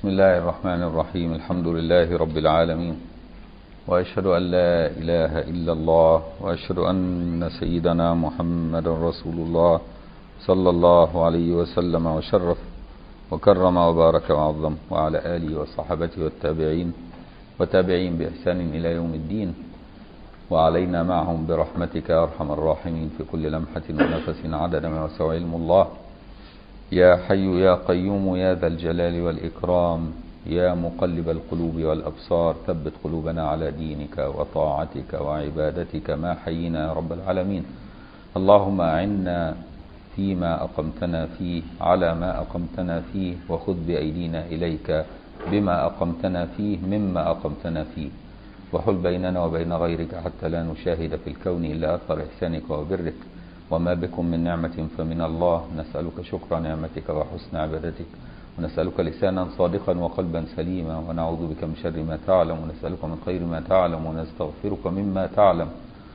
بسم الله الرحمن الرحيم الحمد لله رب العالمين وأشهد أن لا إله إلا الله وأشهد أن سيدنا محمد رسول الله صلى الله عليه وسلم وشرف وكرم وبارك وعظم وعلى آله وصحبته والتابعين وتابعين بإحسان إلى يوم الدين وعلينا معهم برحمتك يا أرحم الراحمين في كل لمحة ونفس عدد ما وسع علم الله يا حي يا قيوم يا ذا الجلال والإكرام يا مقلب القلوب والأبصار ثبت قلوبنا على دينك وطاعتك وعبادتك ما حيينا يا رب العالمين اللهم أعنا فيما أقمتنا فيه على ما أقمتنا فيه وخذ بأيدينا إليك بما أقمتنا فيه مما أقمتنا فيه وحل بيننا وبين غيرك حتى لا نشاهد في الكون إلا أثر إحسانك وبرك وما بكم من نعمة فمن الله نسألك شكر نعمتك وحسن عبادتك ونسألك لسانا صادقا وقلبا سليما ونعوذ بك من شر ما تعلم ونسألك من خير ما تعلم ونستغفرك مما تعلم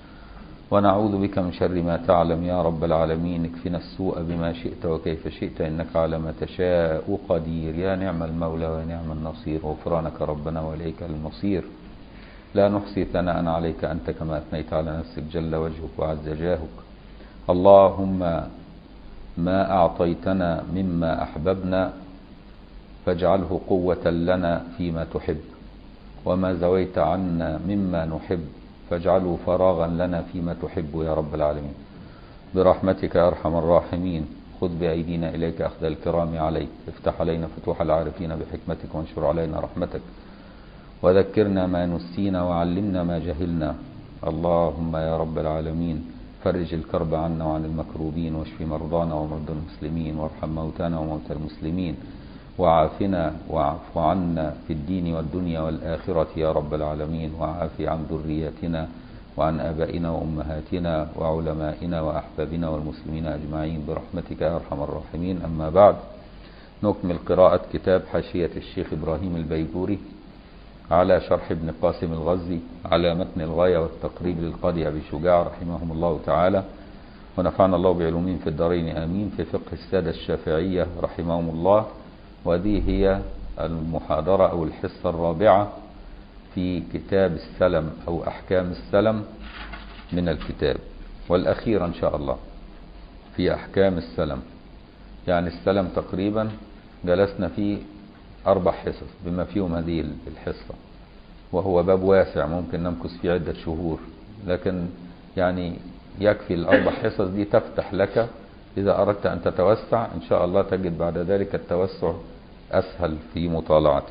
ونعوذ بك من شر ما تعلم يا رب العالمين اكفنا السوء بما شئت وكيف شئت إنك على ما تشاء قدير يا نعم المولى ونعم النصير غفرانك ربنا وإليك المصير لا نحصي ثناء عليك أنت كما أثنيت على نفسك جل وجهك وعز جاهك اللهم ما أعطيتنا مما أحببنا فاجعله قوة لنا فيما تحب وما زويت عنا مما نحب فاجعله فراغا لنا فيما تحب يا رب العالمين برحمتك يا أرحم الراحمين خذ بأيدينا إليك أخذ الكرام عليك افتح علينا فتوح العارفين بحكمتك وانشر علينا رحمتك وذكرنا ما نسينا وعلمنا ما جهلنا اللهم يا رب العالمين فرج الكرب عنا وعن المكروبين واشف مرضانا ومرضى المسلمين وارحم موتانا وموتى المسلمين وعافنا واعف عنا في الدين والدنيا والآخرة يا رب العالمين وعافي عن ذرياتنا وعن آبائنا وأمهاتنا وعلمائنا وأحبابنا والمسلمين أجمعين برحمتك يا أرحم الراحمين أما بعد نكمل قراءة كتاب حاشية الشيخ إبراهيم البيجوري على شرح ابن قاسم الغزي على متن الغاية والتقريب للقاضي أبي شجاع رحمهم الله تعالى ونفعنا الله بعلومهم في الدارين آمين في فقه السادة الشافعية رحمهم الله وهذه هي المحاضرة أو الحصة الرابعة في كتاب السلم أو أحكام السلم من الكتاب والأخيرة إن شاء الله في أحكام السلم يعني السلم تقريبا جلسنا فيه أربع حصص بما فيهم هذه الحصة وهو باب واسع ممكن نمكث فيه عدة شهور لكن يعني يكفي الأربع حصص دي تفتح لك إذا أردت أن تتوسع إن شاء الله تجد بعد ذلك التوسع أسهل في مطالعته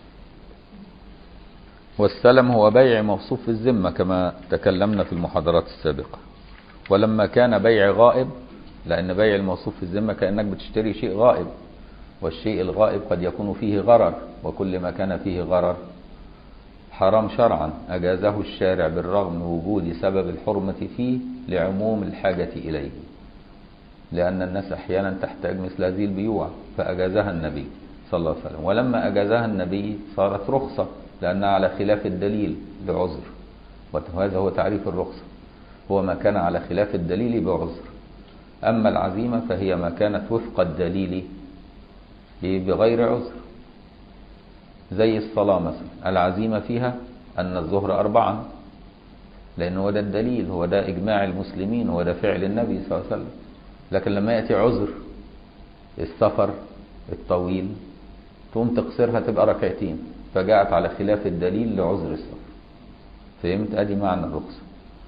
والسلم هو بيع موصوف في الذمة كما تكلمنا في المحاضرات السابقة ولما كان بيع غائب لأن بيع الموصوف في الذمة كأنك بتشتري شيء غائب والشيء الغائب قد يكون فيه غرر وكل ما كان فيه غرر حرام شرعا أجازه الشارع بالرغم من وجود سبب الحرمة فيه لعموم الحاجة إليه لأن الناس أحيانا تحتاج مثل هذه البيوع فأجازها النبي صلى الله عليه وسلم ولما أجازها النبي صارت رخصة لأنها على خلاف الدليل بعذر وهذا هو تعريف الرخصة هو ما كان على خلاف الدليل بعذر أما العزيمة فهي ما كانت وفق الدليل بغير عذر زي الصلاة مثلا العزيمة فيها أن الظهر أربعا لأن هو ده الدليل هو ده إجماع المسلمين هو ده فعل النبي صلى الله عليه وسلم لكن لما يأتي عذر السفر الطويل تقوم تقصرها تبقى ركعتين فجاءت على خلاف الدليل لعذر السفر فهمت ادي معنى الرخصة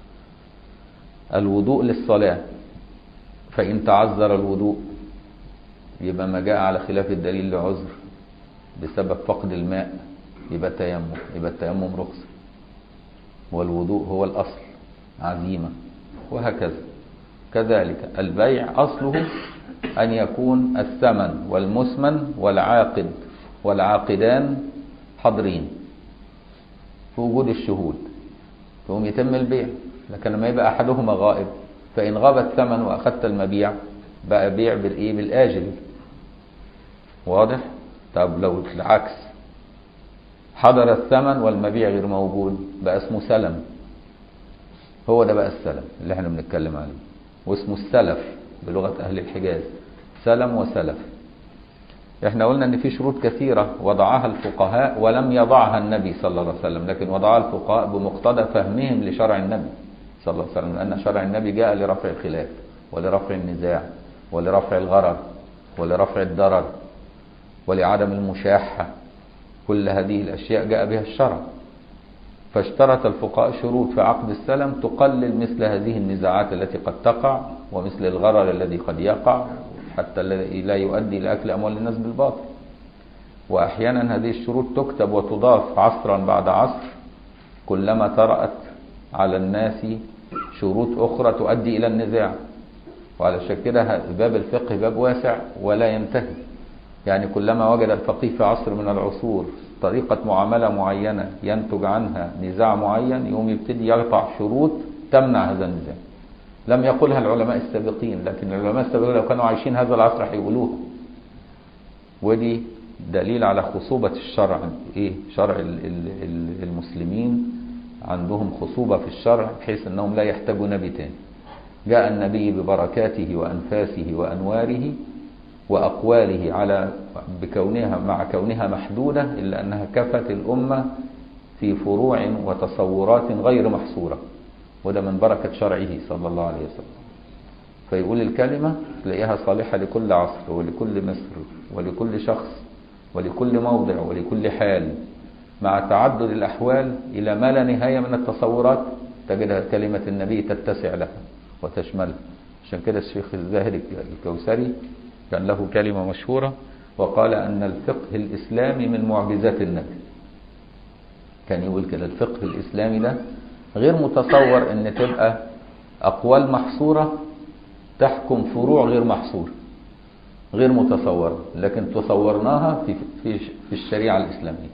الوضوء للصلاة فإن تعذر الوضوء يبقى ما جاء على خلاف الدليل لعذر بسبب فقد الماء يبقى تيمم يبقى التيمم رخصة والوضوء هو الأصل عزيمة وهكذا كذلك البيع أصله أن يكون الثمن والمثمن والعاقد والعاقدان حاضرين في وجود الشهود فهم يتم البيع لكن لما يبقى أحدهما غائب فإن غاب الثمن وأخذت المبيع بقى بيع بالإيه بالآجل واضح طب لو العكس حضر الثمن والمبيع غير موجود بقى اسمه سلم هو ده بقى السلم اللي احنا بنتكلم عليه واسمه السلف بلغة أهل الحجاز سلم وسلف احنا قلنا ان في شروط كثيرة وضعها الفقهاء ولم يضعها النبي صلى الله عليه وسلم لكن وضعها الفقهاء بمقتضى فهمهم لشرع النبي صلى الله عليه وسلم لأن شرع النبي جاء لرفع الخلاف ولرفع النزاع ولرفع الغرر ولرفع الضرر ولعدم المشاحة كل هذه الأشياء جاء بها الشرع فاشترط الفقهاء شروط في عقد السلم تقلل مثل هذه النزاعات التي قد تقع ومثل الغرر الذي قد يقع حتى لا يؤدي إلى أكل أموال الناس بالباطل وأحيانا هذه الشروط تكتب وتضاف عصرا بعد عصر كلما طرأت على الناس شروط أخرى تؤدي إلى النزاع وعلى كده باب الفقه باب واسع ولا ينتهي يعني كلما وجد الفقيه في عصر من العصور طريقة معاملة معينة ينتج عنها نزاع معين يوم يبتدي يقطع شروط تمنع هذا النزاع لم يقولها العلماء السابقين لكن العلماء السابقين لو كانوا عايشين هذا العصر هيقولوها ودي دليل على خصوبة الشرع ايه شرع المسلمين عندهم خصوبة في الشرع بحيث انهم لا يحتاجون نبي تاني جاء النبي ببركاته وانفاسه وانواره واقواله على بكونها مع كونها محدودة الا انها كفت الامة في فروع وتصورات غير محصورة وده من بركة شرعه صلى الله عليه وسلم فيقول الكلمة تلاقيها صالحة لكل عصر ولكل مصر ولكل شخص ولكل موضع ولكل حال مع تعدد الأحوال إلى ما لا نهاية من التصورات تجدها كلمة النبي تتسع لها وتشملها عشان كده الشيخ الزاهد الكوثري كان له كلمة مشهورة وقال أن الفقه الإسلامي من معجزات النبي كان يقول كده الفقه الإسلامي ده غير متصور ان تبقى اقوال محصورة تحكم فروع غير محصورة غير متصورة لكن تصورناها في, في, في الشريعة الإسلامية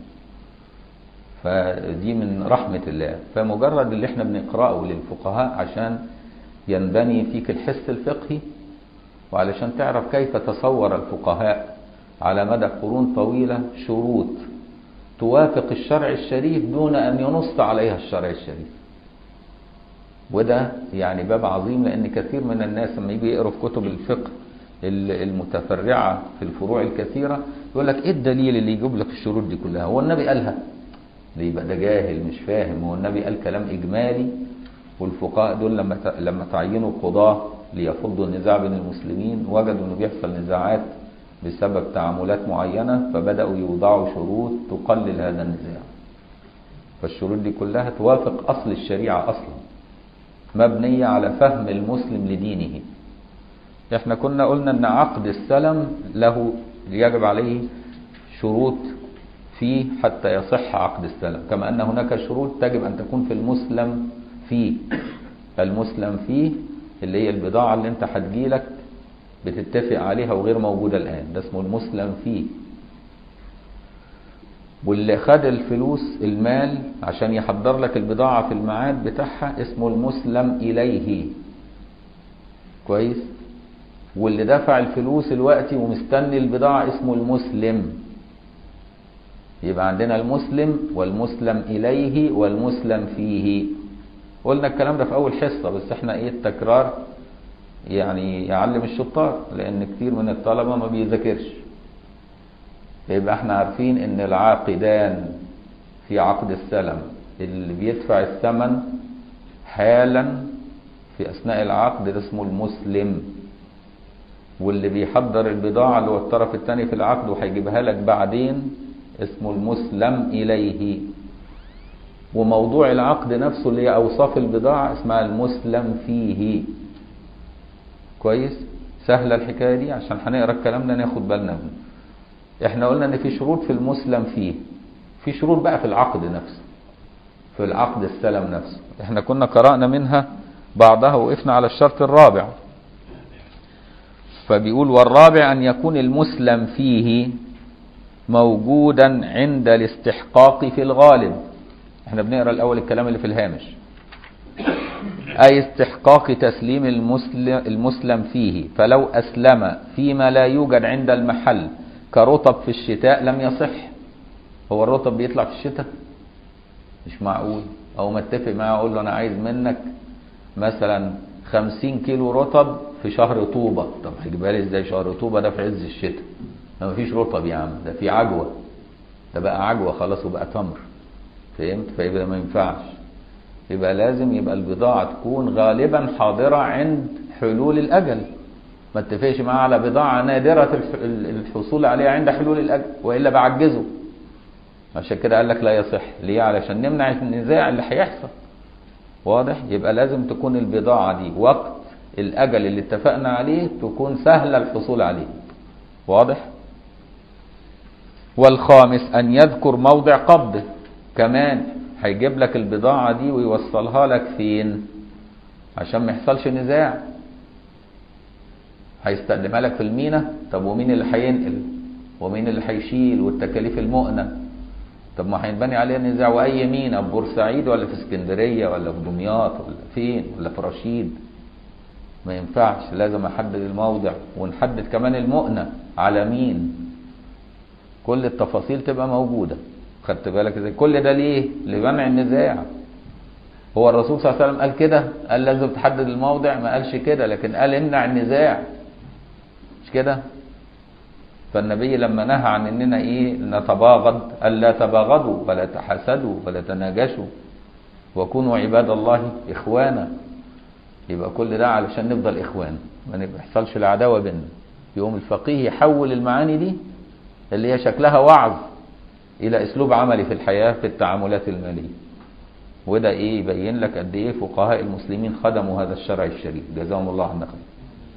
فدي من رحمة الله فمجرد اللي احنا بنقرأه للفقهاء عشان ينبني فيك الحس الفقهي وعلشان تعرف كيف تصور الفقهاء على مدى قرون طويلة شروط توافق الشرع الشريف دون أن ينص عليها الشرع الشريف وده يعني باب عظيم لأن كثير من الناس لما يجي يقروا في كتب الفقه المتفرعة في الفروع الكثيرة يقول لك ايه الدليل اللي يجيب لك الشروط دي كلها هو النبي قالها ده يبقى ده جاهل مش فاهم هو النبي قال كلام إجمالي والفقهاء دول لما لما تعينوا قضاة ليفضوا النزاع بين المسلمين وجدوا انه بيحصل نزاعات بسبب تعاملات معينة فبدأوا يوضعوا شروط تقلل هذا النزاع فالشروط دي كلها توافق أصل الشريعة أصلا مبنية على فهم المسلم لدينه احنا كنا قلنا ان عقد السلم له يجب عليه شروط فيه حتى يصح عقد السلم كما ان هناك شروط تجب ان تكون في المسلم فيه المسلم فيه اللي هي البضاعة اللي انت هتجيلك بتتفق عليها وغير موجودة الآن ده اسمه المسلم فيه واللي خد الفلوس المال عشان يحضر لك البضاعة في الميعاد بتاعها اسمه المسلم إليه كويس واللي دفع الفلوس الوقت ومستني البضاعة اسمه المسلم يبقى عندنا المسلم والمسلم إليه والمسلم فيه قلنا الكلام ده في أول حصة بس احنا ايه التكرار يعني يعلم الشطار لأن كتير من الطلبة ما بيذاكرش يبقى احنا عارفين ان العاقدان في عقد السلم اللي بيدفع الثمن حالا في اثناء العقد ده اسمه المسلم واللي بيحضر البضاعة اللي هو الطرف الثاني في العقد وهيجيبها لك بعدين اسمه المسلم إليه وموضوع العقد نفسه اللي هي أوصاف البضاعة اسمها المسلم فيه كويس سهلة الحكاية دي عشان هنقرا الكلام ده ناخد بالنا منه احنا قلنا ان في شروط في المسلم فيه في شروط بقى في العقد نفسه في العقد السلم نفسه احنا كنا قرأنا منها بعضها وقفنا على الشرط الرابع فبيقول والرابع أن يكون المسلم فيه موجودا عند الاستحقاق في الغالب احنا بنقرأ الأول الكلام اللي في الهامش أي استحقاق تسليم المسلم, المسلم فيه فلو أسلم فيما لا يوجد عند المحل كرطب في الشتاء لم يصح هو الرطب بيطلع في الشتاء مش معقول او متفق معاه اقول له انا عايز منك مثلا خمسين كيلو رطب في شهر طوبة طب هيجيبها لي ازاي شهر طوبة ده في عز الشتاء ما فيش رطب يا عم ده في عجوة ده بقى عجوة خلاص وبقى تمر فهمت فيبقى ما ينفعش يبقى لازم يبقى البضاعة تكون غالبا حاضرة عند حلول الأجل ما اتفقش معاه على بضاعة نادرة الحصول عليها عند حلول الأجل وإلا بعجزه عشان كده قال لك لا يصح ليه علشان نمنع النزاع اللي هيحصل واضح يبقى لازم تكون البضاعة دي وقت الأجل اللي اتفقنا عليه تكون سهلة الحصول عليه واضح والخامس أن يذكر موضع قبضه كمان هيجيب لك البضاعة دي ويوصلها لك فين عشان ما يحصلش نزاع هيستخدمها لك في المينا طب ومين اللي هينقل ومين اللي هيشيل والتكاليف المؤنة طب ما هينبني عليها نزاع واي مينا في بورسعيد ولا في اسكندريه ولا في دمياط ولا فين ولا في رشيد ما ينفعش لازم احدد الموضع ونحدد كمان المؤنة على مين كل التفاصيل تبقى موجودة خدت بالك ازاي كل ده ليه لمنع النزاع هو الرسول صلى الله عليه وسلم قال كده قال لازم تحدد الموضع ما قالش كده لكن قال امنع النزاع مش كده فالنبي لما نهى عن اننا ايه نتباغض الا تباغضوا ولا تحاسدوا ولا تناجشوا وكونوا عباد الله اخوانا يبقى كل ده علشان نفضل اخوان ما يحصلش العداوه بيننا يقوم الفقيه يحول المعاني دي اللي هي شكلها وعظ الى اسلوب عملي في الحياه في التعاملات الماليه وده ايه يبين لك قد ايه فقهاء المسلمين خدموا هذا الشرع الشريف جزاهم الله عنا خير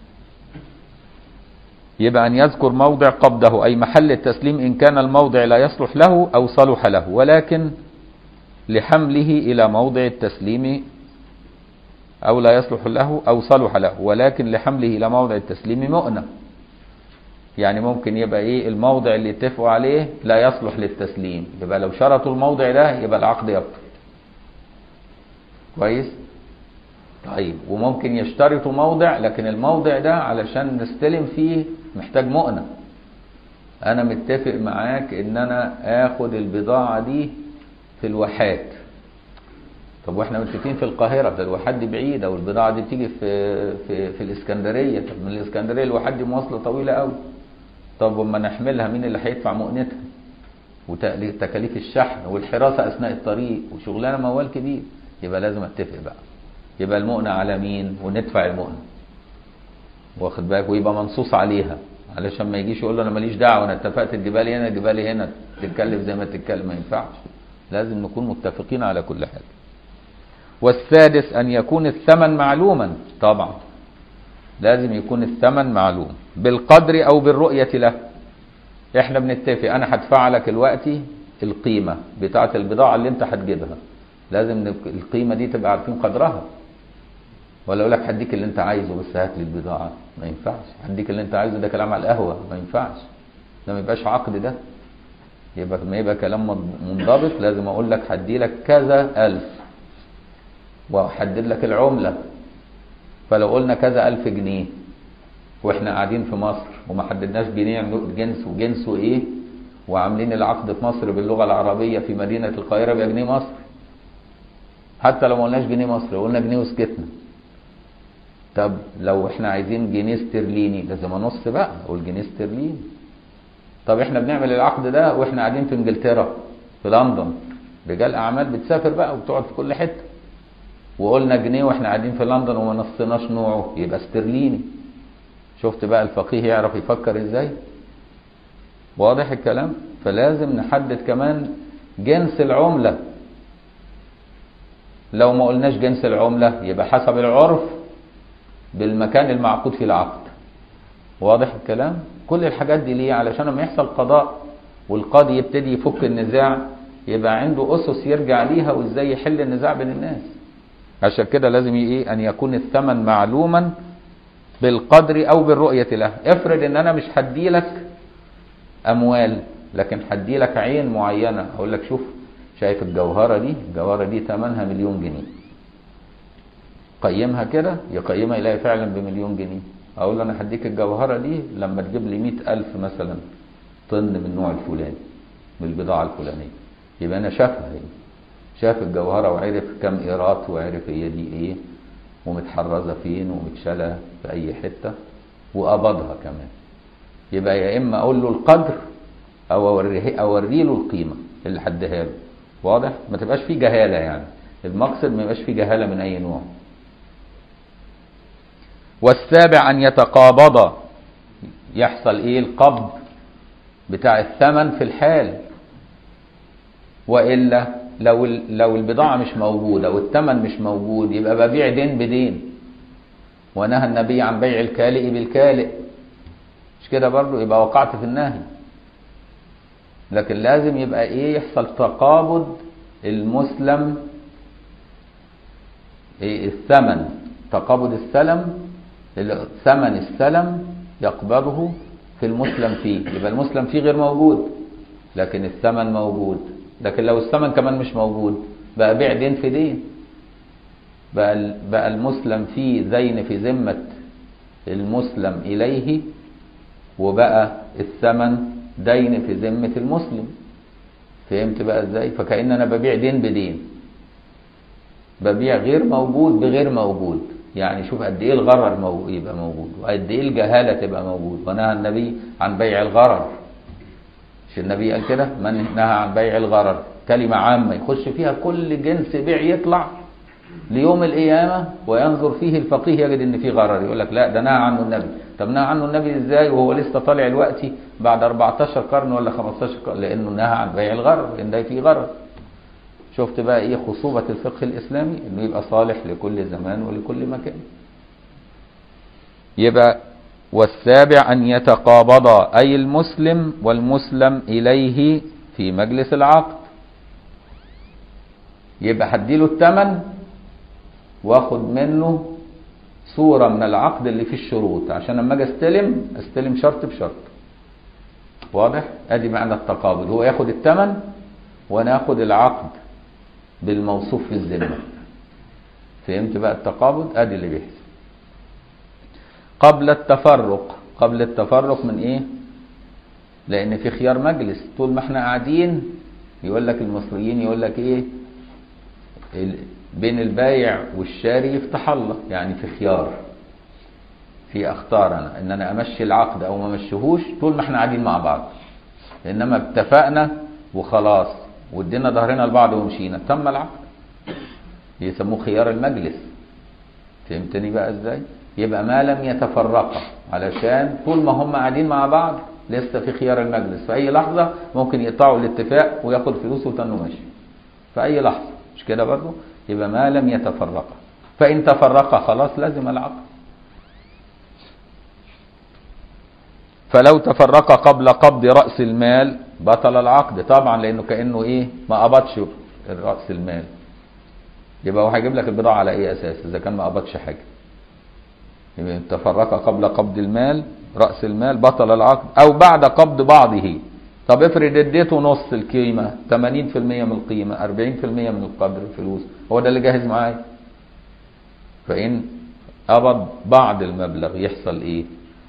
يبقى أن يذكر موضع قبضه أي محل التسليم إن كان الموضع لا يصلح له أو صلح له ولكن لحمله إلى موضع التسليم أو لا يصلح له أو صلح له ولكن لحمله إلى موضع التسليم مؤنة يعني ممكن يبقى إيه الموضع اللي اتفقوا عليه لا يصلح للتسليم يبقى لو شرطوا الموضع ده يبقى العقد يبطل كويس طيب وممكن يشترطوا موضع لكن الموضع ده علشان نستلم فيه محتاج مؤنة انا متفق معاك ان انا اخد البضاعة دي في الواحات طب واحنا متفقين في القاهرة ده الواحات دي بعيدة والبضاعة دي بتيجي في في في الاسكندرية طب من الاسكندرية الواحات دي مواصلة طويلة قوي طب وما نحملها مين اللي هيدفع مؤنتها وتكاليف الشحن والحراسة اثناء الطريق وشغلانة موال كبير يبقى لازم اتفق بقى يبقى المؤنة على مين وندفع المؤنة واخد بالك ويبقى منصوص عليها علشان ما يجيش يقول له انا ماليش دعوه انا اتفقت الجبالي هنا الجبالي هنا تتكلم زي ما تتكلم ما ينفعش لازم نكون متفقين على كل حاجه والسادس ان يكون الثمن معلوما طبعا لازم يكون الثمن معلوم بالقدر او بالرؤيه له احنا بنتفق انا هدفع لك دلوقتي القيمه بتاعه البضاعه اللي انت هتجيبها لازم القيمه دي تبقى عارفين قدرها ولا اقول لك هديك اللي انت عايزه بس هات لي البضاعه ما ينفعش هديك اللي انت عايزه ده كلام على القهوه ما ينفعش ده ما يبقاش عقد ده يبقى ما يبقى كلام منضبط لازم اقول لك هدي لك كذا الف واحدد لك العمله فلو قلنا كذا الف جنيه واحنا قاعدين في مصر وما حددناش جنيه جنس وجنسه ايه وعاملين العقد في مصر باللغه العربيه في مدينه القاهره يبقى جنيه مصر حتى لو ما قلناش جنيه مصر قلنا جنيه وسكتنا طب لو احنا عايزين جنيه استرليني لازم انص بقى اقول جنيه استرليني طب احنا بنعمل العقد ده واحنا قاعدين في انجلترا في لندن رجال اعمال بتسافر بقى وبتقعد في كل حته وقلنا جنيه واحنا قاعدين في لندن وما نصناش نوعه يبقى استرليني شفت بقى الفقيه يعرف يفكر ازاي واضح الكلام فلازم نحدد كمان جنس العمله لو ما قلناش جنس العمله يبقى حسب العرف بالمكان المعقود فيه العقد واضح الكلام كل الحاجات دي ليه علشان لما يحصل قضاء والقاضي يبتدي يفك النزاع يبقى عنده اسس يرجع ليها وازاي يحل النزاع بين الناس عشان كده لازم ايه ان يكون الثمن معلوما بالقدر او بالرؤيه له افرض ان انا مش هدي لك اموال لكن هدي لك عين معينه اقول لك شوف شايف الجوهره دي الجوهره دي ثمنها مليون جنيه قيمها كده يقيمها يلاقي فعلا بمليون جنيه اقول له انا هديك الجوهره دي لما تجيب لي مئة ألف مثلا طن من النوع الفلاني من البضاعه الفلانيه يبقى انا شافها هي شاف الجوهره وعرف كم ايرات وعرف هي دي ايه ومتحرزه فين ومتشاله في اي حته وقبضها كمان يبقى يا اما اقول له القدر او اوريه اوري له القيمه اللي حدها له واضح ما تبقاش فيه جهاله يعني المقصد ما يبقاش فيه جهاله من اي نوع والسابع ان يتقابض يحصل ايه القبض بتاع الثمن في الحال والا لو لو البضاعه مش موجوده والثمن مش موجود يبقى ببيع دين بدين ونهى النبي عن بيع الكالئ بالكالئ مش كده برضه يبقى وقعت في النهي لكن لازم يبقى ايه يحصل تقابض المسلم إيه الثمن تقابض السلم ثمن السلم يقبضه في المسلم فيه يبقى المسلم فيه غير موجود لكن الثمن موجود لكن لو الثمن كمان مش موجود بقى بيع دين في دين بقى بقى المسلم فيه دين في ذمة المسلم إليه وبقى الثمن دين في ذمة المسلم فهمت بقى ازاي فكأن انا ببيع دين بدين ببيع غير موجود بغير موجود يعني شوف قد ايه الغرر مو... يبقى موجود وقد ايه الجهاله تبقى موجود ونهى النبي عن بيع الغرر مش النبي قال كده من نهى عن بيع الغرر كلمه عامه يخش فيها كل جنس بيع يطلع ليوم القيامه وينظر فيه الفقيه يجد ان فيه غرر يقول لك لا ده نهى عنه النبي طب نهى عنه النبي ازاي وهو لسه طالع دلوقتي بعد 14 قرن ولا 15 قرن لانه نهى عن بيع الغرر لان ده فيه غرر شفت بقى ايه خصوبة الفقه الاسلامي انه يبقى صالح لكل زمان ولكل مكان يبقى والسابع ان يتقابض اي المسلم والمسلم اليه في مجلس العقد يبقى هديله الثمن واخد منه صورة من العقد اللي فيه الشروط عشان لما اجي استلم استلم شرط بشرط واضح ادي معنى التقابض هو ياخد الثمن وانا اخد العقد بالموصوف في الذمه فهمت بقى التقابض ادي اللي بيحصل قبل التفرق قبل التفرق من ايه لان في خيار مجلس طول ما احنا قاعدين يقول لك المصريين يقول لك ايه بين البايع والشاري يفتح الله يعني في خيار في اختار انا ان انا امشي العقد او ما امشيهوش طول ما احنا قاعدين مع بعض انما اتفقنا وخلاص وادينا ظهرنا لبعض ومشينا تم العقد يسموه خيار المجلس فهمتني بقى ازاي يبقى ما لم يتفرقا علشان طول ما هم قاعدين مع بعض لسه في خيار المجلس في اي لحظه ممكن يقطعوا الاتفاق وياخد فلوسه وتنه ماشي في اي لحظه مش كده برضه يبقى ما لم يتفرقا فان تفرقا خلاص لازم العقد فلو تفرق قبل قبض رأس المال بطل العقد طبعا لأنه كأنه إيه ما قبضش رأس المال يبقى هو هيجيب لك البضاعة على أي أساس إذا كان ما قبضش حاجة يبقى تفرق قبل قبض المال رأس المال بطل العقد أو بعد قبض بعضه طب افرض اديته نص القيمة 80% من القيمة 40% من القدر الفلوس هو ده اللي جاهز معايا فإن قبض بعض المبلغ يحصل إيه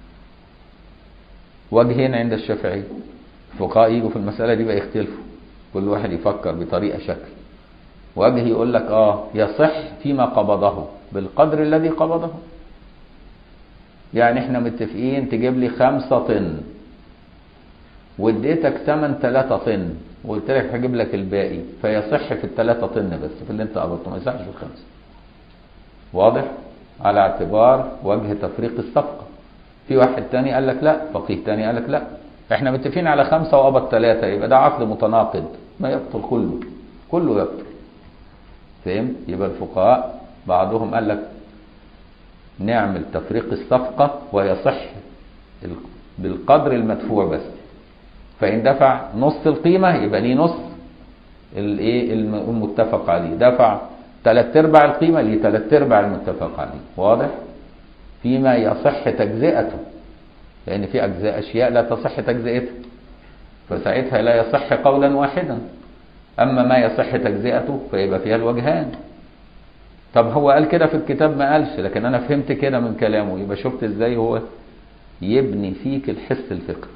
وجهين عند الشافعي الفقهاء يجوا في المسألة دي بقى يختلفوا كل واحد يفكر بطريقة شكل وجه يقول لك اه يصح فيما قبضه بالقدر الذي قبضه يعني احنا متفقين تجيب لي خمسة طن واديتك ثمن ثلاثة طن وقلت لك هجيب لك الباقي فيصح في الثلاثة طن بس في اللي انت قبضته ما يصحش في الخمسة واضح على اعتبار وجه تفريق الصفقة في واحد تاني قال لك لا فقيه تاني قال لك لا احنا متفقين على خمسة وقبض ثلاثة يبقى ده عقد متناقض ما يبطل كله كله يبطل فهمت يبقى الفقهاء بعضهم قال لك نعمل تفريق الصفقة ويصح بالقدر المدفوع بس فإن دفع نص القيمة يبقى ليه نص الايه المتفق عليه دفع ثلاث ارباع القيمة ليه ثلاث ارباع المتفق عليه واضح فيما يصح تجزئته لأن في أجزاء أشياء لا تصح تجزئتها فساعتها لا يصح قولا واحدا أما ما يصح تجزئته فيبقى فيها الوجهان طب هو قال كده في الكتاب ما قالش لكن أنا فهمت كده من كلامه يبقى شفت إزاي هو يبني فيك الحس الفقهي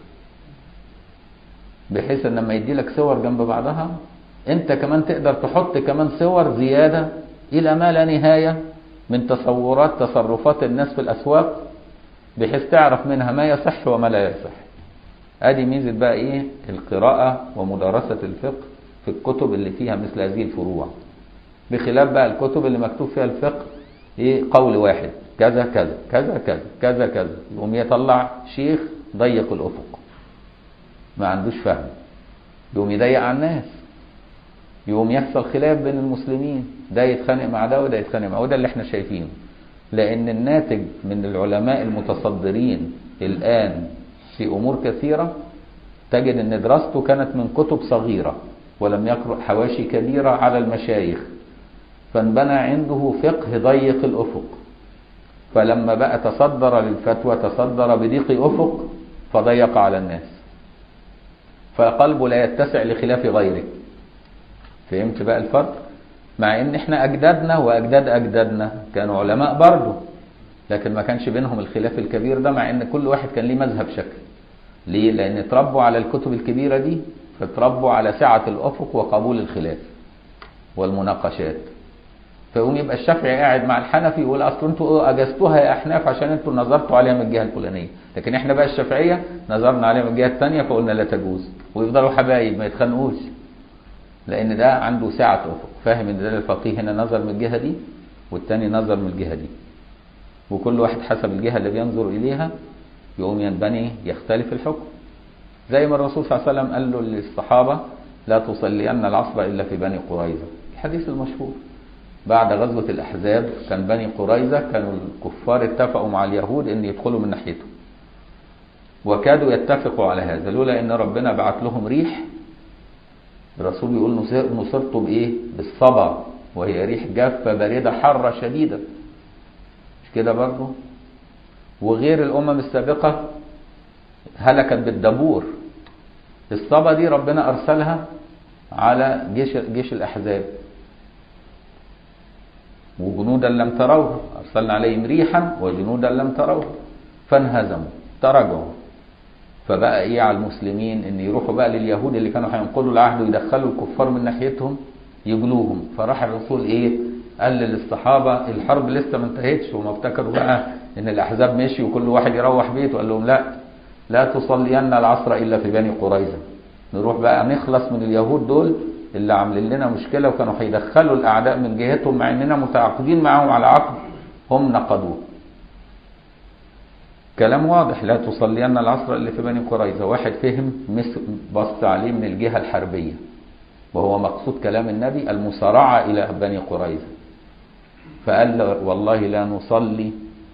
بحيث ان لما يدي لك صور جنب بعضها انت كمان تقدر تحط كمان صور زياده الى ما لا نهايه من تصورات تصرفات الناس في الاسواق بحيث تعرف منها ما يصح وما لا يصح ادي ميزه بقى ايه القراءه ومدارسه الفقه في الكتب اللي فيها مثل هذه الفروع بخلاف بقى الكتب اللي مكتوب فيها الفقه ايه قول واحد كذا كذا كذا كذا كذا كذا يقوم يطلع شيخ ضيق الافق ما عندوش فهم يقوم يضيق على الناس يقوم يحصل خلاف بين المسلمين ده يتخانق مع ده وده يتخانق مع وده اللي احنا شايفينه لان الناتج من العلماء المتصدرين الان في امور كثيره تجد ان دراسته كانت من كتب صغيره ولم يقرأ حواشي كبيره على المشايخ فانبنى عنده فقه ضيق الافق فلما بقى تصدر للفتوى تصدر بضيق افق فضيق على الناس فقلبه لا يتسع لخلاف غيره فهمت بقى الفرق مع ان احنا اجدادنا واجداد اجدادنا كانوا علماء برضه لكن ما كانش بينهم الخلاف الكبير ده مع ان كل واحد كان ليه مذهب شكل ليه لان اتربوا على الكتب الكبيره دي فاتربوا على سعه الافق وقبول الخلاف والمناقشات فيقوم يبقى الشافعي قاعد مع الحنفي يقول اصل انتوا اجزتوها يا احناف عشان انتوا نظرتوا عليها من الجهه الفلانيه لكن احنا بقى الشافعيه نظرنا عليها من الجهه الثانيه فقلنا لا تجوز ويفضلوا حبايب ما يتخانقوش لان ده عنده سعه افق فاهم ان ده الفقيه هنا نظر من الجهه دي والتاني نظر من الجهه دي وكل واحد حسب الجهه اللي بينظر اليها يقوم ينبني يختلف الحكم زي ما الرسول صلى الله عليه وسلم قال له للصحابه لا تصلين العصر الا في بني قريظه الحديث المشهور بعد غزوة الأحزاب كان بني قريظة كانوا الكفار اتفقوا مع اليهود أن يدخلوا من ناحيته وكادوا يتفقوا على هذا لولا أن ربنا بعت لهم ريح الرسول يقول نصرت بإيه بالصبا وهي ريح جافة باردة حارة شديدة مش كده برضه وغير الأمم السابقة هلكت بالدبور الصبا دي ربنا أرسلها على جيش جيش الأحزاب وجنودا لم تروها أرسلنا عليهم ريحا وجنودا لم تروها فانهزموا تراجعوا فبقى ايه على المسلمين ان يروحوا بقى لليهود اللي كانوا هينقضوا العهد ويدخلوا الكفار من ناحيتهم يجلوهم فراح الرسول ايه قال للصحابه الحرب لسه ما انتهتش وما افتكروا بقى ان الاحزاب مشي وكل واحد يروح بيته قال لهم لا لا تصلين العصر الا في بني قريظه نروح بقى نخلص من اليهود دول اللي عاملين لنا مشكله وكانوا هيدخلوا الاعداء من جهتهم مع اننا متعاقدين معاهم على عقد هم نقضوه كلام واضح لا تصلين العصر الا في بني قريظه واحد فهم بص عليه من الجهه الحربيه وهو مقصود كلام النبي المسارعه الى بني قريظه فقال والله لا نصلي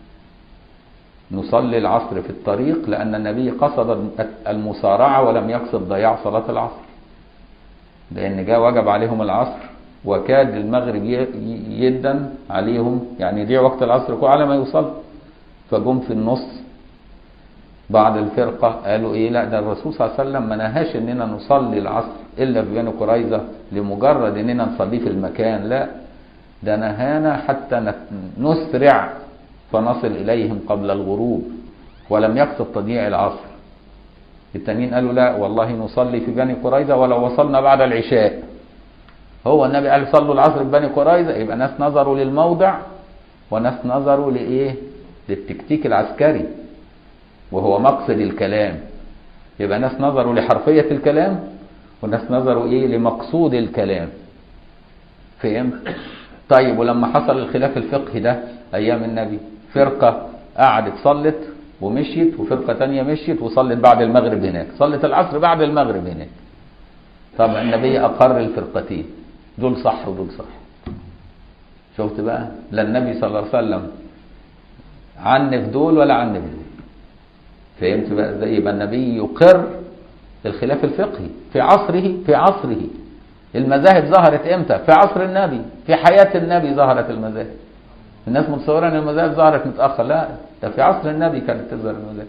نصلي العصر في الطريق لان النبي قصد المسارعه ولم يقصد ضياع صلاه العصر لان جاء وجب عليهم العصر وكاد المغرب يدا عليهم يعني يضيع وقت العصر على ما يوصل فجم في النص بعض الفرقة قالوا ايه لا ده الرسول صلى الله عليه وسلم ما نهاش اننا نصلي العصر الا في بني قريظة لمجرد اننا نصليه في المكان لا ده نهانا حتى نسرع فنصل اليهم قبل الغروب ولم يقصد تضييع العصر التانيين قالوا لا والله نصلي في بني قريظة ولو وصلنا بعد العشاء هو النبي قال صلوا العصر في بني قريظة يبقى ناس نظروا للموضع وناس نظروا لإيه للتكتيك العسكري وهو مقصد الكلام يبقى ناس نظروا لحرفية الكلام وناس نظروا إيه لمقصود الكلام فهمت طيب ولما حصل الخلاف الفقهي ده أيام النبي فرقة قعدت صلت ومشيت وفرقة تانية مشيت وصلت بعد المغرب هناك صلت العصر بعد المغرب هناك طب النبي أقر الفرقتين دول صح ودول صح شفت بقى لا النبي صلى الله عليه وسلم عنف دول ولا عنف دول فهمت بقى ازاي يبقى النبي يقر الخلاف الفقهي في عصره في عصره المذاهب ظهرت امتى في عصر النبي في حياة النبي ظهرت المذاهب الناس متصوره ان المذاهب ظهرت متاخر لا ده في عصر النبي كانت تظهر المذاهب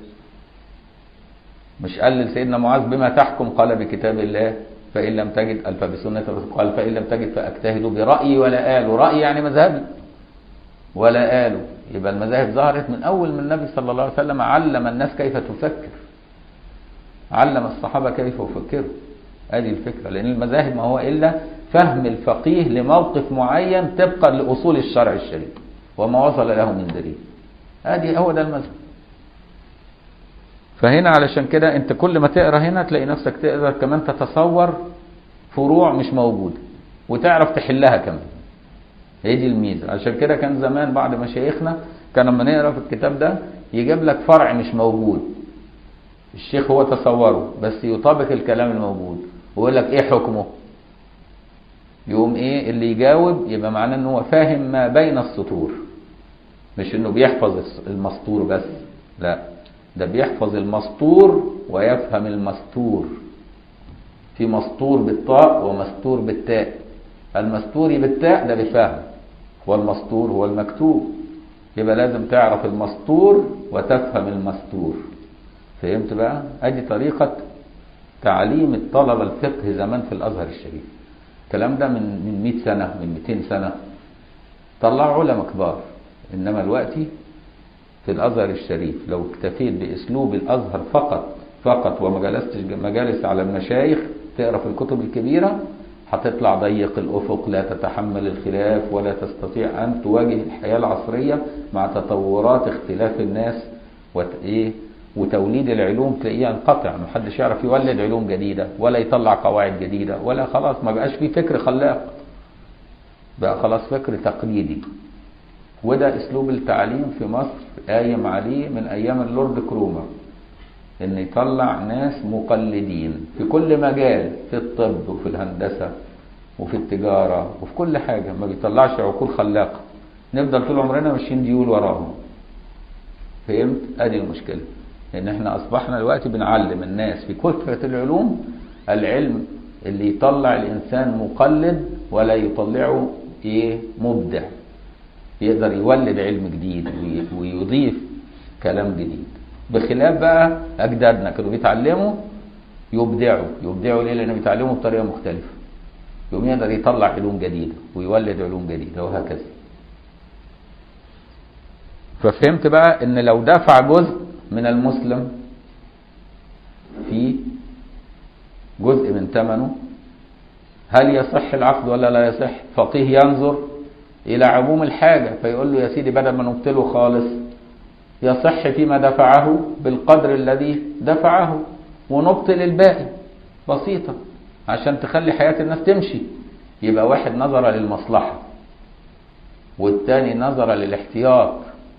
مش قال لسيدنا معاذ بما تحكم قال بكتاب الله فان لم تجد قال فبسنه قال فان لم تجد فاجتهد برايي ولا آل رايي يعني مذهبي ولا آل يبقى المذاهب ظهرت من اول من النبي صلى الله عليه وسلم علم الناس كيف تفكر علم الصحابه كيف يفكروا هذه الفكره لان المذاهب ما هو الا فهم الفقيه لموقف معين طبقا لاصول الشرع الشريف وما وصل له من دليل هذه هو ده المذهب فهنا علشان كده انت كل ما تقرا هنا تلاقي نفسك تقدر كمان تتصور فروع مش موجوده وتعرف تحلها كمان هي دي الميزه عشان كده كان زمان بعض مشايخنا كان لما نقرا في الكتاب ده يجيب لك فرع مش موجود الشيخ هو تصوره بس يطابق الكلام الموجود ويقول لك ايه حكمه يقوم ايه اللي يجاوب يبقى معناه ان هو فاهم ما بين السطور مش انه بيحفظ المسطور بس لا ده بيحفظ المسطور ويفهم المستور في مسطور بالطاء ومستور بالتاء المستور بالتاء ده بفهم والمسطور هو المكتوب يبقى لازم تعرف المسطور وتفهم المستور فهمت بقى ادي طريقة تعليم الطلبة الفقه زمان في الازهر الشريف الكلام ده من من 100 سنة من 200 سنة طلعوا علماء كبار انما دلوقتي في الازهر الشريف لو اكتفيت باسلوب الازهر فقط فقط وما جلستش مجالس على المشايخ تقرا في الكتب الكبيره هتطلع ضيق الافق لا تتحمل الخلاف ولا تستطيع ان تواجه الحياه العصريه مع تطورات اختلاف الناس وت... ايه وتوليد العلوم تلاقيه ينقطع محدش يعرف يولد علوم جديده ولا يطلع قواعد جديده ولا خلاص ما بقاش في فكر خلاق بقى خلاص فكر تقليدي وده اسلوب التعليم في مصر قايم عليه من ايام اللورد كرومر ان يطلع ناس مقلدين في كل مجال في الطب وفي الهندسه وفي التجاره وفي كل حاجه ما بيطلعش عقول خلاقه نفضل طول عمرنا ماشيين ديول وراهم فهمت ادي المشكله ان احنا اصبحنا دلوقتي بنعلم الناس في كثره العلوم العلم اللي يطلع الانسان مقلد ولا يطلعه ايه مبدع يقدر يولد علم جديد ويضيف كلام جديد بخلاف بقى اجدادنا كانوا بيتعلموا يبدعوا يبدعوا ليه لانهم بيتعلموا بطريقه مختلفه يقوم يقدر يطلع علوم جديده ويولد علوم جديده وهكذا ففهمت بقى ان لو دفع جزء من المسلم في جزء من ثمنه هل يصح العقد ولا لا يصح فقيه ينظر الى عموم الحاجه فيقول له يا سيدي بدل ما نبطله خالص يصح فيما دفعه بالقدر الذي دفعه ونبطل الباقي بسيطة عشان تخلي حياة الناس تمشي يبقى واحد نظر للمصلحة والتاني نظر للاحتياط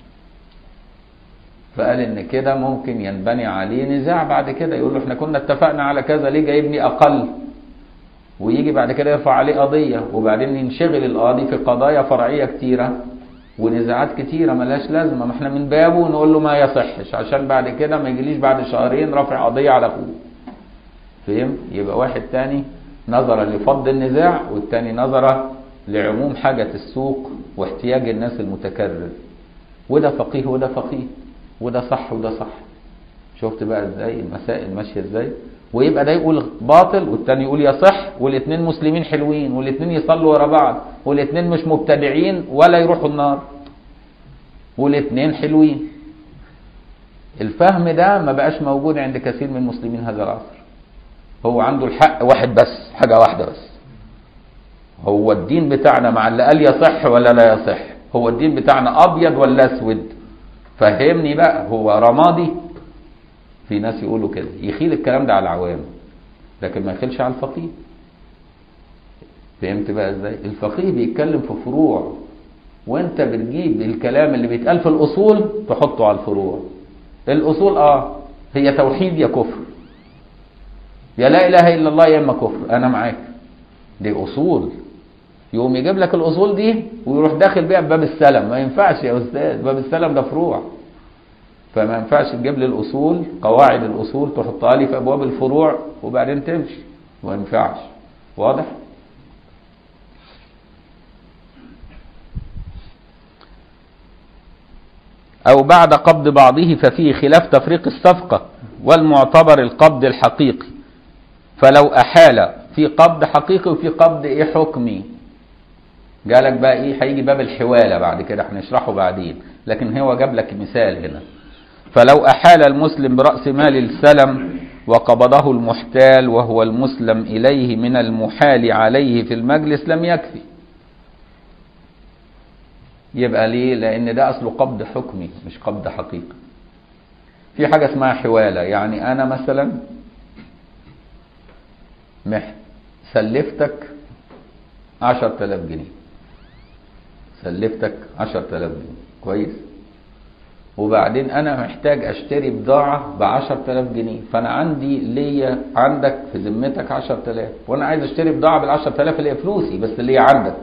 فقال ان كده ممكن ينبني عليه نزاع بعد كده يقول له احنا كنا اتفقنا على كذا ليه جايبني اقل ويجي بعد كده يرفع عليه قضية وبعدين ينشغل القاضي في قضايا فرعية كتيرة ونزاعات كتيرة ملهاش لازمة ما احنا من بابه نقول له ما يصحش عشان بعد كده ما يجيليش بعد شهرين رافع قضية على اخوه فهم يبقى واحد تاني نظر لفض النزاع والتاني نظر لعموم حاجة السوق واحتياج الناس المتكرر وده فقيه وده فقيه وده صح وده صح شفت بقى ازاي المسائل ماشية ازاي ويبقى ده يقول باطل والتاني يقول يصح والاثنين مسلمين حلوين والاثنين يصلوا ورا بعض والاثنين مش مبتدعين ولا يروحوا النار والاثنين حلوين الفهم ده ما بقاش موجود عند كثير من مسلمين هذا العصر هو عنده الحق واحد بس حاجة واحدة بس هو الدين بتاعنا مع اللي قال يصح ولا لا يصح هو الدين بتاعنا ابيض ولا اسود فهمني بقى هو رمادي في ناس يقولوا كده يخيل الكلام ده على العوام لكن ما يخيلش على الفقيه فهمت بقى ازاي الفقيه بيتكلم في فروع وانت بتجيب الكلام اللي بيتقال في الاصول تحطه على الفروع الاصول اه هي توحيد يا كفر يا لا اله الا الله يا اما كفر انا معاك دي اصول يقوم يجيب لك الاصول دي ويروح داخل بيها بباب السلم ما ينفعش يا استاذ باب السلم ده فروع فما ينفعش تجيب لي الاصول قواعد الاصول تحطها لي في ابواب الفروع وبعدين تمشي ما ينفعش واضح أو بعد قبض بعضه ففيه خلاف تفريق الصفقة والمعتبر القبض الحقيقي فلو أحال في قبض حقيقي وفي قبض إيه حكمي جالك بقى إيه هيجي باب الحوالة بعد كده هنشرحه بعدين لكن هو جاب لك مثال هنا فلو أحال المسلم برأس مال السلم وقبضه المحتال وهو المسلم إليه من المحال عليه في المجلس لم يكفي يبقى ليه لأن ده أصله قبض حكمي مش قبض حقيقي في حاجة اسمها حوالة يعني أنا مثلا مح سلفتك عشر تلاف جنيه سلفتك عشر تلاف جنيه كويس وبعدين أنا محتاج أشتري بضاعة بعشر تلاف جنيه فأنا عندي ليا عندك في ذمتك عشر تلاف وأنا عايز أشتري بضاعة بالعشر تلاف اللي هي فلوسي بس اللي هي عندك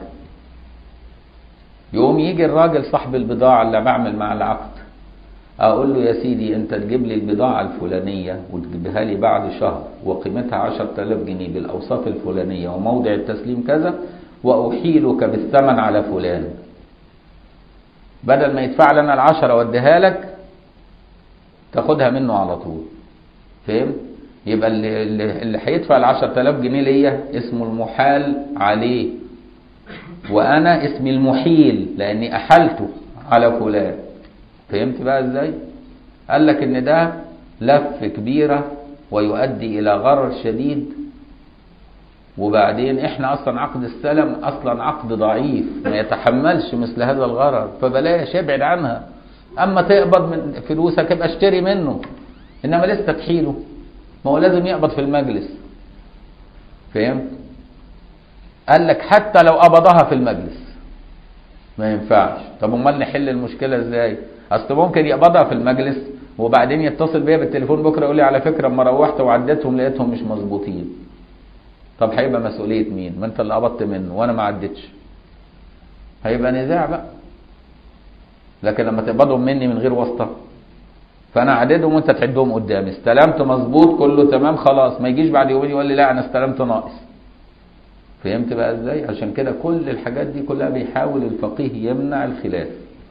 يقوم يجي الراجل صاحب البضاعة اللي بعمل مع العقد اقول له يا سيدي انت تجيب لي البضاعة الفلانية وتجيبها لي بعد شهر وقيمتها 10000 جنيه بالاوصاف الفلانية وموضع التسليم كذا واحيلك بالثمن على فلان بدل ما يدفع لنا العشرة واديها لك تاخدها منه على طول فهمت يبقى اللي, اللي اللي هيدفع ال 10000 جنيه ليا اسمه المحال عليه وانا اسمي المحيل لاني احلته على فلان فهمت بقى ازاي قال لك ان ده لف كبيره ويؤدي الى غرر شديد وبعدين احنا اصلا عقد السلم اصلا عقد ضعيف ما يتحملش مثل هذا الغرر فبلاش ابعد عنها اما تقبض من فلوسك ابقى اشتري منه انما لسه تحيله ما هو لازم يقبض في المجلس فهمت قال لك حتى لو قبضها في المجلس ما ينفعش طب امال نحل المشكله ازاي اصل ممكن يقبضها في المجلس وبعدين يتصل بيا بالتليفون بكره يقول لي على فكره اما روحت وعديتهم لقيتهم مش مظبوطين طب هيبقى مسؤوليه مين ما انت اللي قبضت منه وانا ما عدتش هيبقى نزاع بقى لكن لما تقبضهم مني من غير واسطه فانا اعددهم وانت تعدهم قدامي استلمت مظبوط كله تمام خلاص ما يجيش بعد يومين يقول لي لا انا استلمت ناقص فهمت بقى ازاي عشان كده كل الحاجات دي كلها بيحاول الفقيه يمنع الخلاف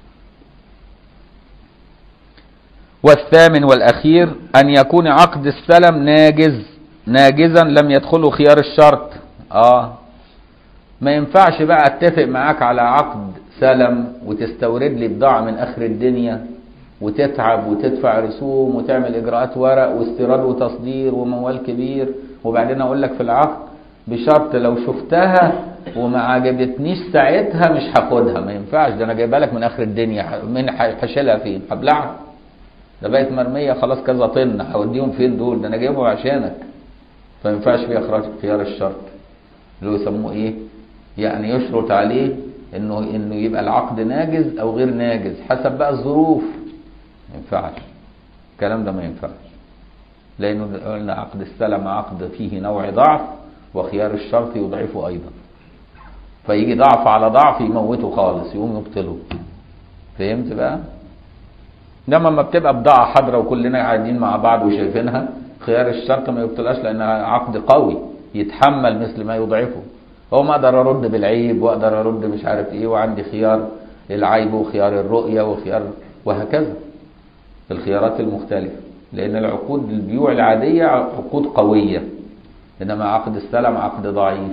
والثامن والأخير أن يكون عقد السلم ناجز ناجزا لم يدخله خيار الشرط اه ما ينفعش بقى اتفق معاك على عقد سلم وتستورد لي بضاعة من اخر الدنيا وتتعب وتدفع رسوم وتعمل اجراءات ورق واستيراد وتصدير وموال كبير وبعدين اقول لك في العقد بشرط لو شفتها وما عجبتنيش ساعتها مش هاخدها ما ينفعش ده انا جايبها لك من اخر الدنيا من هشيلها فين هبلعها ده بقت مرميه خلاص كذا طن هوديهم فين دول ده انا جايبهم عشانك فما ينفعش فيها اخراج خيار الشرط اللي هو يسموه ايه يعني يشرط عليه انه انه يبقى العقد ناجز او غير ناجز حسب بقى الظروف ما ينفعش الكلام ده ما ينفعش لانه قلنا عقد السلم عقد فيه نوع ضعف وخيار الشرط يضعفه ايضا فيجي ضعف على ضعف يموته خالص يقوم يبطله فهمت بقى انما لما بتبقى بضاعه حاضره وكلنا قاعدين مع بعض وشايفينها خيار الشرط ما يبطلهاش لانها عقد قوي يتحمل مثل ما يضعفه هو ما اقدر ارد بالعيب واقدر ارد مش عارف ايه وعندي خيار العيب وخيار الرؤيه وخيار وهكذا الخيارات المختلفه لان العقود البيوع العاديه عقود قويه انما عقد السلم عقد ضعيف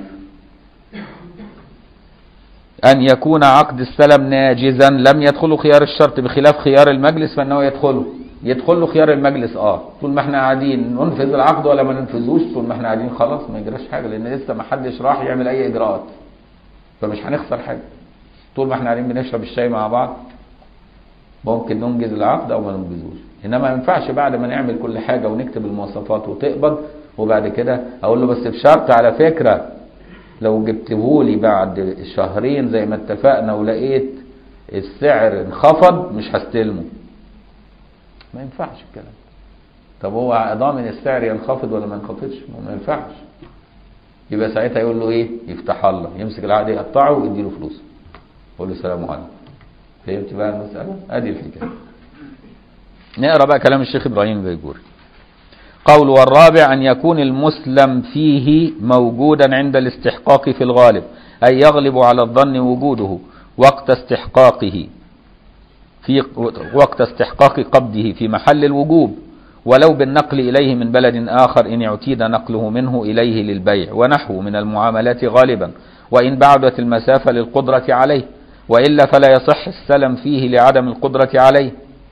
أن يكون عقد السلم ناجزا لم يدخله خيار الشرط بخلاف خيار المجلس فإنه يدخله يدخل له خيار المجلس اه طول ما احنا قاعدين ننفذ العقد ولا ما ننفذوش طول ما احنا قاعدين خلاص ما يجراش حاجه لان لسه ما حدش راح يعمل اي اجراءات فمش هنخسر حاجه طول ما احنا قاعدين بنشرب الشاي مع بعض ممكن ننجز العقد او ما ننجزوش انما ما ينفعش بعد ما نعمل كل حاجه ونكتب المواصفات وتقبض وبعد كده اقول له بس بشرط على فكره لو جبتهولي بعد شهرين زي ما اتفقنا ولقيت السعر انخفض مش هستلمه ما ينفعش الكلام طب هو ضامن السعر ينخفض ولا ما ينخفضش ما ينفعش يبقى ساعتها يقول له ايه يفتح الله يمسك العقد يقطعه ويدي له فلوسه يقول له السلام عليكم فهمت بقى المسألة ادي الحكاية نقرا بقى كلام الشيخ ابراهيم البيجوري قول والرابع أن يكون المسلم فيه موجودا عند الاستحقاق في الغالب أي يغلب على الظن وجوده وقت استحقاقه في وقت استحقاق قبضه في محل الوجوب ولو بالنقل إليه من بلد آخر إن اعتيد نقله منه إليه للبيع ونحو من المعاملات غالبا وإن بعدت المسافة للقدرة عليه وإلا فلا يصح السلم فيه لعدم القدرة عليه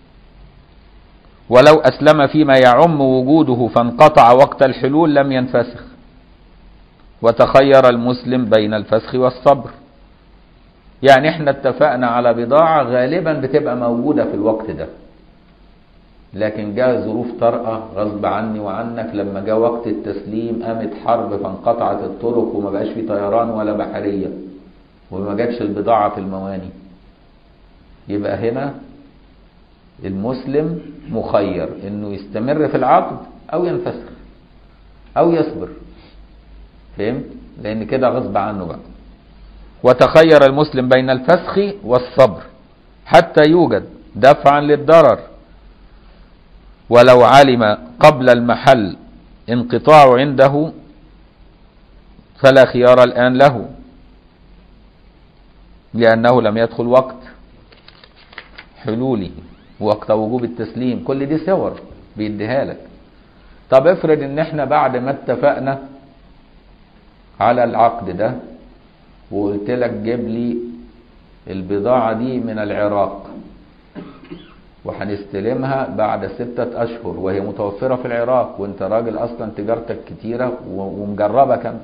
ولو أسلم فيما يعم وجوده فانقطع وقت الحلول لم ينفسخ وتخير المسلم بين الفسخ والصبر يعني احنا اتفقنا على بضاعة غالبا بتبقى موجودة في الوقت ده لكن جاء ظروف طارئة غصب عني وعنك لما جاء وقت التسليم قامت حرب فانقطعت الطرق وما بقاش في طيران ولا بحرية وما جاتش البضاعة في المواني يبقى هنا المسلم مخير انه يستمر في العقد او ينفسخ او يصبر فهمت لان كده غصب عنه بقى وتخير المسلم بين الفسخ والصبر حتى يوجد دفعا للضرر ولو علم قبل المحل انقطاع عنده فلا خيار الآن له لأنه لم يدخل وقت حلوله وقت وجوب التسليم كل دي صور بيديها لك طب افرض ان احنا بعد ما اتفقنا على العقد ده وقلت لك جيب لي البضاعة دي من العراق وهنستلمها بعد ستة أشهر وهي متوفرة في العراق وانت راجل أصلا تجارتك كتيرة ومجربة كم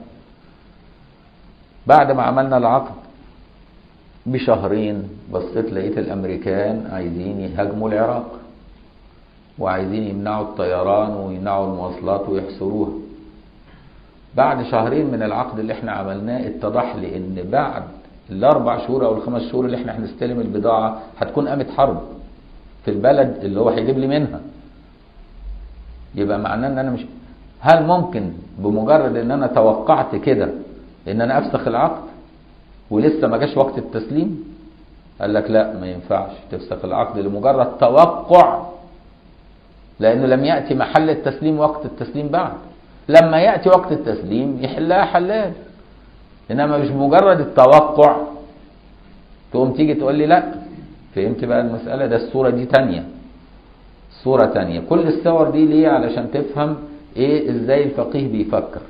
بعد ما عملنا العقد بشهرين بصيت لقيت الأمريكان عايزين يهاجموا العراق وعايزين يمنعوا الطيران ويمنعوا المواصلات ويحصروها بعد شهرين من العقد اللي احنا عملناه اتضح لي ان بعد الاربع شهور او الخمس شهور اللي احنا هنستلم البضاعة هتكون قامت حرب في البلد اللي هو هيجيب لي منها يبقى معناه ان انا مش هل ممكن بمجرد ان انا توقعت كده ان انا افسخ العقد ولسه ما جاش وقت التسليم قال لك لا ما ينفعش تفسخ العقد لمجرد توقع لانه لم ياتي محل التسليم وقت التسليم بعد لما ياتي وقت التسليم يحلها حلال انما مش مجرد التوقع تقوم تيجي تقول لي لا فهمت بقى المسألة ده الصورة دي تانية صورة تانية كل الصور دي ليه علشان تفهم ايه ازاي الفقيه بيفكر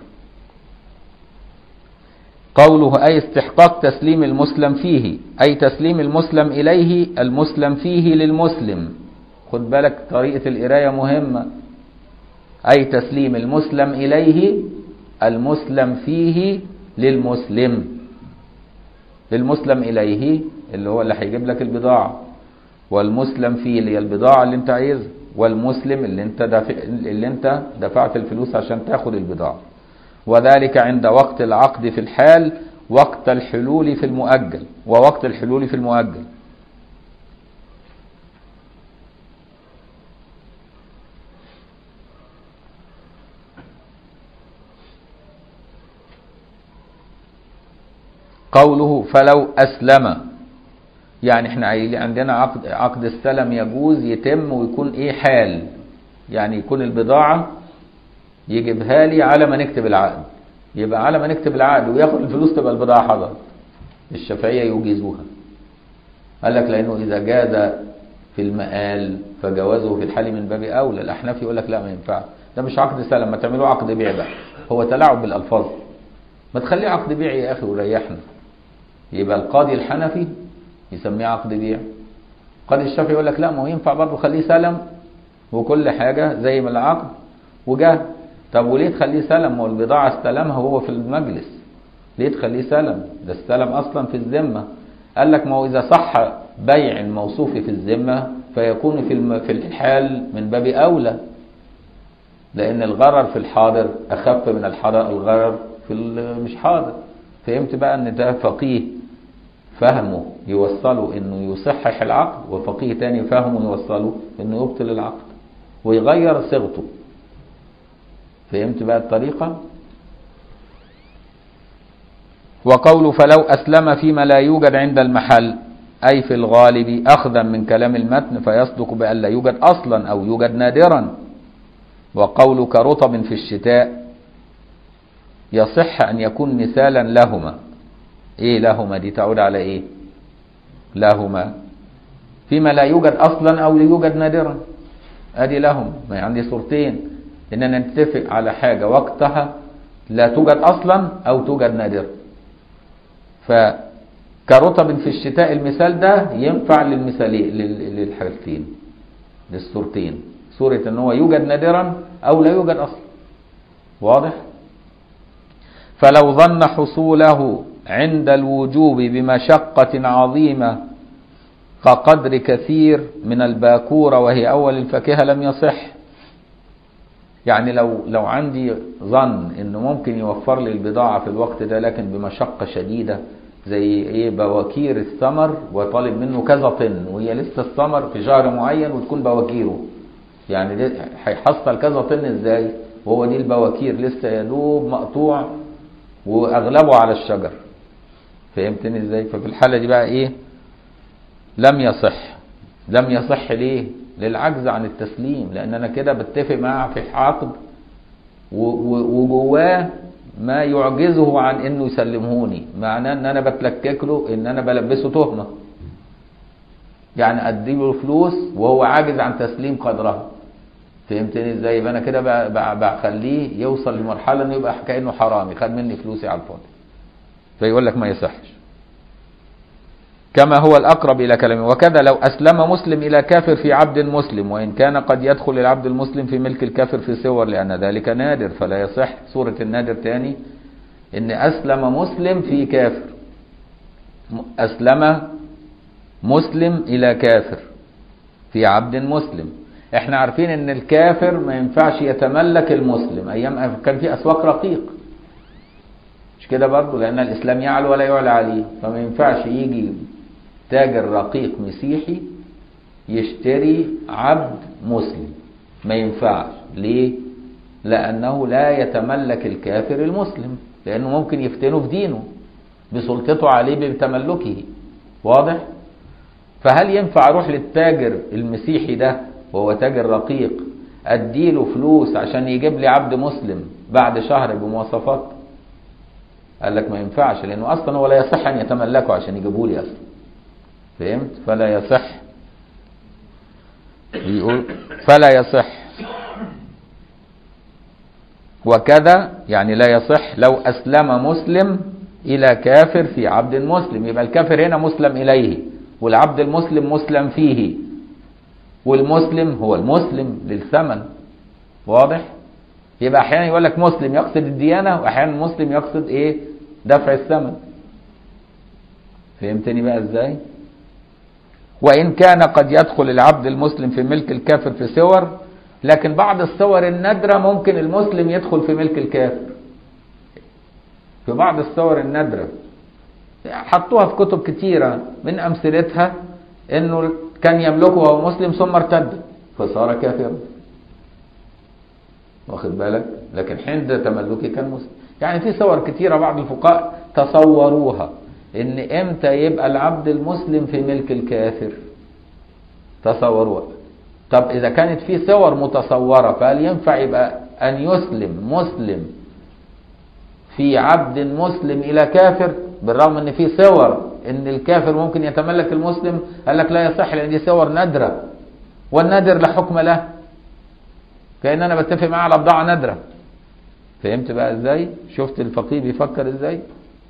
قوله أي استحقاق تسليم المسلم فيه أي تسليم المسلم إليه المسلم فيه للمسلم خد بالك طريقة القراية مهمة أي تسليم المسلم إليه المسلم فيه للمسلم للمسلم إليه اللي هو اللي هيجيب لك البضاعة والمسلم فيه اللي هي البضاعة اللي انت عايزها والمسلم اللي انت دافع اللي انت دفعت الفلوس عشان تاخد البضاعة وذلك عند وقت العقد في الحال وقت الحلول في المؤجل ووقت الحلول في المؤجل قوله فلو أسلم يعني احنا عندنا عقد عقد السلم يجوز يتم ويكون ايه حال يعني يكون البضاعة يجيبها لي على ما نكتب العقد يبقى على ما نكتب العقد وياخد الفلوس تبقى البضاعة حضرت الشافعية يجيزوها قال لك لأنه إذا جاز في المآل فجوازه في الحال من باب أولى الأحناف يقول لك لا ما ينفعش ده مش عقد سلم ما تعملوه عقد بيع بقى هو تلاعب بالألفاظ ما تخليه عقد بيع يا أخي وريحنا يبقى القاضي الحنفي يسميه عقد بيع القاضي الشافعي يقول لك لا ما هو ينفع برضه خليه سلم وكل حاجة زي ما العقد وجاه طب وليه تخليه سلم ما هو البضاعة استلمها وهو في المجلس ليه تخليه سلم ده السلم أصلا في الذمة قال لك ما هو إذا صح بيع الموصوف في الذمة فيكون في في الحال من باب أولى لأن الغرر في الحاضر أخف من الحاضر الغرر في مش حاضر فهمت بقى ان ده فقيه فهمه يوصله انه يصحح العقد وفقيه تاني فهمه يوصله انه يبطل العقد ويغير صيغته فهمت بقى الطريقة وقول فلو أسلم فيما لا يوجد عند المحل أي في الغالب أخذا من كلام المتن فيصدق بأن لا يوجد أصلا أو يوجد نادرا وقول كرطب في الشتاء يصح أن يكون مثالا لهما إيه لهما دي تعود على إيه لهما فيما لا يوجد أصلا أو لا يوجد نادرا أدي لهم ما عندي صورتين إننا نتفق على حاجة وقتها لا توجد أصلا أو توجد نادرا فكرطب في الشتاء المثال ده ينفع للمثالين للحالتين للصورتين صورة ان هو يوجد نادرا او لا يوجد اصلا واضح فلو ظن حصوله عند الوجوب بمشقة عظيمة كقدر كثير من الباكورة وهي أول الفاكهة لم يصح يعني لو لو عندي ظن انه ممكن يوفر لي البضاعة في الوقت ده لكن بمشقة شديدة زي ايه بواكير الثمر وطالب منه كذا طن وهي لسه الثمر في شهر معين وتكون بواكيره يعني ده هيحصل كذا طن ازاي وهو دي البواكير لسه يا دوب مقطوع واغلبه على الشجر فهمتني ازاي ففي الحالة دي بقى ايه لم يصح لم يصح ليه للعجز عن التسليم لان انا كده بتفق معاه في عقد وجواه ما يعجزه عن انه يسلمهوني معناه ان انا بتلكك له ان انا بلبسه تهمه يعني اديله فلوس وهو عاجز عن تسليم قدرها فهمتني ازاي يبقى انا كده بخليه يوصل لمرحله انه يبقى كانه حرامي خد مني فلوسي على الفاضي فيقول لك ما يصحش كما هو الأقرب إلى كلامه وكذا لو أسلم مسلم إلى كافر في عبد مسلم وإن كان قد يدخل العبد المسلم في ملك الكافر في صور لأن ذلك نادر فلا يصح صورة النادر تاني إن أسلم مسلم في كافر أسلم مسلم إلى كافر في عبد مسلم احنا عارفين ان الكافر ما ينفعش يتملك المسلم ايام كان في اسواق رقيق مش كده برضه لان الاسلام يعلو ولا يعلى عليه فما ينفعش يجي تاجر رقيق مسيحي يشتري عبد مسلم ما ينفعش ليه لانه لا يتملك الكافر المسلم لانه ممكن يفتنه في دينه بسلطته عليه بتملكه واضح فهل ينفع اروح للتاجر المسيحي ده وهو تاجر رقيق اديله فلوس عشان يجيب لي عبد مسلم بعد شهر بمواصفات قال لك ما ينفعش لانه اصلا هو لا يصح ان يتملكه عشان يجيبه لي اصلا فهمت فلا يصح بيقول فلا يصح وكذا يعني لا يصح لو اسلم مسلم الى كافر في عبد مسلم يبقى الكافر هنا مسلم اليه والعبد المسلم مسلم فيه والمسلم هو المسلم للثمن واضح يبقى احيانا يقول لك مسلم يقصد الديانه واحيانا مسلم يقصد ايه دفع الثمن فهمتني بقى ازاي وان كان قد يدخل العبد المسلم في ملك الكافر في صور لكن بعض الصور النادره ممكن المسلم يدخل في ملك الكافر في بعض الصور النادره حطوها في كتب كتيره من امثلتها انه كان يملكه وهو مسلم ثم ارتد فصار كافرا واخد بالك لكن عند تملكه كان مسلم يعني في صور كتيرة بعض الفقهاء تصوروها ان امتى يبقى العبد المسلم في ملك الكافر تصوروها طب اذا كانت في صور متصورة فهل ينفع يبقى ان يسلم مسلم في عبد مسلم الى كافر بالرغم ان في صور ان الكافر ممكن يتملك المسلم قال لك لا يصح لان دي صور نادرة والنادر لا حكم له كأن انا بتفق معاه على بضاعة نادرة فهمت بقى ازاي شفت الفقيه بيفكر ازاي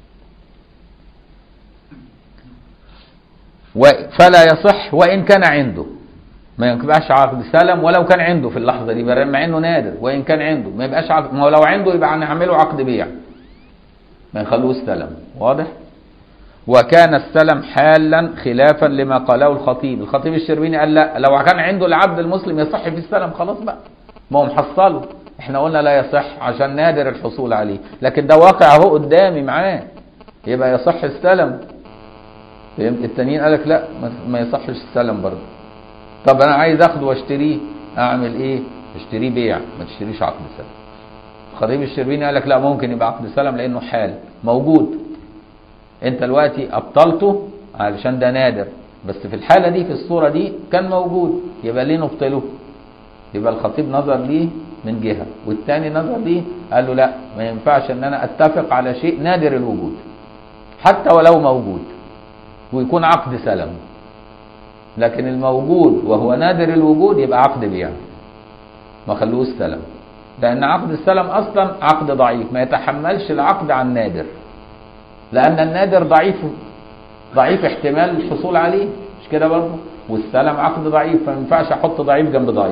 فلا يصح وان كان عنده ما يبقاش عقد سلم ولو كان عنده في اللحظه دي مع انه نادر وان كان عنده ما يبقاش عقد ما هو لو عنده يبقى هنعمله عقد بيع ما يخلوش سلم واضح وكان السلم حالا خلافا لما قاله الخطيب الخطيب الشربيني قال لا لو كان عنده العبد المسلم يصح في السلم خلاص بقى ما هو محصله احنا قلنا لا يصح عشان نادر الحصول عليه لكن ده واقع اهو قدامي معاه يبقى يصح السلم فهمت التانيين قالك لا ما يصحش السلم برضه طب انا عايز اخده واشتريه اعمل ايه اشتريه بيع ما تشتريش عقد سلم خطيب الشربيني قالك لا ممكن يبقى عقد سلم لانه حال موجود انت دلوقتي ابطلته علشان ده نادر بس في الحالة دي في الصورة دي كان موجود يبقى ليه نبطله يبقى الخطيب نظر ليه من جهة والتاني نظر ليه قال له لا ما ينفعش ان انا اتفق على شيء نادر الوجود حتى ولو موجود ويكون عقد سلم لكن الموجود وهو نادر الوجود يبقى عقد بيع ما خلوش سلم لان عقد السلم اصلا عقد ضعيف ما يتحملش العقد عن نادر لان النادر ضعيف ضعيف احتمال الحصول عليه مش كده برضه والسلم عقد ضعيف فما ينفعش احط ضعيف جنب ضعيف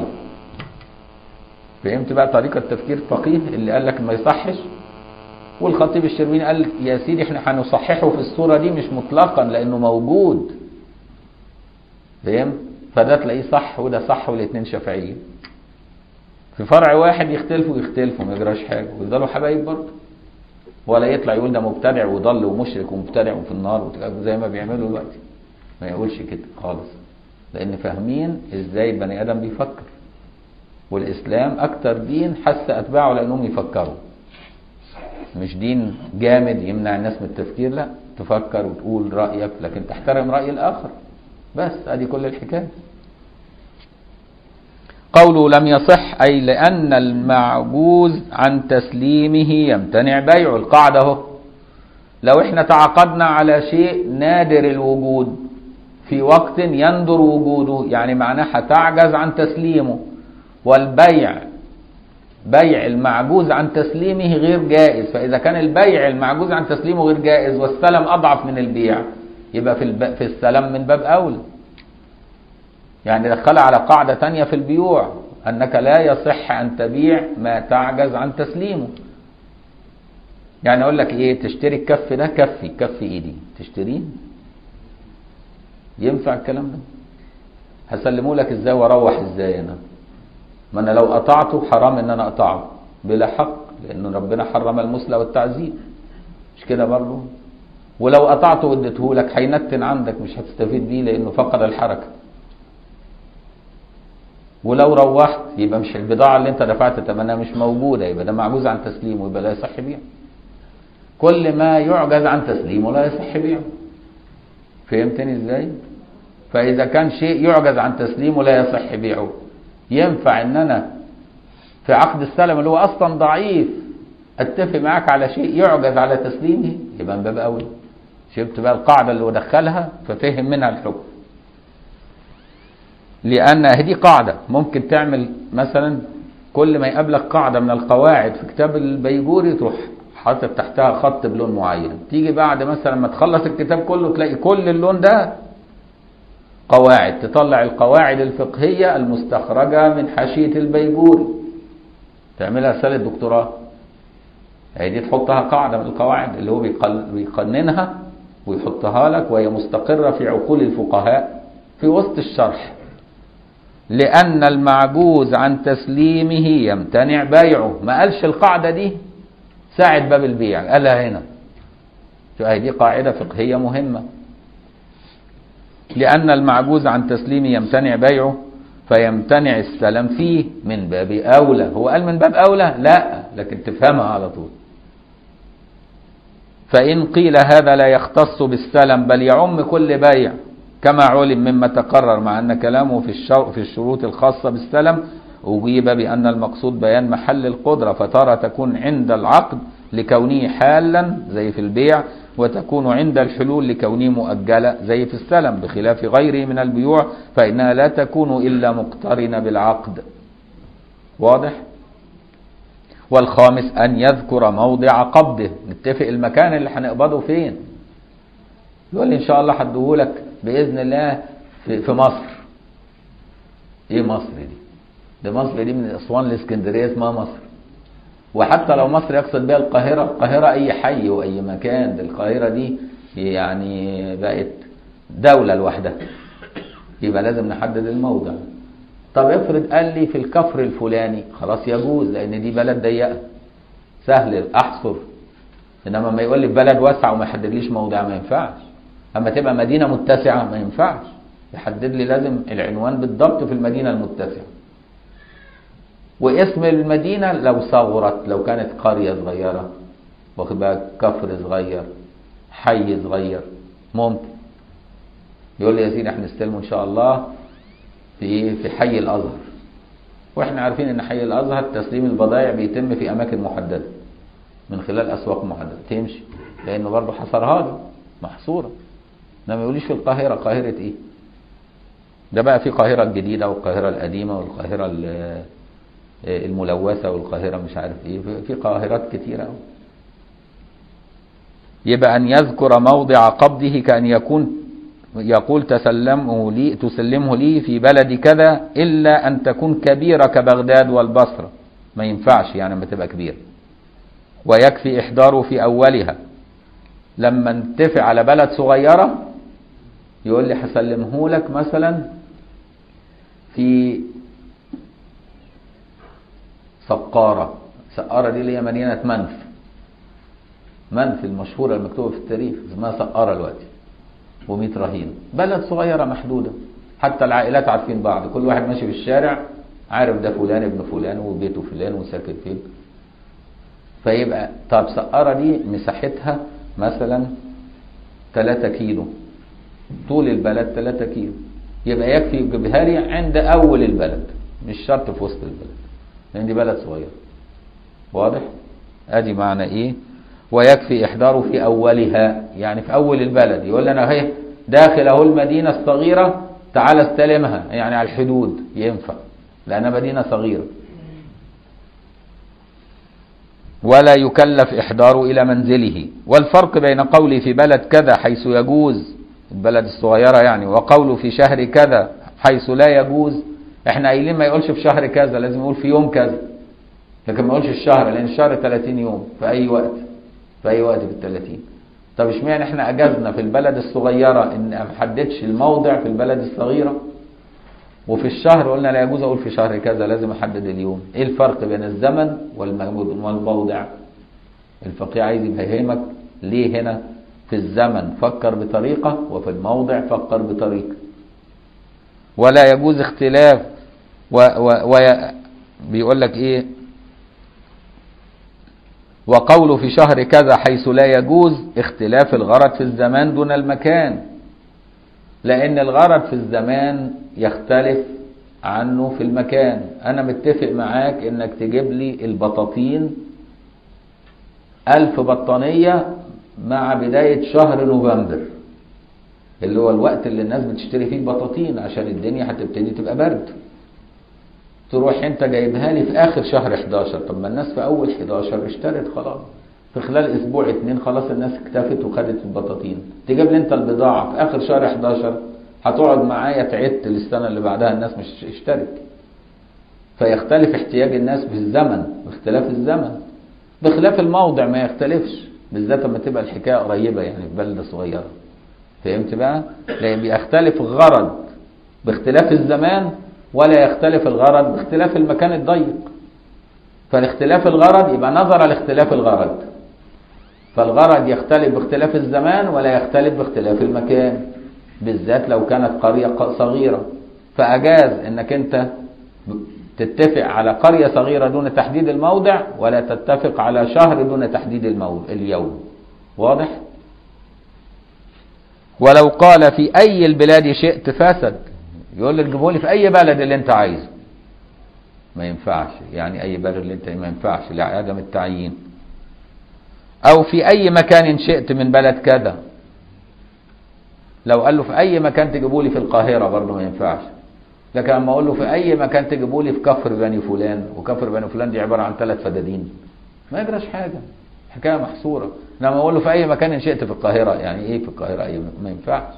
فهمت بقى طريقه تفكير الفقيه اللي قال لك ما يصحش والخطيب الشربيني قال يا سيدي احنا هنصححه في الصوره دي مش مطلقا لانه موجود فهمت فده تلاقيه صح وده صح والاثنين شافعيين في فرع واحد يختلفوا يختلفوا ما يجراش حاجه ويفضلوا حبايب برضه ولا يطلع يقول ده مبتدع وضل ومشرك ومبتدع وفي النار زي ما بيعملوا دلوقتي ما يقولش كده خالص لان فاهمين ازاي البني ادم بيفكر والاسلام اكتر دين حث اتباعه لانهم يفكروا مش دين جامد يمنع الناس من التفكير لا تفكر وتقول رايك لكن تحترم راي الاخر بس ادي كل الحكايه قوله لم يصح أي لأن المعجوز عن تسليمه يمتنع بيعه القاعدة اهو لو احنا تعاقدنا على شيء نادر الوجود في وقت يندر وجوده يعني معناه هتعجز عن تسليمه والبيع بيع المعجوز عن تسليمه غير جائز فإذا كان البيع المعجوز عن تسليمه غير جائز والسلم أضعف من البيع يبقى في, الب... في السلم من باب أولى يعني دخلها على قاعدة تانية في البيوع أنك لا يصح أن تبيع ما تعجز عن تسليمه يعني أقول لك إيه تشتري الكف ده كفي كف إيدي تشتريه ينفع الكلام ده هسلمه لك إزاي وأروح إزاي أنا ما أنا لو قطعته حرام إن أنا أقطعه بلا حق لأن ربنا حرم المثلى والتعذيب مش كده برضه ولو قطعته واديته لك هينتن عندك مش هتستفيد بيه لأنه فقد الحركة ولو روحت يبقى مش البضاعة اللي انت دفعت ثمنها مش موجودة يبقى ده معجوز عن تسليمه يبقى لا يصح بيعه كل ما يعجز عن تسليمه لا يصح بيعه فهمتني ازاي فاذا كان شيء يعجز عن تسليمه لا يصح بيعه ينفع ان انا في عقد السلم اللي هو اصلا ضعيف اتفق معاك على شيء يعجز على تسليمه يبقى من باب اولى شفت بقى القاعده اللي ودخلها ففهم منها الحكم لان دي قاعده ممكن تعمل مثلا كل ما يقابلك قاعده من القواعد في كتاب البيجوري تروح حاطط تحتها خط بلون معين تيجي بعد مثلا ما تخلص الكتاب كله تلاقي كل اللون ده قواعد تطلع القواعد الفقهية المستخرجة من حاشية البيجوري تعملها رسالة دكتوراه هي دي تحطها قاعدة من القواعد اللي هو بيقننها ويحطها لك وهي مستقرة في عقول الفقهاء في وسط الشرح لأن المعجوز عن تسليمه يمتنع بيعه ما قالش القاعدة دي ساعد باب البيع قالها هنا هي دي قاعدة فقهية مهمة لأن المعجوز عن تسليمه يمتنع بيعه فيمتنع السلام فيه من باب أولى هو قال من باب أولى لا لكن تفهمها على طول فإن قيل هذا لا يختص بالسلم بل يعم كل بيع كما علم مما تقرر مع أن كلامه في, الشر في الشروط الخاصة بالسلم أجيب بأن المقصود بيان محل القدرة فترى تكون عند العقد لكونه حالا زي في البيع وتكون عند الحلول لكونه مؤجلة زي في السلم بخلاف غيره من البيوع فإنها لا تكون إلا مقترنة بالعقد واضح؟ والخامس أن يذكر موضع قبضه نتفق المكان اللي هنقبضه فين يقول لي إن شاء الله هديهولك بإذن الله في, في مصر إيه مصر دي؟ ده مصر دي من أسوان لإسكندرية اسمها مصر وحتى لو مصر يقصد بها القاهرة القاهرة أي حي وأي مكان ده القاهرة دي يعني بقت دولة لوحدها يبقى لازم نحدد الموضع طب افرض قال لي في الكفر الفلاني خلاص يجوز لأن دي بلد ضيقة سهل أحصر إنما ما يقول لي بلد واسعة وما يحددليش موضع ما ينفعش أما تبقى مدينة متسعة ما ينفعش يحدد لي لازم العنوان بالضبط في المدينة المتسعة واسم المدينة لو صغرت لو كانت قرية صغيرة واخد بالك كفر صغير حي صغير ممكن يقول لي يا سيدي احنا نستلمه ان شاء الله في في حي الازهر واحنا عارفين ان حي الازهر تسليم البضائع بيتم في اماكن محدده من خلال اسواق محدده تمشي لانه برضه حصرها لي محصوره انما ما يقوليش في القاهره قاهره ايه ده بقى في القاهره الجديده والقاهره القديمه والقاهره الملوثة والقاهرة مش عارف ايه في قاهرات كتيرة أوي يبقى أن يذكر موضع قبضه كأن يكون يقول تسلمه لي تسلمه لي في بلد كذا إلا أن تكون كبيرة كبغداد والبصرة ما ينفعش يعني لما تبقى كبيرة ويكفي إحضاره في أولها لما نتفق على بلد صغيرة يقول لي هسلمه لك مثلا في سقارة سقارة دي اللي هي مدينة منف منف المشهورة المكتوبة في التاريخ اسمها سقارة دلوقتي و100 رهين بلد صغيرة محدودة حتى العائلات عارفين بعض كل واحد ماشي في الشارع عارف ده فلان ابن فلان وبيته فلان وساكن فين فيبقى طب سقارة دي مساحتها مثلا 3 كيلو طول البلد 3 كيلو يبقى يكفي يجيبها لي عند اول البلد مش شرط في وسط البلد لان دي بلد صغيره واضح ادي معنى ايه ويكفي احضاره في اولها يعني في اول البلد يقول لي انا اهي داخل اهو المدينه الصغيره تعال استلمها يعني على الحدود ينفع لانها مدينه صغيره ولا يكلف إحضاره إلى منزله والفرق بين قولي في بلد كذا حيث يجوز البلد الصغيرة يعني وقوله في شهر كذا حيث لا يجوز احنا قايلين ما يقولش في شهر كذا لازم يقول في يوم كذا لكن ما يقولش الشهر لأن الشهر 30 يوم في أي وقت في أي وقت في ال 30 طب اشمعنى احنا أجزنا في البلد الصغيرة إن ما حددش الموضع في البلد الصغيرة وفي الشهر قلنا لا يجوز اقول في شهر كذا لازم احدد اليوم ايه الفرق بين الزمن والموضع الفقيه عايز يفهمك ليه هنا في الزمن فكر بطريقة وفي الموضع فكر بطريقة ولا يجوز اختلاف و و و بيقول لك ايه وقوله في شهر كذا حيث لا يجوز اختلاف الغرض في الزمان دون المكان لأن الغرض في الزمان يختلف عنه في المكان أنا متفق معاك إنك تجيب لي البطاطين ألف بطانية مع بداية شهر نوفمبر اللي هو الوقت اللي الناس بتشتري فيه البطاطين عشان الدنيا هتبتدي تبقى برد تروح انت جايبها لي في اخر شهر 11 طب ما الناس في اول 11 اشترت خلاص في خلال اسبوع اتنين خلاص الناس اكتفت وخدت البطاطين تجيب لي انت البضاعه في اخر شهر 11 هتقعد معايا تعدت للسنه اللي بعدها الناس مش اشترت فيختلف احتياج الناس في الزمن باختلاف الزمن بخلاف الموضع ما يختلفش بالذات لما تبقى الحكايه قريبه يعني في بلده صغيره فهمت بقى؟ لان بيختلف الغرض باختلاف الزمان ولا يختلف الغرض باختلاف المكان الضيق فالاختلاف الغرض يبقى نظر لاختلاف الغرض فالغرض يختلف باختلاف الزمان ولا يختلف باختلاف المكان بالذات لو كانت قرية صغيرة فأجاز انك انت تتفق على قرية صغيرة دون تحديد الموضع ولا تتفق على شهر دون تحديد الموضع اليوم واضح ولو قال في أي البلاد شئت فسد يقول لي تجيبه لي في أي بلد اللي أنت عايزه ما ينفعش يعني أي بلد اللي أنت ما ينفعش لعدم التعيين أو في أي مكان شئت من بلد كذا لو قال له في أي مكان تجيبه لي في القاهرة برضه ما ينفعش لكن لما أقول له في أي مكان تجيبه لي في كفر بني فلان وكفر بني فلان دي عبارة عن ثلاث فدادين ما يجراش حاجة حكاية محصورة لما أقول له في أي مكان شئت في القاهرة يعني إيه في القاهرة أي ما ينفعش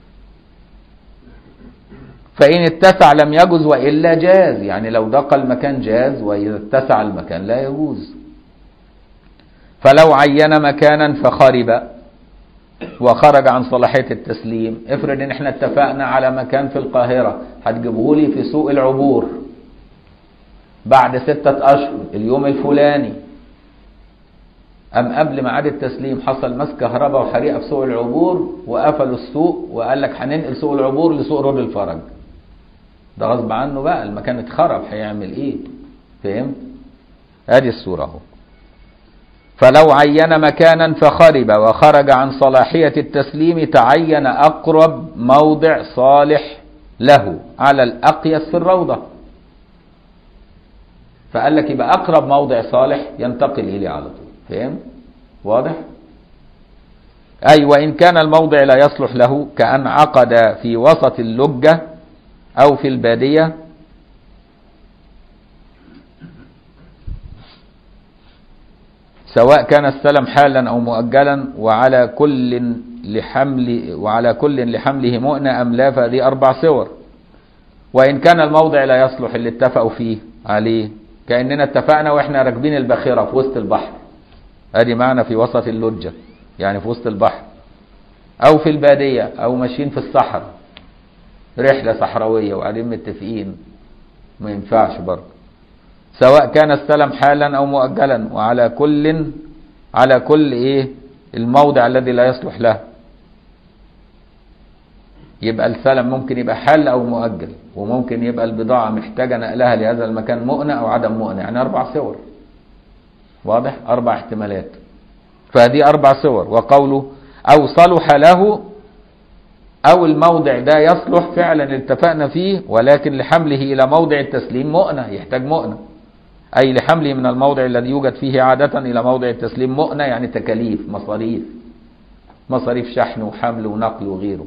فإن اتسع لم يجوز وإلا جاز يعني لو ضاق المكان جاز وإذا اتسع المكان لا يجوز فلو عين مكانا فخرب وخرج عن صلاحية التسليم افرض ان احنا اتفقنا على مكان في القاهرة هتجيبه لي في سوق العبور بعد ستة أشهر اليوم الفلاني أم قبل ميعاد التسليم حصل مس كهرباء وحريقة في سوق العبور وقفلوا السوق وقال لك هننقل سوق العبور لسوق رود الفرج ده غصب عنه بقى المكان اتخرب هيعمل ايه فهمت ادي الصورة اهو فلو عين مكانا فخرب وخرج عن صلاحية التسليم تعين أقرب موضع صالح له على الأقيس في الروضة فقال لك يبقى أقرب موضع صالح ينتقل إليه على طول فهم؟ واضح؟ أي وإن كان الموضع لا يصلح له كأن عقد في وسط اللجة أو في البادية سواء كان السلم حالا أو مؤجلا وعلى كل لحمل وعلى كل لحمله مؤنة أم لا فهذه أربع صور وإن كان الموضع لا يصلح اللي اتفقوا فيه عليه كأننا اتفقنا وإحنا راكبين الباخرة في وسط البحر ادي معنى في وسط اللجة يعني في وسط البحر او في البادية او ماشيين في الصحراء رحلة صحراوية وقاعدين متفقين ما ينفعش برضه سواء كان السلم حالا او مؤجلا وعلى كل على كل ايه الموضع الذي لا يصلح له يبقى السلم ممكن يبقى حال او مؤجل وممكن يبقى البضاعة محتاجة نقلها لهذا المكان مؤنة او عدم مؤنة يعني اربع صور واضح اربع احتمالات فهذه اربع صور وقوله او صلح له او الموضع ده يصلح فعلا اللي اتفقنا فيه ولكن لحمله الى موضع التسليم مؤنة يحتاج مؤنة اي لحمله من الموضع الذي يوجد فيه عادة الى موضع التسليم مؤنة يعني تكاليف مصاريف مصاريف شحن وحمل ونقل وغيره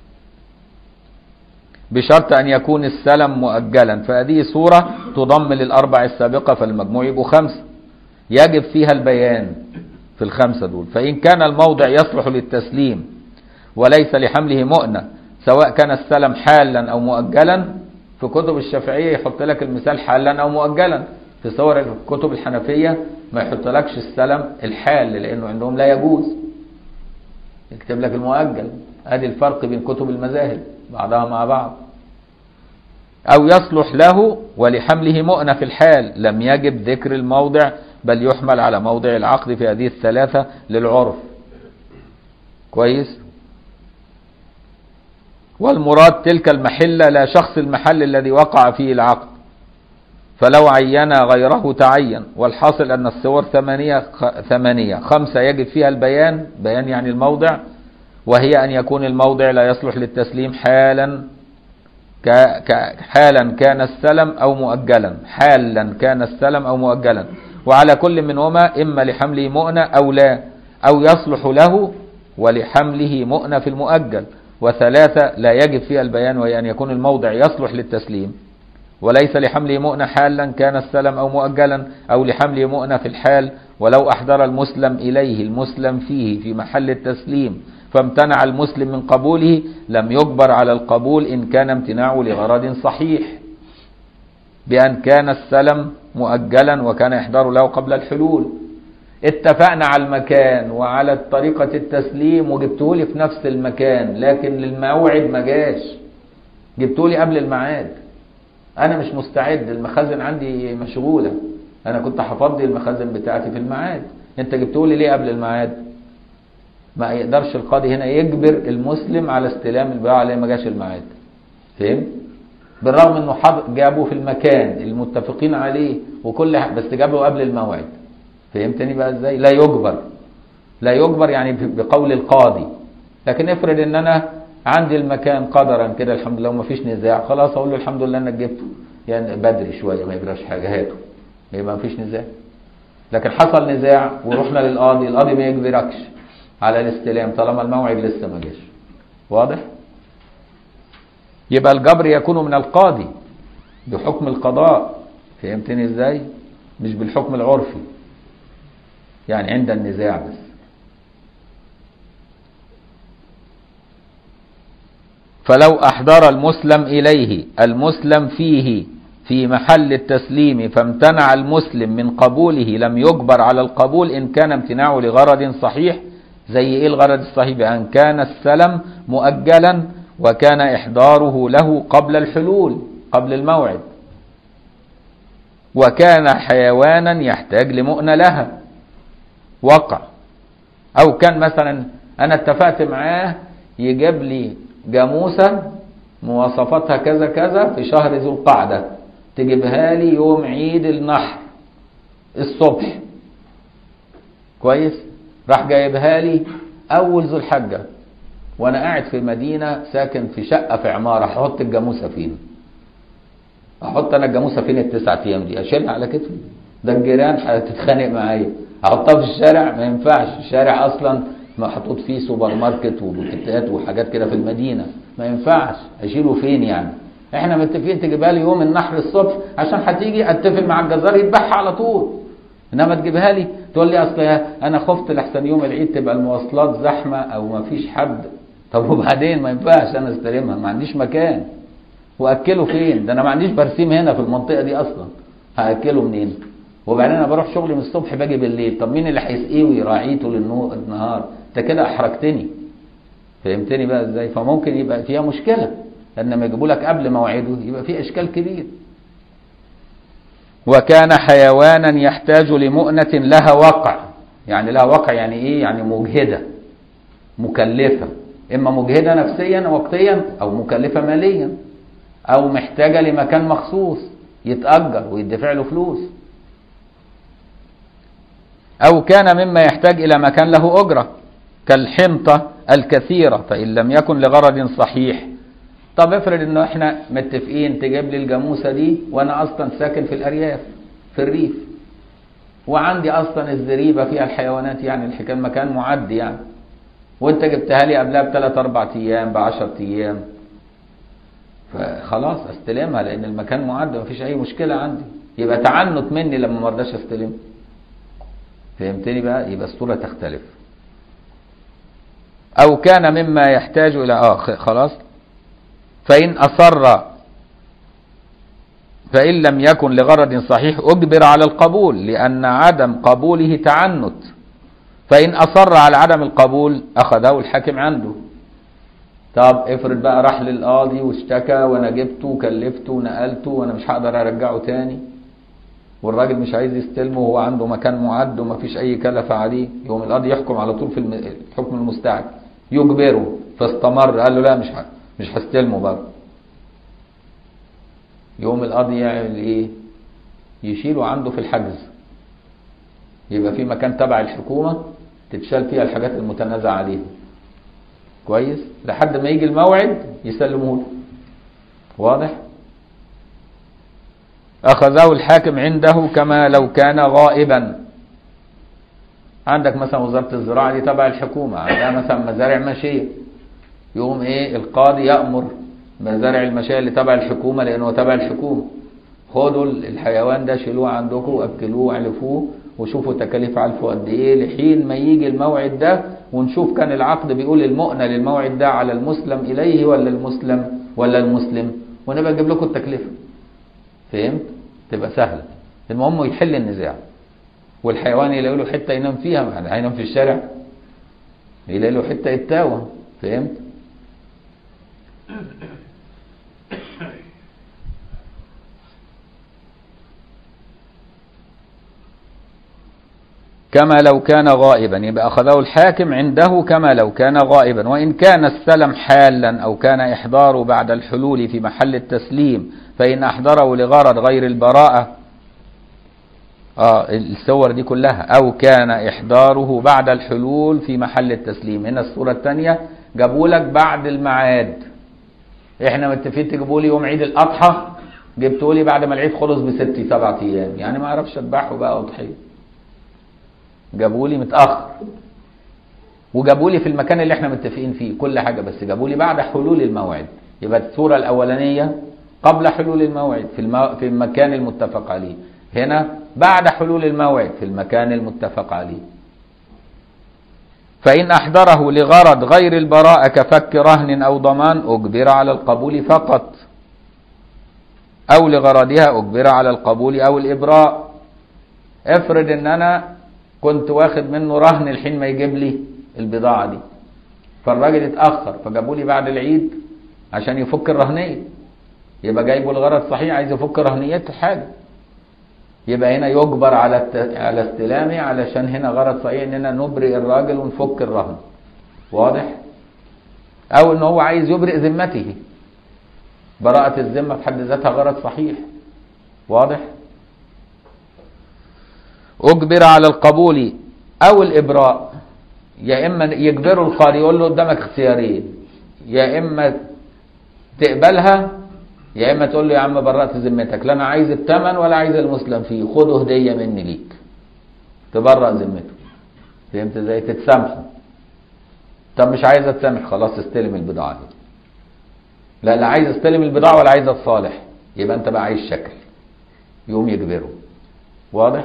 بشرط أن يكون السلم مؤجلا فهذه صورة تضم للأربع السابقة فالمجموع يبقوا خمسة يجب فيها البيان في الخمسة دول فإن كان الموضع يصلح للتسليم وليس لحمله مؤنة سواء كان السلم حالا أو مؤجلا في كتب الشافعية يحط لك المثال حالا أو مؤجلا في صور الكتب الحنفية ما يحطلكش السلم الحال لأنه عندهم لا يجوز يكتب لك المؤجل ادي الفرق بين كتب المذاهب بعضها مع بعض او يصلح له ولحمله مؤنة في الحال لم يجب ذكر الموضع بل يحمل على موضع العقد في هذه الثلاثة للعرف كويس والمراد تلك المحلة لا شخص المحل الذي وقع فيه العقد فلو عين غيره تعين والحاصل أن الصور ثمانية, ثمانية خمسة يجب فيها البيان بيان يعني الموضع وهي أن يكون الموضع لا يصلح للتسليم حالا حالا كان السلم أو مؤجلا حالا كان السلم أو مؤجلا وعلى كل منهما إما لحمله مؤنة أو لا أو يصلح له ولحمله مؤنة في المؤجل وثلاثة لا يجب فيها البيان وهي أن يكون الموضع يصلح للتسليم وليس لحمله مؤنة حالا كان السلم أو مؤجلا أو لحمله مؤنة في الحال ولو أحضر المسلم إليه المسلم فيه في محل التسليم فامتنع المسلم من قبوله لم يجبر على القبول إن كان امتناعه لغرض صحيح بأن كان السلم مؤجلا وكان إحضاره له قبل الحلول اتفقنا على المكان وعلى طريقة التسليم وجبته لي في نفس المكان لكن للموعد ما جاش جبته لي قبل الميعاد انا مش مستعد المخازن عندي مشغوله انا كنت هفضي المخازن بتاعتي في الميعاد انت جبته لي ليه قبل الميعاد ما يقدرش القاضي هنا يجبر المسلم على استلام البيعه اللي ما جاش الميعاد فهمت بالرغم انه جابه في المكان المتفقين عليه وكل بس جابه قبل الموعد فهمتني بقى ازاي لا يجبر لا يجبر يعني بقول القاضي لكن افرض ان انا عندي المكان قدرا كده الحمد لله وما فيش نزاع خلاص اقول له الحمد لله انك جبته يعني بدري شويه ما يجراش حاجه هاته يبقى ما فيش نزاع لكن حصل نزاع ورحنا للقاضي القاضي ما يجبركش على الاستلام طالما الموعد لسه ما جاش واضح يبقى الجبر يكون من القاضي بحكم القضاء فهمتني ازاي مش بالحكم العرفي يعني عند النزاع بس فلو أحضر المسلم إليه المسلم فيه في محل التسليم فامتنع المسلم من قبوله لم يجبر على القبول إن كان امتناعه لغرض صحيح زي إيه الغرض الصحيح بأن كان السلم مؤجلا وكان إحضاره له قبل الحلول قبل الموعد وكان حيوانا يحتاج لمؤنة لها وقع أو كان مثلا أنا اتفقت معاه يجيب لي جاموسة مواصفاتها كذا كذا في شهر ذو القعدة تجيبها لي يوم عيد النحر الصبح كويس راح جايبها لي أول ذو الحجة وأنا قاعد في مدينة ساكن في شقة في عمارة هحط الجاموسة فين أحط أنا الجاموسة فين التسعة أيام دي أشيلها على كتفي ده الجيران هتتخانق معايا أحطها في الشارع ما ينفعش الشارع أصلا محطوط فيه سوبر ماركت وبوتيكات وحاجات كده في المدينه ما ينفعش اشيله فين يعني احنا متفقين تجيبها لي يوم النحر الصبح عشان هتيجي اتفق مع الجزار يذبحها على طول انما تجيبها لي تقول لي اصل انا خفت لحسن يوم العيد تبقى المواصلات زحمه او ما فيش حد طب وبعدين ما ينفعش انا استلمها ما عنديش مكان واكله فين ده انا ما عنديش برسيم هنا في المنطقه دي اصلا هاكله منين وبعدين انا بروح شغلي من الصبح باجي بالليل طب مين اللي هيسقيه ويراعيه طول النهار انت كده احرجتني فهمتني بقى ازاي فممكن يبقى فيها مشكله لما يجيبوا لك قبل موعده يبقى في اشكال كبير وكان حيوانا يحتاج لمؤنة لها وقع يعني لها وقع يعني ايه يعني مجهده مكلفه اما مجهده نفسيا وقتيا او مكلفه ماليا او محتاجه لمكان مخصوص يتاجر ويدفع له فلوس أو كان مما يحتاج إلى مكان له أجرة كالحنطة الكثيرة فإن لم يكن لغرض صحيح طب افرض انه احنا متفقين تجيب لي الجاموسه دي وانا اصلا ساكن في الارياف في الريف وعندي اصلا الزريبه فيها الحيوانات يعني الحكايه مكان معد يعني وانت جبتها لي قبلها بثلاث اربع ايام ب 10 ايام فخلاص استلمها لان المكان معد مفيش اي مشكله عندي يبقى تعنت مني لما ما رضاش استلم فهمتني بقى يبقى الصوره تختلف أو كان مما يحتاج إلى آه خلاص فإن أصر فإن لم يكن لغرض صحيح أجبر على القبول لأن عدم قبوله تعنت فإن أصر على عدم القبول أخذه الحاكم عنده طب افرض بقى راح للقاضي واشتكى وانا جبته وكلفته ونقلته وانا مش هقدر ارجعه تاني والراجل مش عايز يستلمه وهو عنده مكان معد ومفيش اي كلفه عليه يقوم القاضي يحكم على طول في الحكم المستعد يجبره فاستمر قال له لا مش ح... مش هستلمه برضه يقوم القاضي يعمل ايه يشيله عنده في الحجز يبقى في مكان تبع الحكومه تتشال فيها الحاجات المتنازع عليها كويس لحد ما يجي الموعد يسلموه له واضح أخذه الحاكم عنده كما لو كان غائبا عندك مثلا وزارة الزراعة دي تبع الحكومة عندها مثلا مزارع ماشية يقوم ايه القاضي يأمر مزارع الماشية اللي تبع الحكومة لأنه تبع الحكومة خدوا الحيوان ده شيلوه عندكم وأكلوه وعلفوه وشوفوا تكاليف علفه قد ايه لحين ما يجي الموعد ده ونشوف كان العقد بيقول المؤنة للموعد ده على المسلم إليه ولا المسلم ولا المسلم ونبقى نجيب لكم التكلفة فهمت؟ تبقى سهلة المهم يحل النزاع والحيوان يلاقي له حتة ينام فيها يعني هينام في الشارع يلاقي له حتة يتاوى فهمت؟ كما لو كان غائبا يبقى أخذه الحاكم عنده كما لو كان غائبا وإن كان السلم حالا أو كان إحضاره بعد الحلول في محل التسليم فإن أحضره لغرض غير البراءة آه الصور دي كلها أو كان إحضاره بعد الحلول في محل التسليم هنا الصورة الثانية جابوا لك بعد الميعاد احنا متفقين تجيبوا لي يوم عيد الأضحى جبتوا لي بعد ما العيد خلص بست سبع أيام يعني ما أعرفش أذبحه بقى أضحية جابوا لي متاخر وجابوا لي في المكان اللي احنا متفقين فيه كل حاجه بس جابوا لي بعد حلول الموعد يبقى الصوره الاولانيه قبل حلول الموعد في المو... في المكان المتفق عليه هنا بعد حلول الموعد في المكان المتفق عليه فإن أحضره لغرض غير البراءة كفك رهن أو ضمان أجبر على القبول فقط أو لغرضها أجبر على القبول أو الإبراء افرض ان انا كنت واخد منه رهن الحين ما يجيب لي البضاعة دي فالراجل اتأخر فجابوا لي بعد العيد عشان يفك الرهنية يبقى جايبه الغرض صحيح عايز يفك رهنيته حاجة يبقى هنا يجبر على الت... على استلامه علشان هنا غرض صحيح اننا نبرئ الراجل ونفك الرهن واضح او ان هو عايز يبرئ ذمته براءة الذمة في حد ذاتها غرض صحيح واضح أجبر على القبول أو الإبراء يا إما يجبره القاضي يقول له قدامك اختيارين يا إما تقبلها يا إما تقول له يا عم برأت ذمتك لا أنا عايز الثمن ولا عايز المسلم فيه خده هدية مني ليك تبرأ ذمته فهمت ازاي تتسامحوا طب مش عايز اتسامح خلاص استلم البضاعة دي لا لا عايز استلم البضاعة ولا عايز اتصالح يبقى انت بقى عايز شكل يقوم يجبره واضح؟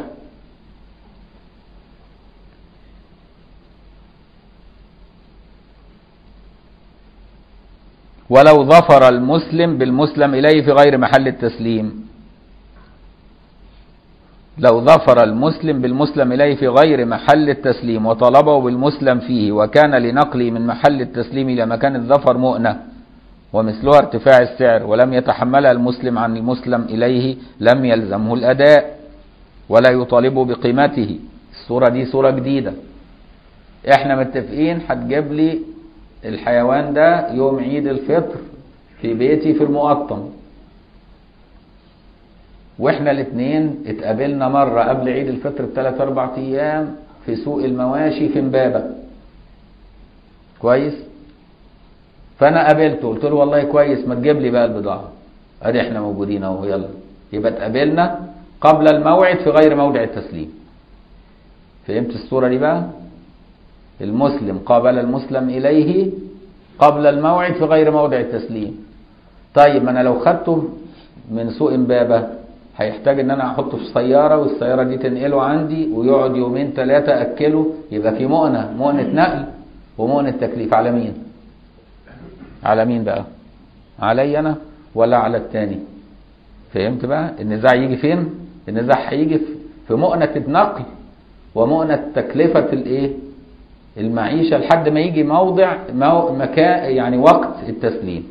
ولو ظفر المسلم بالمسلم إليه في غير محل التسليم لو ظفر المسلم بالمسلم إليه في غير محل التسليم وطلبه بالمسلم فيه وكان لنقله من محل التسليم إلى مكان الظفر مؤنة ومثلها ارتفاع السعر ولم يتحملها المسلم عن المسلم إليه لم يلزمه الأداء ولا يطالبه بقيمته الصورة دي صورة جديدة احنا متفقين هتجيب لي الحيوان ده يوم عيد الفطر في بيتي في المقطم واحنا الاثنين اتقابلنا مرة قبل عيد الفطر بثلاث اربع ايام في سوق المواشي في امبابة كويس فانا قابلته قلت له والله كويس ما تجيب لي بقى البضاعة ادي احنا موجودين اهو يلا يبقى اتقابلنا قبل الموعد في غير موضع التسليم فهمت الصورة دي بقى المسلم قابل المسلم إليه قبل الموعد في غير موضع التسليم طيب ما أنا لو خدته من سوق إمبابة هيحتاج إن أنا أحطه في سيارة والسيارة دي تنقله عندي ويقعد يومين ثلاثة أكله يبقى في مؤنة مؤنة نقل ومؤنة تكليف على مين؟ على مين بقى؟ علي أنا ولا على التاني؟ فهمت بقى؟ النزاع يجي فين؟ النزاع هيجي في مؤنة النقل ومؤنة تكلفة الإيه؟ المعيشة لحد ما يجي موضع مو مكان يعني وقت التسليم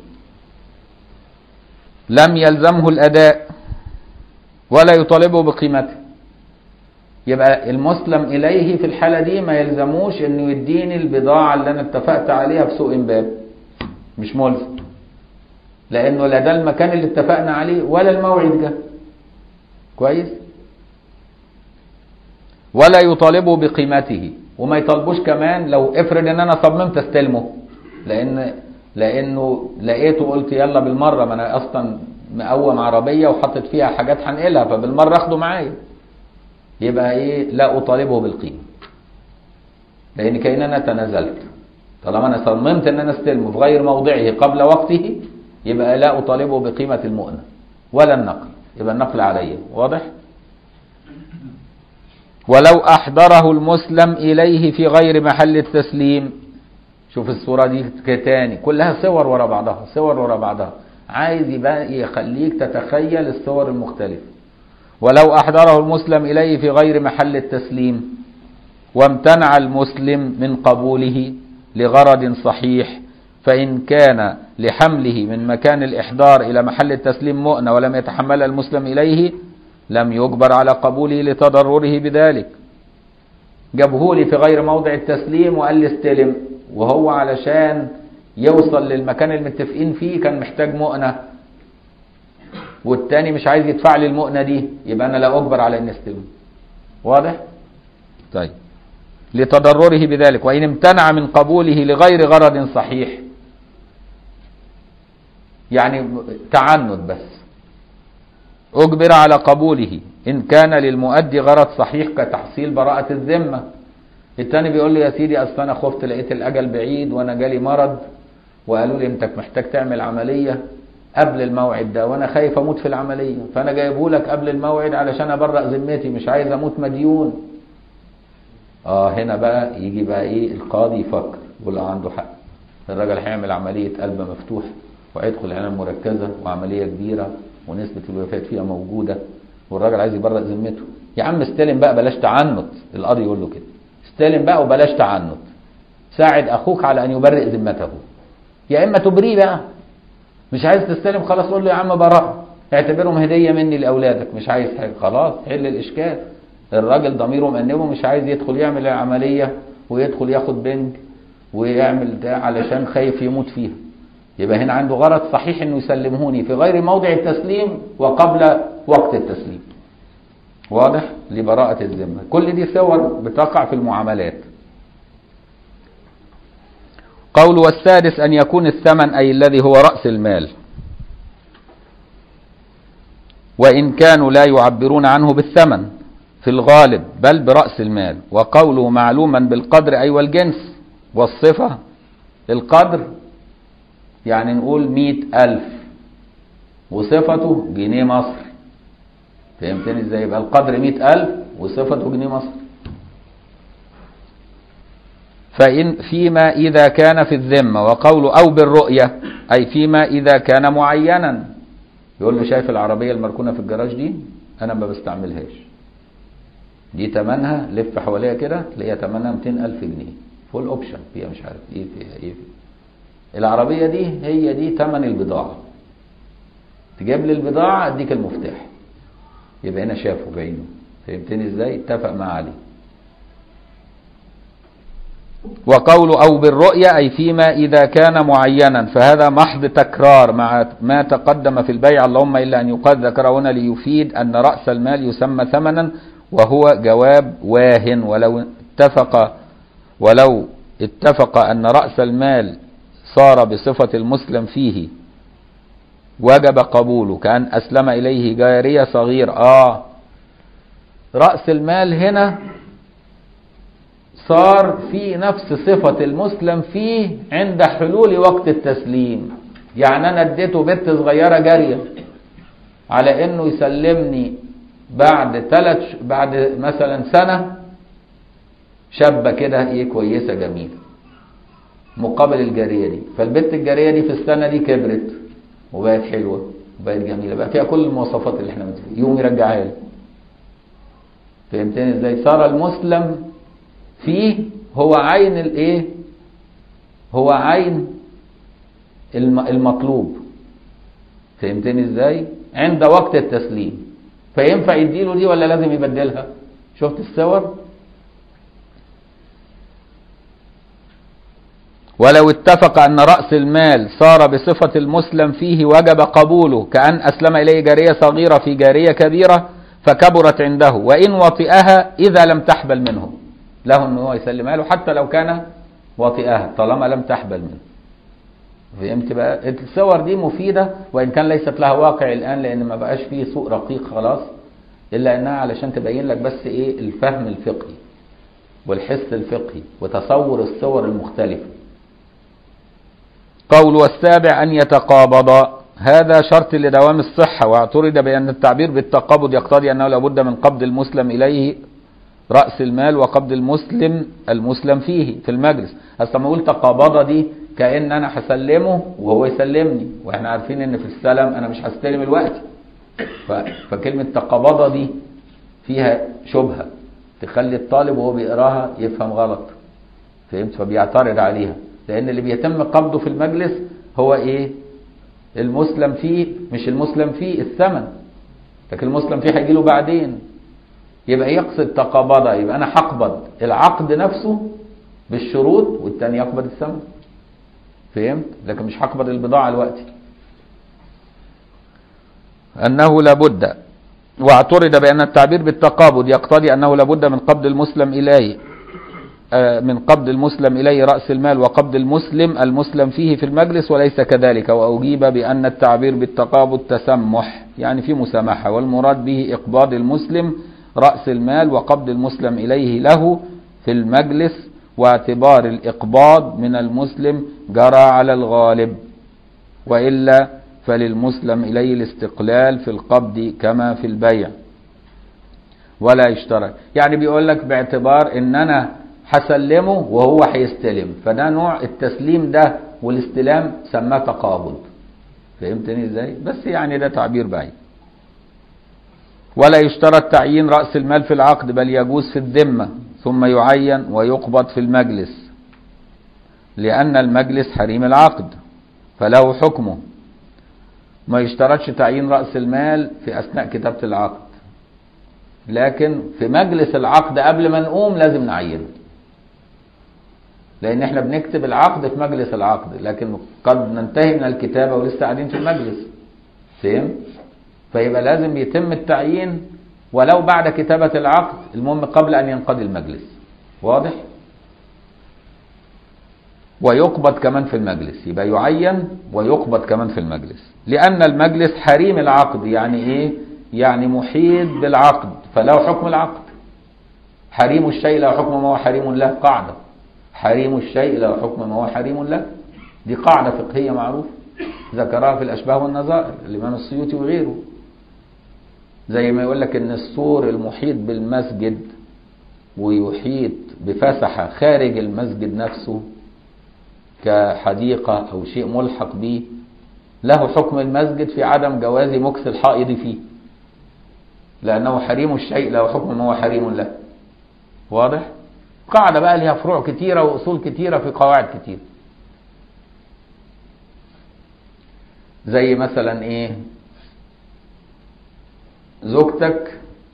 لم يلزمه الأداء ولا يطالبه بقيمته يبقى المسلم إليه في الحالة دي ما يلزموش إنه يديني البضاعة اللي أنا اتفقت عليها في سوق إمباب مش ملزم لأنه لا ده المكان اللي اتفقنا عليه ولا الموعد ده كويس ولا يطالبه بقيمته وما يطالبوش كمان لو افرض ان انا صممت استلمه لان لانه لقيته قلت يلا بالمره ما انا اصلا مقوم عربيه وحطيت فيها حاجات هنقلها فبالمره اخده معايا يبقى ايه لا اطالبه بالقيمه لان كأن انا تنازلت طالما انا صممت ان انا استلمه في غير موضعه قبل وقته يبقى لا اطالبه بقيمه المؤنه ولا النقل يبقى النقل علي واضح ولو أحضره المسلم إليه في غير محل التسليم شوف الصورة دي تاني كلها صور ورا بعضها صور ورا بعضها عايز يبقى يخليك تتخيل الصور المختلفة ولو أحضره المسلم إليه في غير محل التسليم وامتنع المسلم من قبوله لغرض صحيح فإن كان لحمله من مكان الإحضار إلى محل التسليم مؤنة ولم يتحمل المسلم إليه لم يجبر على قبوله لتضرره بذلك جابهولي في غير موضع التسليم وقال لي استلم وهو علشان يوصل للمكان المتفقين فيه كان محتاج مؤنة والتاني مش عايز يدفع لي المؤنة دي يبقى أنا لا أجبر على إني استلم واضح؟ طيب لتضرره بذلك وإن امتنع من قبوله لغير غرض صحيح يعني تعنت بس أجبر على قبوله إن كان للمؤدي غرض صحيح كتحصيل براءة الذمة التاني بيقول لي يا سيدي أصل أنا خفت لقيت الأجل بعيد وأنا جالي مرض وقالوا لي أنت محتاج تعمل عملية قبل الموعد ده وأنا خايف أموت في العملية فأنا جايبه لك قبل الموعد علشان أبرأ ذمتي مش عايز أموت مديون آه هنا بقى يجي بقى إيه القاضي يفكر يقول عنده حق الراجل هيعمل عملية قلب مفتوح وهيدخل عناية مركزة وعملية كبيرة ونسبة الوفاة فيها موجودة والراجل عايز يبرأ ذمته يا عم استلم بقى بلاش تعنت القاضي يقول له كده استلم بقى وبلاش تعنت ساعد اخوك على ان يبرئ ذمته يا اما تبريه بقى مش عايز تستلم خلاص قول له يا عم براء اعتبرهم هدية مني لاولادك مش عايز حاجة خلاص حل الاشكال الراجل ضميره مأنبه مش عايز يدخل يعمل العملية ويدخل ياخد بنج ويعمل ده علشان خايف يموت فيها يبقى هنا عنده غرض صحيح انه يسلمهوني في غير موضع التسليم وقبل وقت التسليم واضح لبراءة الذمة كل دي صور بتقع في المعاملات قول والسادس أن يكون الثمن أي الذي هو رأس المال وإن كانوا لا يعبرون عنه بالثمن في الغالب بل برأس المال وقوله معلوما بالقدر أي والجنس والصفة القدر يعني نقول مئة ألف وصفته جنيه مصر فهمتني ازاي يبقى القدر مئة ألف وصفته جنيه مصر فإن فيما إذا كان في الذمة وقوله أو بالرؤية أي فيما إذا كان معينا يقول له شايف العربية المركونة في الجراج دي أنا ما بستعملهاش دي تمنها لف حواليها كده تلاقيها تمنها 200 ألف جنيه فول اوبشن فيها مش عارف ايه فيها ايه فيها. العربية دي هي دي تمن البضاعة تجيب لي البضاعة اديك المفتاح يبقى هنا شافه بعينه فهمتني ازاي اتفق معاه عليه وقول أو بالرؤية أي فيما إذا كان معينا فهذا محض تكرار مع ما تقدم في البيع اللهم إلا أن يقال ذكر هنا ليفيد أن رأس المال يسمى ثمنا وهو جواب واهن ولو اتفق ولو اتفق أن رأس المال صار بصفة المسلم فيه وجب قبوله كأن أسلم إليه جارية صغير آه رأس المال هنا صار في نفس صفة المسلم فيه عند حلول وقت التسليم يعني أنا اديته بنت صغيرة جارية على إنه يسلمني بعد ثلاث بعد مثلا سنة شابة كده إيه كويسة جميلة مقابل الجارية دي فالبنت الجارية دي في السنة دي كبرت وبقت حلوة وبقت جميلة بقى فيها كل المواصفات اللي احنا بنتفق يوم يرجعها لي فهمتني ازاي صار المسلم فيه هو عين الايه هو عين الم- المطلوب فهمتني ازاي عند وقت التسليم فينفع يديله دي ولا لازم يبدلها شفت الصور ولو اتفق أن رأس المال صار بصفة المسلم فيه وجب قبوله كأن أسلم إليه جارية صغيرة في جارية كبيرة فكبرت عنده وإن وطئها إذا لم تحبل منه له أن هو يسلمها له حتى لو كان وطئها طالما لم تحبل منه فهمت بقى الصور دي مفيدة وإن كان ليست لها واقع الآن لأن ما بقاش فيه سوق رقيق خلاص إلا أنها علشان تبين لك بس إيه الفهم الفقهي والحس الفقهي وتصور الصور المختلفة قول والسابع أن يتقابض هذا شرط لدوام الصحة واعترض بأن التعبير بالتقابض يقتضي أنه لابد من قبض المسلم إليه رأس المال وقبض المسلم المسلم فيه في المجلس أصل ما أقول تقابض دي كأن أنا هسلمه وهو يسلمني وإحنا عارفين إن في السلم أنا مش هستلم الوقت ف... فكلمة تقابض دي فيها شبهة تخلي الطالب وهو بيقراها يفهم غلط فهمت فبيعترض عليها لأن اللي بيتم قبضه في المجلس هو إيه المسلم فيه مش المسلم فيه الثمن لكن المسلم فيه هيجي له بعدين يبقى يقصد تقابضة يبقى أنا هقبض العقد نفسه بالشروط والتاني يقبض الثمن فهمت لكن مش هقبض البضاعة الوقتي أنه لابد واعترض بأن التعبير بالتقابض يقتضي أنه لابد من قبض المسلم إليه آه، من قبض المسلم إليه رأس المال وقبض المسلم المسلم فيه في المجلس وليس كذلك وأجيب بأن التعبير بالتقابض تسمح يعني في مسامحة والمراد به إقباض المسلم رأس المال وقبض المسلم إليه له في المجلس واعتبار الإقباض من المسلم جرى على الغالب وإلا فللمسلم إليه الاستقلال في القبض كما في البيع ولا يشترك يعني بيقول لك باعتبار ان انا هسلمه وهو هيستلم فده نوع التسليم ده والاستلام سماه تقابض فهمتني ازاي بس يعني ده تعبير بعيد ولا يشترط تعيين رأس المال في العقد بل يجوز في الذمة ثم يعين ويقبض في المجلس لأن المجلس حريم العقد فله حكمه ما يشترطش تعيين رأس المال في أثناء كتابة العقد لكن في مجلس العقد قبل ما نقوم لازم نعينه لان احنا بنكتب العقد في مجلس العقد لكن قد ننتهي من الكتابه ولسه قاعدين في المجلس فهم فيبقى لازم يتم التعيين ولو بعد كتابه العقد المهم قبل ان ينقضي المجلس واضح ويقبض كمان في المجلس يبقى يعين ويقبض كمان في المجلس لان المجلس حريم العقد يعني ايه يعني محيط بالعقد فله حكم العقد حريم الشيء له حكم ما هو حريم له قاعدة حريم الشيء له حكم ما هو حريم له دي قاعدة فقهية معروفة ذكرها في الأشباه والنظائر الإمام السيوطي وغيره زي ما يقول لك إن السور المحيط بالمسجد ويحيط بفسحة خارج المسجد نفسه كحديقة أو شيء ملحق به له حكم المسجد في عدم جواز مكث الحائض فيه لأنه حريم الشيء له حكم ما هو حريم له واضح قاعدة بقى ليها فروع كتيرة وأصول كتيرة في قواعد كتير زي مثلا ايه زوجتك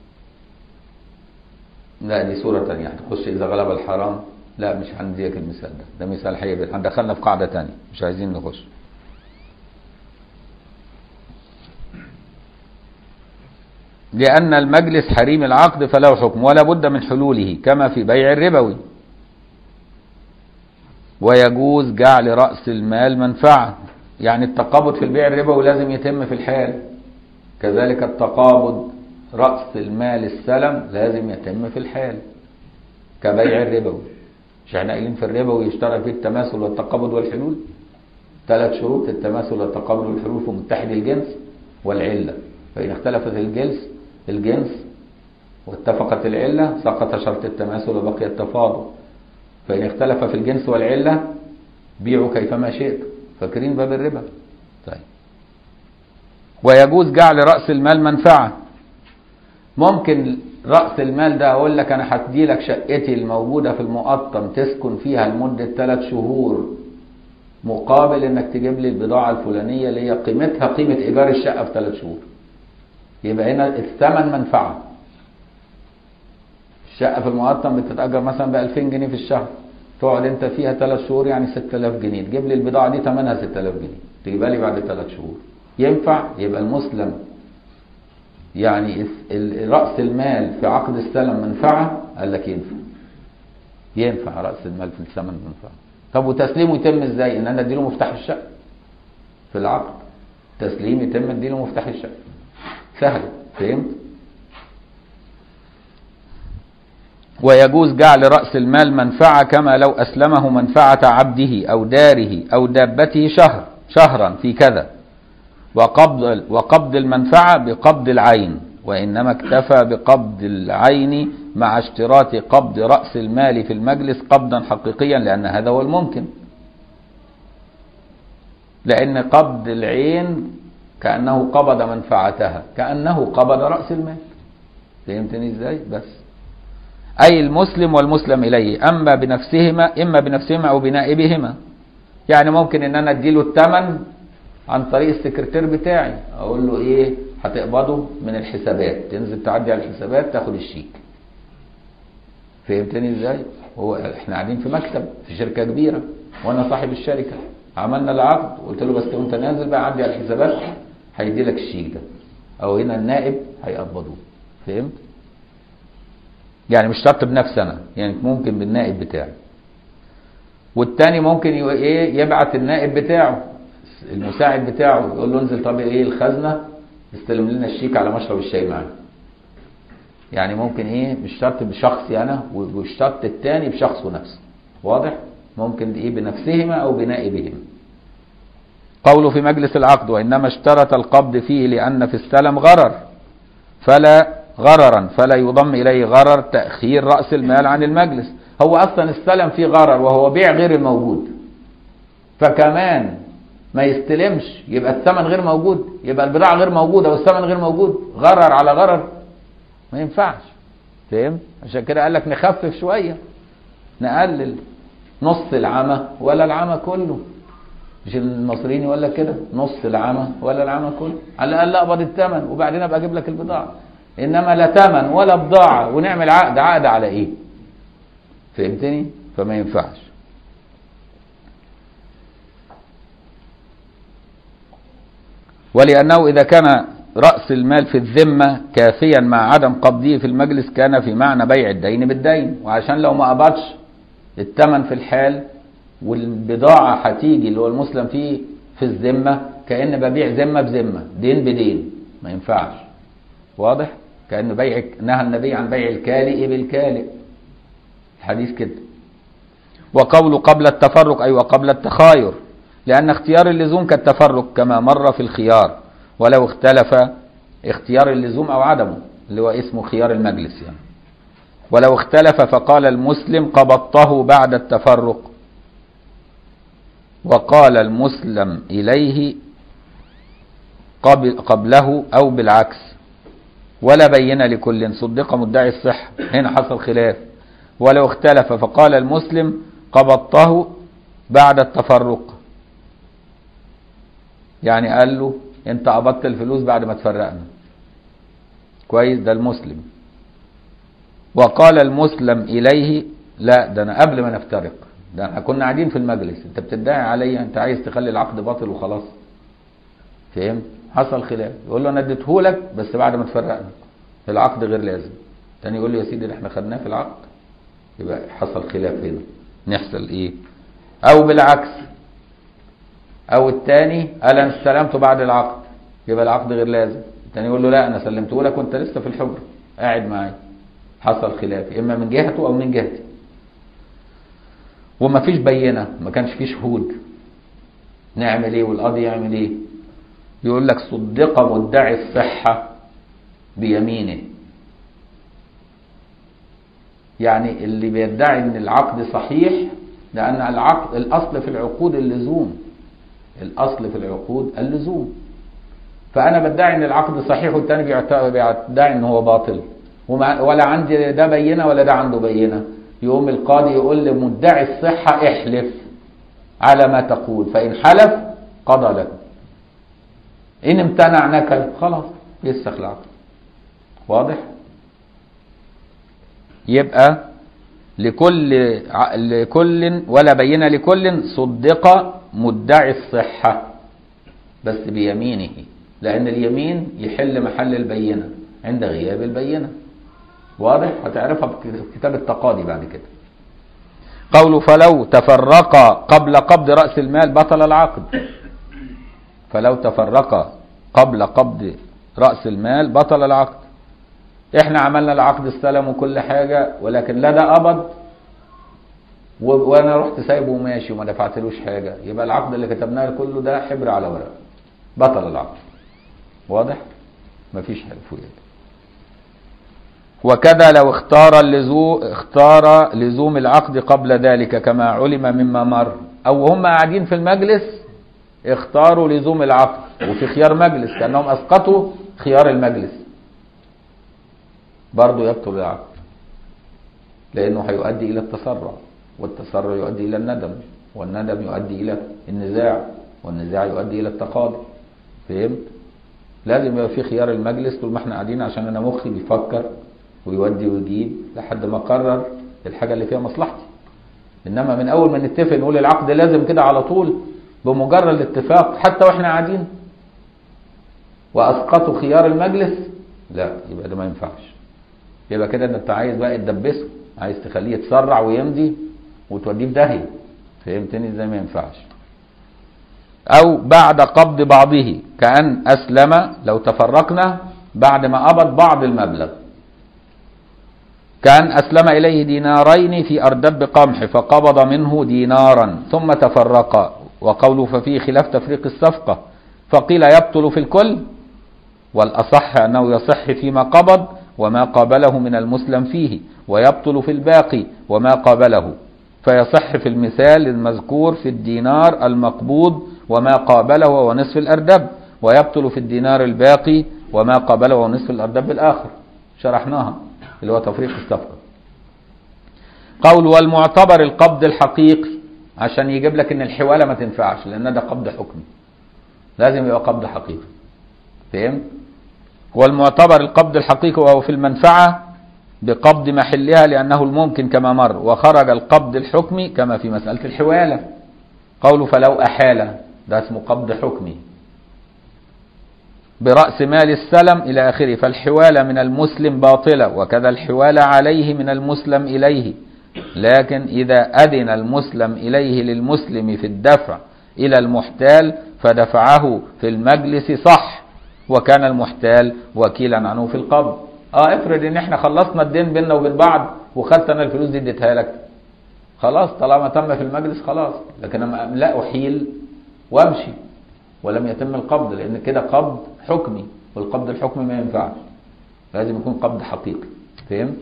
لا دي صورة تانية هتخش إذا غلب الحرام لا مش هنديك المثال ده ده مثال حي هندخلنا في قاعدة تانية مش عايزين نخش لأن المجلس حريم العقد فله حكم ولا بد من حلوله كما في بيع الربوي ويجوز جعل رأس المال منفعة يعني التقابض في البيع الربوي لازم يتم في الحال كذلك التقابض رأس المال السلم لازم يتم في الحال كبيع الربوي مش احنا قايلين في الربوي يشترط فيه التماثل والتقابض والحلول ثلاث شروط التماثل والتقابض والحلول في متحد الجنس والعلة فإن اختلفت الجنس الجنس واتفقت العلة سقط شرط التماثل وبقي التفاضل فإن اختلف في الجنس والعلة بيعوا كيفما شئت فاكرين باب الربا طيب ويجوز جعل رأس المال منفعة ممكن رأس المال ده أقول لك أنا هدي لك شقتي الموجودة في المقطم تسكن فيها لمدة ثلاث شهور مقابل إنك تجيب لي البضاعة الفلانية اللي هي قيمتها قيمة إيجار الشقة في ثلاث شهور يبقى هنا الثمن منفعة الشقة في المقطم بتتأجر مثلا ب 2000 جنيه في الشهر تقعد انت فيها ثلاث شهور يعني 6000 جنيه تجيب لي البضاعة دي ثمنها 6000 جنيه تجيبها لي بعد ثلاث شهور ينفع يبقى المسلم يعني رأس المال في عقد السلم منفعة قال لك ينفع ينفع رأس المال في الثمن منفعة طب وتسليمه يتم ازاي ان انا اديله مفتاح الشقة في العقد تسليم يتم اديله مفتاح الشقة سهل فهمت ويجوز جعل رأس المال منفعة كما لو أسلمه منفعة عبده أو داره أو دابته شهر شهرا في كذا وقبض وقبض المنفعة بقبض العين وإنما اكتفى بقبض العين مع اشتراط قبض رأس المال في المجلس قبضا حقيقيا لأن هذا هو الممكن لأن قبض العين كأنه قبض منفعتها كأنه قبض رأس المال فهمتني ازاي بس أي المسلم والمسلم إليه أما بنفسهما إما بنفسهما أو بنائبهما يعني ممكن إن أنا أديله الثمن عن طريق السكرتير بتاعي أقول له إيه هتقبضه من الحسابات تنزل تعدي على الحسابات تاخد الشيك فهمتني ازاي هو احنا قاعدين في مكتب في شركه كبيره وانا صاحب الشركه عملنا العقد قلت له بس وانت نازل بقى عدي على الحسابات هيدي لك الشيك ده او هنا النائب هيقبضوه فهمت يعني مش شرط بنفسي انا يعني ممكن بالنائب بتاعي والتاني ممكن ايه يبعت النائب بتاعه المساعد بتاعه يقول له انزل طب ايه الخزنه استلم لنا الشيك على مشرب الشاي معانا يعني ممكن ايه مش شرط بشخصي انا والشرط الثاني بشخصه نفسه واضح ممكن ايه بنفسهما او بنائبهما قوله في مجلس العقد وانما اشترط القبض فيه لان في السلم غرر فلا غررا فلا يضم اليه غرر تاخير راس المال عن المجلس هو اصلا السلم فيه غرر وهو بيع غير الموجود فكمان ما يستلمش يبقى الثمن غير موجود يبقى البضاعة غير موجودة والثمن غير موجود غرر على غرر ما ينفعش فهم عشان كده قال لك نخفف شوية نقلل نص العمى ولا العمى كله مش المصريين يقول لك كده نص العمى ولا العمى كله على الاقل اقبض الثمن وبعدين ابقى اجيب لك البضاعة انما لا ثمن ولا بضاعة ونعمل عقد عقد على ايه فهمتني فما ينفعش ولأنه إذا كان رأس المال في الذمة كافيا مع عدم قبضه في المجلس كان في معنى بيع الدين بالدين وعشان لو ما قبضش الثمن في الحال والبضاعة هتيجي اللي هو المسلم فيه في الذمة كأن ببيع ذمة بذمة دين بدين ما ينفعش واضح كأن بيع نهى النبي عن بيع الكالئ بالكالئ الحديث كده وقول قبل التفرق أي وقبل التخاير لأن اختيار اللزوم كالتفرق كما مر في الخيار ولو اختلف اختيار اللزوم أو عدمه اللي هو اسمه خيار المجلس يعني ولو اختلف فقال المسلم قبضته بعد التفرق وقال المسلم إليه قبل قبله أو بالعكس ولا بين لكل صدق مدعي الصحة هنا حصل خلاف ولو اختلف فقال المسلم قبضته بعد التفرق يعني قال له انت قبضت الفلوس بعد ما تفرقنا كويس ده المسلم وقال المسلم اليه لا ده انا قبل ما نفترق ده احنا كنا قاعدين في المجلس انت بتدعي عليا انت عايز تخلي العقد باطل وخلاص فهمت حصل خلاف يقول له انا اديتهولك بس بعد ما تفرقنا العقد غير لازم تاني يقول له يا سيدي احنا خدناه في العقد يبقى حصل خلاف هنا نحصل ايه او بالعكس او التاني قال انا استلمته بعد العقد يبقى العقد غير لازم التاني يقول له لا انا سلمته لك وانت لسه في الحجر قاعد معايا حصل خلاف اما من جهته او من جهتي وما فيش بينه ما كانش فيه شهود نعمل ايه والقاضي يعمل ايه يقول لك صدق مدعي الصحة بيمينه يعني اللي بيدعي ان العقد صحيح لان العقد الاصل في العقود اللزوم الاصل في العقود اللزوم فانا بدعي ان العقد صحيح والتاني بيدعي ان هو باطل وما ولا عندي ده بينه ولا ده عنده بينه يقوم القاضي يقول لمدعي الصحة احلف على ما تقول فإن حلف قضى له إن امتنع نكل خلاص يسخ العقد واضح يبقى لكل لكل ولا بينة لكل صدق مدعي الصحة بس بيمينه لأن اليمين يحل محل البينة عند غياب البينة واضح هتعرفها في كتاب التقاضي بعد كده قوله فلو تفرقا قبل قبض رأس المال بطل العقد فلو تفرقا قبل قبض رأس المال بطل العقد احنا عملنا العقد السلم وكل حاجة ولكن لا ده قبض وانا رحت سايبه وماشي وما دفعتلوش حاجة يبقى العقد اللي كتبناه كله ده حبر على ورق بطل العقد واضح مفيش حاجة فوق وكذا لو اختار اللزوم اختار لزوم العقد قبل ذلك كما علم مما مر او هم قاعدين في المجلس اختاروا لزوم العقد وفي خيار مجلس كانهم اسقطوا خيار المجلس برضه يبطل العقد لانه هيؤدي الى التسرع والتسرع يؤدي الى الندم والندم يؤدي الى النزاع والنزاع يؤدي الى التقاضي فهمت لازم يبقى في خيار المجلس طول ما احنا قاعدين عشان انا مخي بيفكر ويودي ويجيب لحد ما قرر الحاجة اللي فيها مصلحتي إنما من أول ما نتفق نقول العقد لازم كده على طول بمجرد الاتفاق حتى وإحنا قاعدين وأسقطوا خيار المجلس لا يبقى ده ما ينفعش يبقى كده أنت عايز بقى تدبسه عايز تخليه يتسرع ويمضي وتوديه في داهية فهمتني ازاي ما ينفعش أو بعد قبض بعضه كأن أسلم لو تفرقنا بعد ما قبض بعض المبلغ كان أسلم إليه دينارين في أردب قمح فقبض منه دينارا ثم تفرقا وقوله ففيه خلاف تفريق الصفقة فقيل يبطل في الكل والأصح أنه يصح فيما قبض وما قابله من المسلم فيه ويبطل في الباقي وما قابله فيصح في المثال المذكور في الدينار المقبوض وما قابله ونصف الأردب ويبطل في الدينار الباقي وما قابله ونصف الأردب الآخر شرحناها اللي هو تفريق الصفقة قول والمعتبر القبض الحقيقي عشان يجيب لك ان الحوالة ما تنفعش لان ده قبض حكمي لازم يبقى قبض حقيقي فهمت والمعتبر القبض الحقيقي وهو في المنفعة بقبض محلها لأنه الممكن كما مر وخرج القبض الحكمي كما في مسألة الحوالة قوله فلو أحال ده اسمه قبض حكمي برأس مال السلم إلى آخره فالحوالة من المسلم باطلة وكذا الحوالة عليه من المسلم إليه لكن إذا أذن المسلم إليه للمسلم في الدفع إلى المحتال فدفعه في المجلس صح وكان المحتال وكيلا عنه في القبض اه افرض ان احنا خلصنا الدين بيننا وبين بعض وخدت انا الفلوس دي اديتها لك خلاص طالما تم في المجلس خلاص لكن انا لا احيل وامشي ولم يتم القبض لان كده قبض حكمي والقبض الحكمي ما ينفعش لازم يكون قبض حقيقي فهمت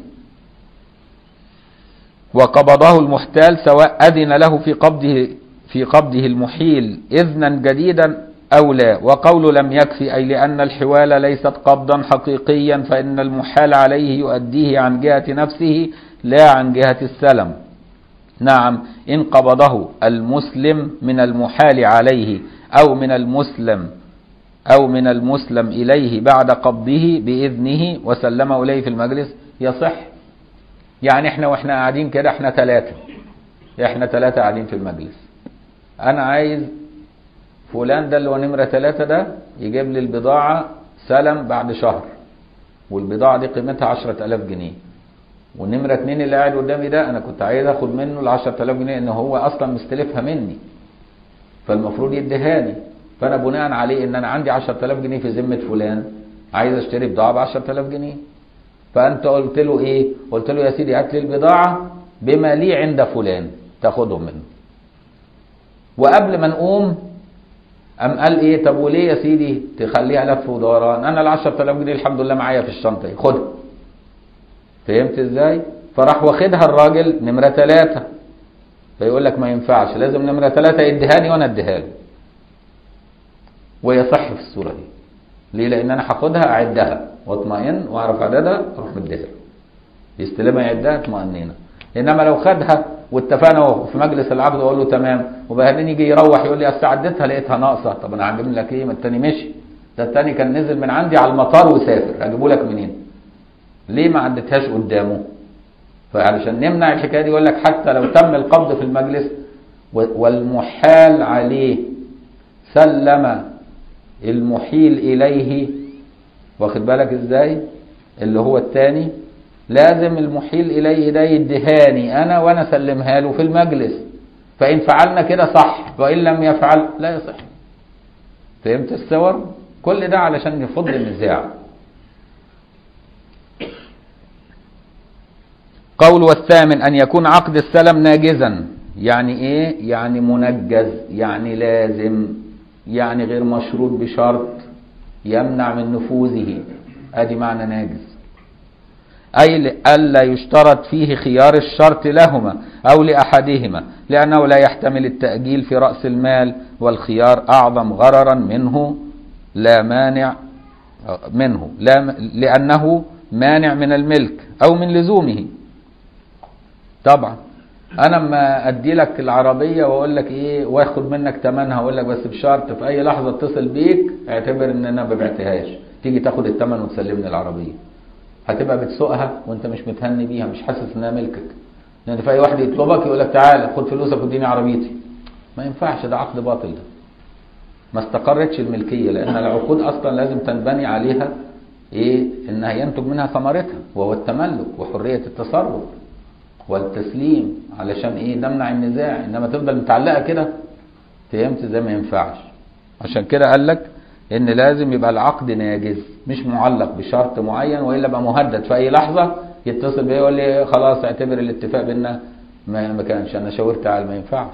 وقبضه المحتال سواء أذن له في قبضه في قبضه المحيل إذنا جديدا أو لا وقول لم يكفي أي لأن الحوال ليست قبضا حقيقيا فإن المحال عليه يؤديه عن جهة نفسه لا عن جهة السلم نعم إن قبضه المسلم من المحال عليه أو من المسلم أو من المسلم إليه بعد قبضه بإذنه وسلمه إليه في المجلس يصح يعني احنا واحنا قاعدين كده احنا ثلاثة احنا ثلاثة قاعدين في المجلس أنا عايز فلان ده اللي هو نمرة ثلاثة ده يجيب لي البضاعة سلم بعد شهر والبضاعة دي قيمتها عشرة ألاف جنيه والنمرة اتنين اللي قاعد قدامي ده أنا كنت عايز آخد منه العشرة ألاف جنيه إن هو أصلا مستلفها مني فالمفروض يديهاني فأنا بناء عليه إن أنا عندي عشرة ألاف جنيه في ذمة فلان عايز أشتري بضاعة بعشرة ألاف جنيه فأنت قلت له إيه؟ قلت له يا سيدي هات لي البضاعة بما لي عند فلان تاخدهم منه وقبل ما نقوم قام قال ايه طب وليه يا سيدي تخليها لف ودوران انا ال 10000 جنيه الحمد لله معايا في الشنطه اهي خدها فهمت ازاي فراح واخدها الراجل نمره ثلاثة فيقول لك ما ينفعش لازم نمره ثلاثة يديهاني وانا اديها له ويصح في الصوره دي ليه لان انا هاخدها اعدها واطمئن واعرف عددها اروح مديها له يستلمها يعدها اطمئنينا انما لو خدها واتفقنا في مجلس العقد واقول له تمام وبعدين يجي يروح يقول لي اصل عديتها لقيتها ناقصه طب انا هجيب لك ايه ما التاني مشي ده التاني كان نزل من عندي على المطار وسافر هجيبه لك منين ليه ما عدتهاش قدامه فعلشان نمنع الحكايه دي يقول لك حتى لو تم القبض في المجلس والمحال عليه سلم المحيل اليه واخد بالك ازاي اللي هو التاني لازم المحيل اليه ده يدهاني انا وانا اسلمها له في المجلس فان فعلنا كده صح وان لم يفعل لا يصح فهمت الصور كل ده علشان يفض النزاع قول والثامن ان يكون عقد السلم ناجزا يعني ايه يعني منجز يعني لازم يعني غير مشروط بشرط يمنع من نفوذه ادي معنى ناجز أي ألا يشترط فيه خيار الشرط لهما أو لأحدهما لأنه لا يحتمل التأجيل في رأس المال والخيار أعظم غررا منه لا مانع منه لا لأنه مانع من الملك أو من لزومه طبعا أنا لما أدي لك العربية وأقول لك إيه وآخد منك ثمنها وأقول لك بس بشرط في أي لحظة اتصل بيك اعتبر إن أنا ما بعتهاش تيجي تاخد الثمن وتسلمني العربية هتبقى بتسوقها وانت مش متهني بيها مش حاسس انها ملكك لان في اي واحد يطلبك يقول لك تعالى خد فلوسك واديني عربيتي ما ينفعش ده عقد باطل ده ما استقرتش الملكيه لان العقود اصلا لازم تنبني عليها ايه انها ينتج منها ثمرتها وهو التملك وحريه التصرف والتسليم علشان ايه نمنع النزاع انما تفضل متعلقه كده فهمت ده ما ينفعش عشان كده قال لك ان لازم يبقى العقد ناجز مش معلق بشرط معين والا بقى مهدد في اي لحظه يتصل بيا يقول لي خلاص اعتبر الاتفاق بينا ما ما كانش انا شاورت على ما ينفعش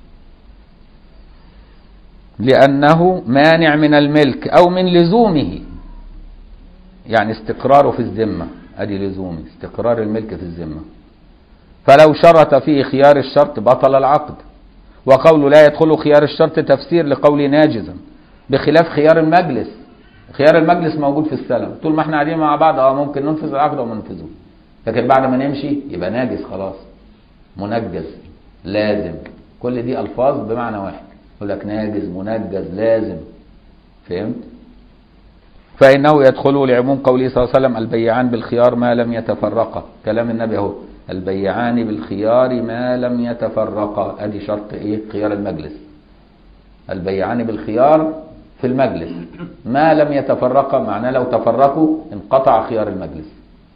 لانه مانع من الملك او من لزومه يعني استقراره في الذمه ادي لزومه استقرار الملك في الذمه فلو شرط فيه خيار الشرط بطل العقد وقول لا يدخل خيار الشرط تفسير لقول ناجزا بخلاف خيار المجلس خيار المجلس موجود في السلم طول ما احنا قاعدين مع بعض اه ممكن ننفذ العقد او ما ننفذوش لكن بعد ما نمشي يبقى ناجز خلاص منجز لازم كل دي الفاظ بمعنى واحد يقول لك ناجز منجز لازم فهمت فانه يدخل لعموم قوله صلى الله عليه وسلم البيعان بالخيار ما لم يتفرقا كلام النبي اهو البيعان بالخيار ما لم يتفرقا ادي شرط ايه خيار المجلس البيعان بالخيار في المجلس ما لم يتفرقا معناه لو تفرقوا انقطع خيار المجلس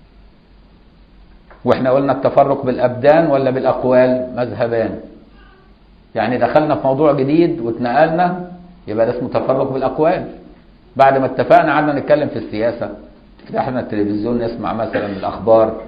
واحنا قلنا التفرق بالابدان ولا بالاقوال مذهبان يعني دخلنا في موضوع جديد واتنقلنا يبقى ده اسمه تفرق بالاقوال بعد ما اتفقنا قعدنا نتكلم في السياسه فتحنا التلفزيون نسمع مثلا الاخبار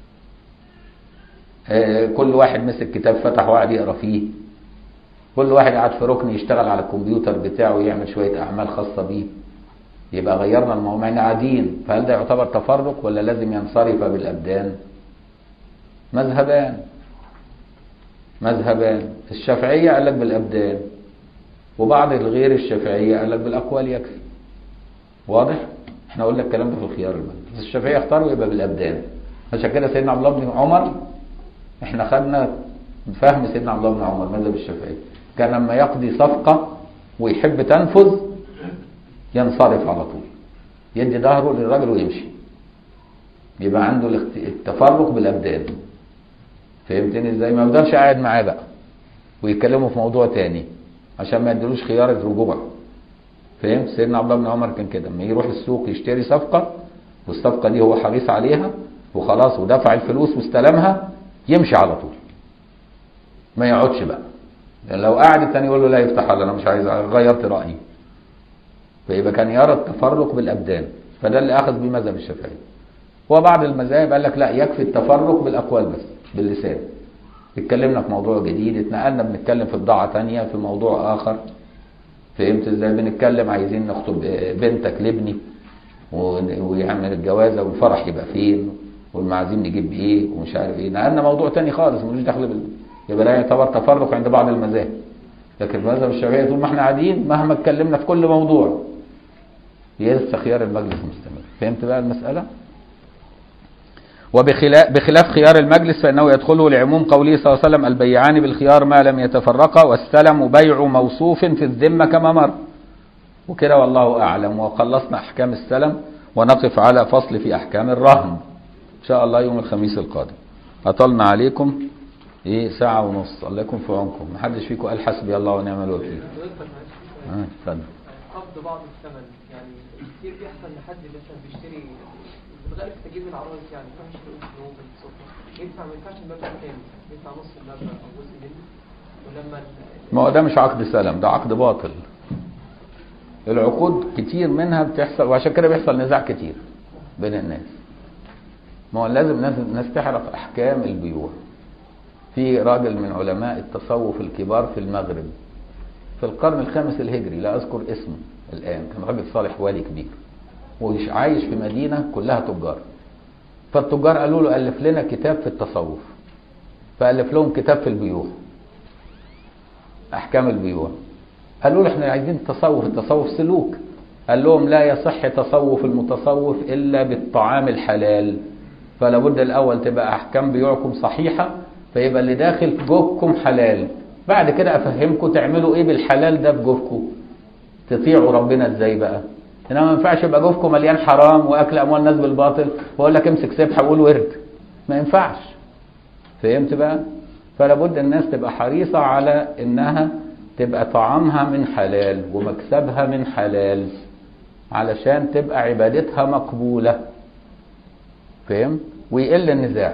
اه كل واحد مسك كتاب فتح وقعد يقرا فيه كل واحد قاعد في ركن يشتغل على الكمبيوتر بتاعه ويعمل شويه اعمال خاصه بيه يبقى غيرنا الموضوع احنا قاعدين فهل ده يعتبر تفرق ولا لازم ينصرف بالابدان مذهبان مذهبان الشافعيه قال لك بالابدان وبعض الغير الشافعيه قال لك بالاقوال يكفي واضح احنا قلنا الكلام ده في الخيار المجلس بس الشافعيه اختاروا يبقى بالابدان عشان كده سيدنا عبد الله بن عمر احنا خدنا فهم سيدنا عبد الله بن عمر مذهب الشافعي كان لما يقضي صفقة ويحب تنفذ ينصرف على طول يدي ظهره للراجل ويمشي يبقى عنده الاخت- التفرق بالابدان فهمتني ازاي ما يفضلش قاعد معاه بقى ويتكلموا في موضوع تاني عشان ما يديلوش خيار الرجوع فهمت سيدنا عبد الله بن عمر كان كده لما يروح السوق يشتري صفقه والصفقه دي هو حريص عليها وخلاص ودفع الفلوس واستلمها يمشي على طول ما يقعدش بقى لان لو قعد التاني يقول له لا يفتح الله انا مش عايز غيرت رايي فيبقى كان يرى التفرق بالابدان فده اللي اخذ بيه مذهب الشافعي وبعض المذاهب قال لك لا يكفي التفرق بالاقوال بس باللسان اتكلمنا في موضوع جديد اتنقلنا بنتكلم في بضاعه تانية في موضوع اخر فهمت ازاي بنتكلم عايزين نخطب بنتك لابني ون- ويعمل الجوازه والفرح يبقى فين والمعازيم نجيب ايه ومش عارف ايه نقلنا موضوع تاني خالص ملوش دخل بال... يبقى ده يعتبر تفرق عند بعض المذاهب لكن في مذهب الشافعيه طول ما احنا قاعدين مهما اتكلمنا في كل موضوع لسه خيار المجلس مستمر فهمت بقى المساله وبخلاف بخلاف خيار المجلس فإنه يدخله لعموم قوله صلى الله عليه وسلم البيعان بالخيار ما لم يتفرقا والسلم بيع موصوف في الذمة كما مر وكده والله أعلم وخلصنا أحكام السلم ونقف على فصل في أحكام الرهن إن شاء الله يوم الخميس القادم أطلنا عليكم إيه ساعة ونص الله يكون في عونكم محدش فيكم قال حسبي الله ونعم الوكيل حضرتك معلش آه، اتفضل قبض بعض الثمن يعني كتير بيحصل لحد مثلا بيشتري بالغالب تجيب العرايس يعني يروح يشتري فلوس بالصدفه يدفع ما يدفعش المبلغ كامل يدفع نص المبلغ او جزء منه ولما ال- ما هو ده مش عقد سلم ده عقد باطل العقود كتير منها بتحصل وعشان كده بيحصل نزاع كتير بين الناس ما هو لازم الناس الناس تعرف احكام البيوع في راجل من علماء التصوف الكبار في المغرب في القرن الخامس الهجري لا اذكر اسمه الان كان راجل صالح والي كبير وعايش في مدينه كلها تجار فالتجار قالوا له الف لنا كتاب في التصوف فالف لهم كتاب في البيوع احكام البيوع قالوا له احنا عايزين التصوف التصوف سلوك قال لهم لا يصح تصوف المتصوف الا بالطعام الحلال فلا بد الاول تبقى احكام بيوعكم صحيحه فيبقى اللي داخل في جوفكم حلال بعد كده افهمكم تعملوا ايه بالحلال ده في جوفكم تطيعوا ربنا ازاي بقى انما ما ينفعش يبقى جوفكم مليان حرام واكل اموال الناس بالباطل واقول لك امسك سبحه وقول ورد ما ينفعش فهمت بقى فلا بد الناس تبقى حريصة على انها تبقى طعامها من حلال ومكسبها من حلال علشان تبقى عبادتها مقبولة فهم ويقل النزاع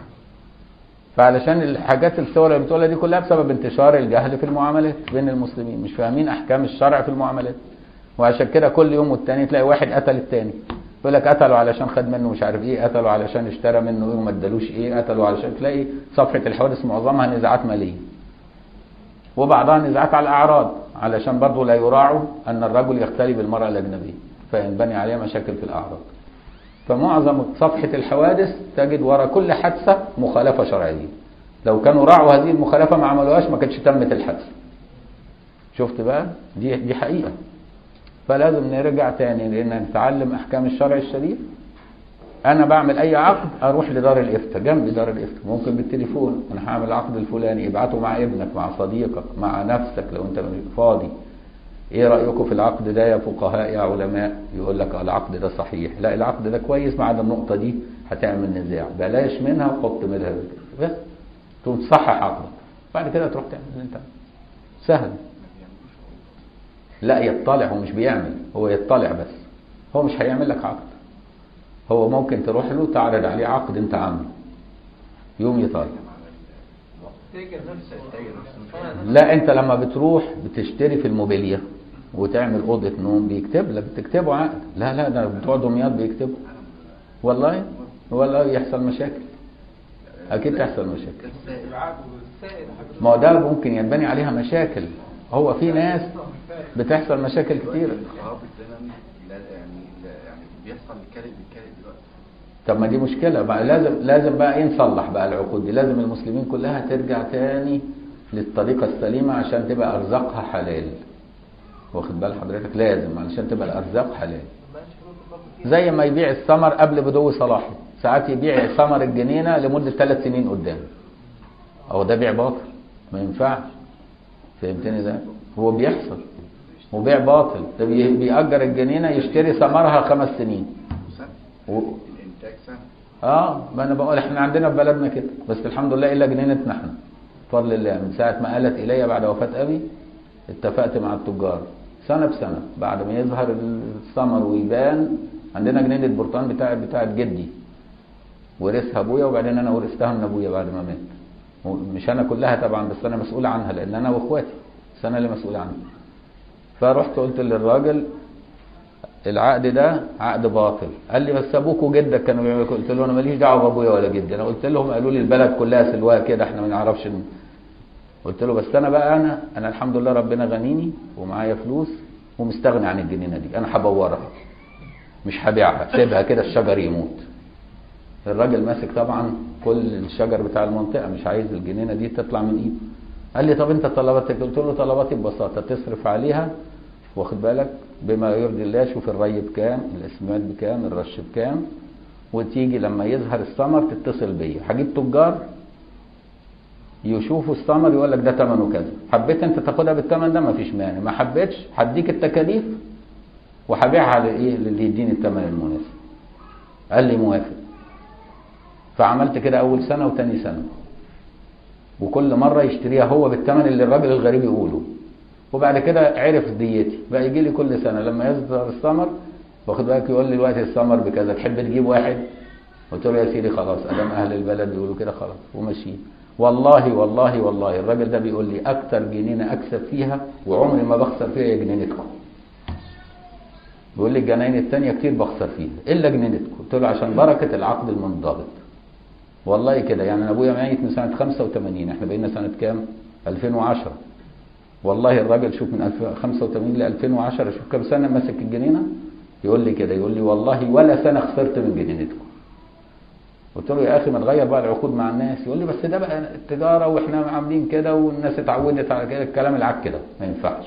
فعلشان الحاجات الصور اللي بتقولها دي كلها بسبب انتشار الجهل في المعاملات بين المسلمين مش فاهمين احكام الشرع في المعاملات وعشان كده كل يوم والتاني تلاقي واحد قتل التاني يقول لك قتلوا علشان خد منه مش عارف ايه قتلوا علشان اشترى منه ايه وما ادالوش ايه قتلوا علشان تلاقي صفحة الحوادث معظمها نزاعات مالية وبعضها نزاعات على الاعراض علشان برضه لا يراعوا ان الرجل يختلي بالمرأة الاجنبية فينبني عليها مشاكل في الاعراض فمعظم صفحة الحوادث تجد ورا كل حادثة مخالفة شرعية لو كانوا راعوا هذه المخالفة ما عملوهاش ما كانتش تمت الحادثة شفت بقى دي دي حقيقة فلازم نرجع تاني لان نتعلم احكام الشرع الشريف انا بعمل اي عقد اروح لدار الافتاء جنبي دار الافتاء ممكن بالتليفون انا هعمل العقد الفلاني ابعته مع ابنك مع صديقك مع نفسك لو انت فاضي ايه رايكم في العقد ده يا فقهاء يا علماء يقول لك آه العقد ده صحيح لا العقد ده كويس ما عدا النقطه دي هتعمل نزاع بلاش منها وحط منها بس تقوم تصحح عقدك بعد كده تروح تعمل اللي انت عايزه. سهل لا يطلع هو مش بيعمل هو يطلع بس هو مش هيعمل لك عقد هو ممكن تروح له تعرض عليه عقد انت عامله يوم يطلع تاجر نفسه صانع نفسه. لا انت لما بتروح بتشتري في الموبيليا وتعمل اوضه نوم بيكتب لك بتكتبه عقد لا لا ده بتوع دمياط بيكتبوا والله والله يحصل مشاكل اكيد تحصل مشاكل السائل ما هو ده ممكن ينبني عليها مشاكل هو في ناس بتحصل مشاكل كتيره خراب الزمن لا يعني لا يعني بيحصل الكارث بالكارث دلوقتي طب ما دي مشكلة بقى لازم لازم بقى ايه نصلح بقى العقود دي لازم المسلمين كلها ترجع تاني للطريقة السليمة عشان تبقى أرزاقها حلال واخد بال حضرتك لازم علشان تبقى الأرزاق حلال ماشي شروط الضبط فيه زي ما يبيع الثمر قبل بدو صلاحه ساعات يبيع ثمر الجنينة لمدة ثلاث سنين قدام هو ده بيع باطل ما ينفعش فهمتني ده هو بيحصل هو بيع باطل ده بي- بيأجر الجنينة يشتري ثمرها خمس سنين سنة و... الانتاج سنة اه ما انا بقول احنا عندنا في بلدنا كده بس الحمد لله الا جنينتنا احنا بفضل الله من ساعة ما قالت الي بعد وفاة ابي اتفقت مع التجار سنة بسنة بعد ما يظهر الثمر ويبان عندنا جنينة برتقال بتاعت بتاعت جدي ورثها ابويا وبعدين انا ورثتها من ابويا بعد ما مات مش انا كلها طبعا بس انا مسؤول عنها لان انا واخواتي بس انا اللي مسؤول عنها فرحت قلت للراجل العقد ده عقد باطل قال لي بس ابوك وجدك كانوا بيعملوا كده. قلت له انا ماليش دعوه بابويا ولا جدي انا قلت لهم قالوا لي البلد كلها سلواها كده احنا ما نعرفش ن- قلت له بس انا بقى انا انا الحمد لله ربنا غنيني ومعايا فلوس ومستغني عن الجنينه دي انا هبورها مش هبيعها سيبها كده الشجر يموت الراجل ماسك طبعا كل الشجر بتاع المنطقه مش عايز الجنينه دي تطلع من ايده قال لي طب انت طلباتك قلت له طلباتي ببساطه تصرف عليها واخد بالك بما يرضي الله شوف الري بكام الاسماد بكام الرش بكام وتيجي لما يظهر الثمر تتصل بيا هجيب تجار يشوفوا الثمر يقول لك ده ثمنه كذا حبيت انت تاخدها بالثمن ده مفيش مانع ما حبيتش هديك التكاليف وهبيعها لايه للي يديني الثمن المناسب قال لي موافق فعملت كده اول سنه وتاني سنه وكل مره يشتريها هو بالثمن اللي الراجل الغريب يقوله وبعد كده عرف ديتي بقى يجي لي كل سنه لما يصدر الثمر واخد بالك يقول لي دلوقتي الثمر بكذا تحب تجيب واحد قلت له يا سيدي خلاص ادام اهل البلد بيقولوا كده خلاص وماشيين والله والله والله الراجل ده بيقول لي اكتر جنينه اكسب فيها وعمري ما بخسر فيها هي جنينتكم بيقول لي الجناين التانية كتير بخسر فيها الا جنينتكم قلت له عشان بركه العقد المنضبط والله كده يعني انا ابويا ميت من سنه 85 احنا بقينا سنه كام 2010 والله الراجل شوف من 85 ل 2010 شوف كام سنه ماسك الجنينه يقول لي كده يقول لي والله ولا سنه خسرت من جنينتكم قلت له يا اخي ما تغير بقى العقود مع الناس يقول لي بس ده بقى التجاره واحنا عاملين كده والناس اتعودت على كده الكلام العك ده ما ينفعش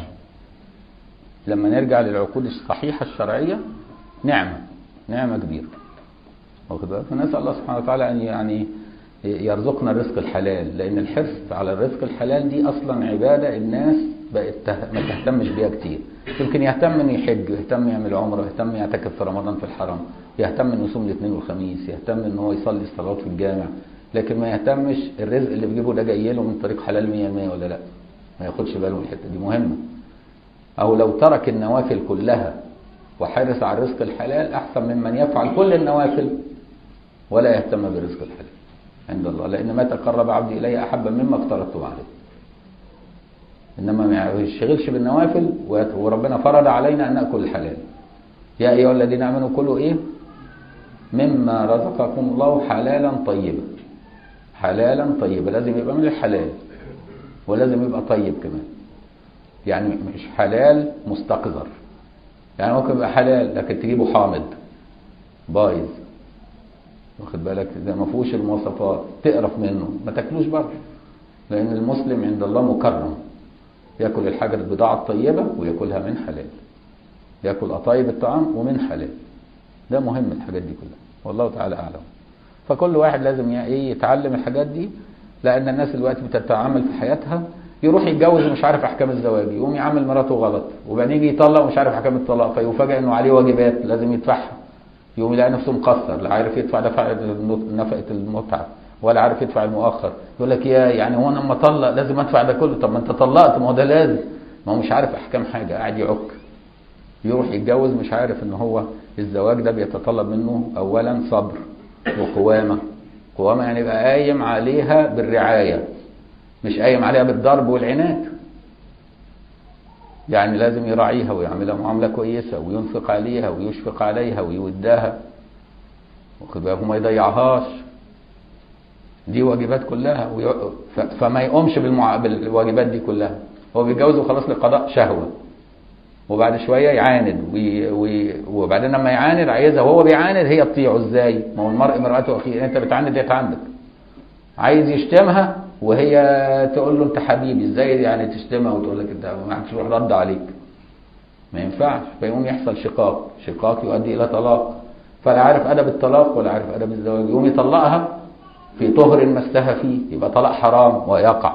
لما نرجع للعقود الصحيحه الشرعيه نعمه نعمه كبيره واخد بالك فنسال الله سبحانه وتعالى ان يعني يرزقنا الرزق الحلال لان الحرص على الرزق الحلال دي اصلا عباده الناس بقت ته- ما تهتمش بيها كتير يمكن يهتم انه يحج يهتم يعمل عمره يهتم يعتكف في رمضان في الحرم يهتم انه يصوم الاثنين والخميس يهتم ان هو يصلي الصلاه في الجامع لكن ما يهتمش الرزق اللي بيجيبه ده جاي له من طريق حلال 100% ولا لا ما ياخدش باله من الحته دي مهمه او لو ترك النوافل كلها وحرص على الرزق الحلال احسن ممن يفعل كل النوافل ولا يهتم بالرزق الحلال عند الله لان ما تقرب عبدي الي احب مما افترضته عليه انما ما يشغلش بالنوافل وربنا فرض علينا ان ناكل الحلال يا ايها الذين امنوا كلوا ايه مما رزقكم الله حلالا طيبا حلالا طيبا لازم يبقى من الحلال ولازم يبقى طيب كمان يعني مش حلال مستقذر يعني ممكن يبقى حلال لكن تجيبه حامض بايظ واخد بالك ده ما فيهوش المواصفات تقرف منه ما تاكلوش برضه لان المسلم عند الله مكرم ياكل الحاجه البضاعه الطيبه وياكلها من حلال ياكل اطايب الطعام ومن حلال ده مهم الحاجات دي كلها والله تعالى اعلم فكل واحد لازم ي- ايه يتعلم الحاجات دي لان الناس دلوقتي بتتعامل في حياتها يروح يتجوز ومش عارف احكام الزواج يقوم يعامل مراته غلط وبعدين يجي يطلق ومش عارف احكام الطلاق فيفاجئ انه عليه واجبات لازم يدفعها يقوم يلاقي نفسه مقصر لا عارف يدفع دفع النط- نفقه المتعه ولا عارف يدفع المؤخر يقول لك يا يعني هو انا لما اطلق لازم ادفع ده كله طب ما انت طلقت ما هو ده لازم ما هو مش عارف احكام حاجه قاعد يعك يروح يتجوز مش عارف ان هو الزواج ده بيتطلب منه اولا صبر وقوامه قوامه يعني يبقى قايم عليها بالرعايه مش قايم عليها بالضرب والعناد يعني لازم يراعيها ويعملها معامله كويسه وينفق عليها ويشفق عليها ويودها واخد بالك وما يضيعهاش دي واجبات كلها وي... ف... فما يقومش بالمع... بالواجبات دي كلها هو بيتجوز وخلاص لقضاء شهوه وبعد شويه يعاند وي... وي... وبعدين لما يعاند عايزها وهو بيعاند هي تطيعه ازاي؟ ما هو المرء مرآته اخيه انت بتعاند ديت عندك عايز يشتمها وهي تقول له انت حبيبي ازاي يعني تشتمها وتقول لك انت ما عادش رد عليك ما ينفعش فيقوم يحصل شقاق شقاق يؤدي الى طلاق فلا عارف ادب الطلاق ولا عارف ادب الزواج يقوم يطلقها في طهر مسها فيه يبقى طلاق حرام ويقع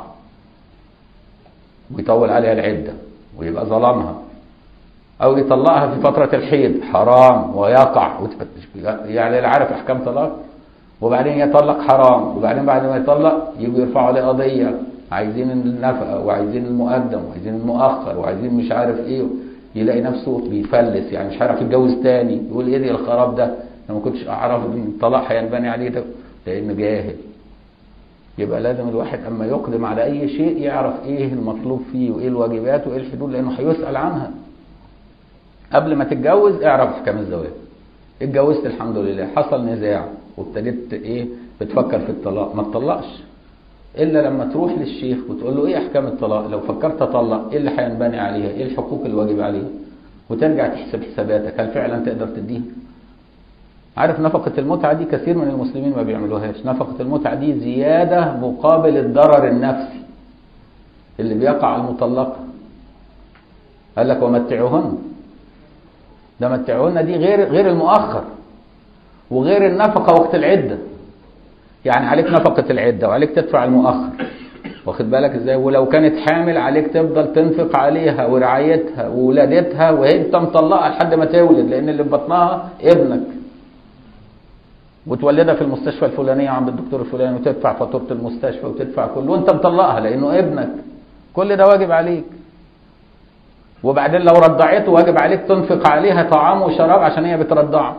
ويطول عليها العدة ويبقى ظلمها أو يطلقها في فترة الحيض حرام ويقع يعني لا عارف أحكام طلاق وبعدين يطلق حرام وبعدين بعد ما يطلق يجوا يرفعوا عليه قضية عايزين النفقة وعايزين المقدم وعايزين المؤخر وعايزين مش عارف ايه يلاقي نفسه بيفلس يعني مش عارف يتجوز تاني يقول ايه دي الخراب ده انا ما كنتش اعرف ان الطلاق هينبني عليه ده لانه جاهل يبقى لازم الواحد اما يقدم على اي شيء يعرف ايه المطلوب فيه وايه الواجبات وايه الحدود لانه هيسال عنها قبل ما تتجوز اعرف احكام الزواج اتجوزت الحمد لله حصل نزاع وابتديت ايه بتفكر في الطلاق ما تطلقش الا لما تروح للشيخ وتقول له ايه احكام الطلاق لو فكرت اطلق ايه اللي هينبني عليها ايه الحقوق الواجب عليها وترجع تحسب حساباتك هل فعلا تقدر تديها عارف نفقة المتعة دي كثير من المسلمين ما بيعملوهاش نفقة المتعة دي زيادة مقابل الضرر النفسي اللي بيقع على المطلقة قال لك ومتعوهن ده متعوهن دي غير غير المؤخر وغير النفقة وقت العدة يعني عليك نفقة العدة وعليك تدفع المؤخر واخد بالك ازاي ولو كانت حامل عليك تفضل تنفق عليها ورعايتها وولادتها وهي انت مطلقها لحد ما تولد لان اللي في بطنها ابنك وتولدها في المستشفى الفلانية عند الدكتور الفلاني وتدفع فاتورة المستشفى وتدفع كله وانت مطلقها لانه ابنك كل ده واجب عليك وبعدين لو رضعته واجب عليك تنفق عليها طعام وشراب عشان هي بترضعه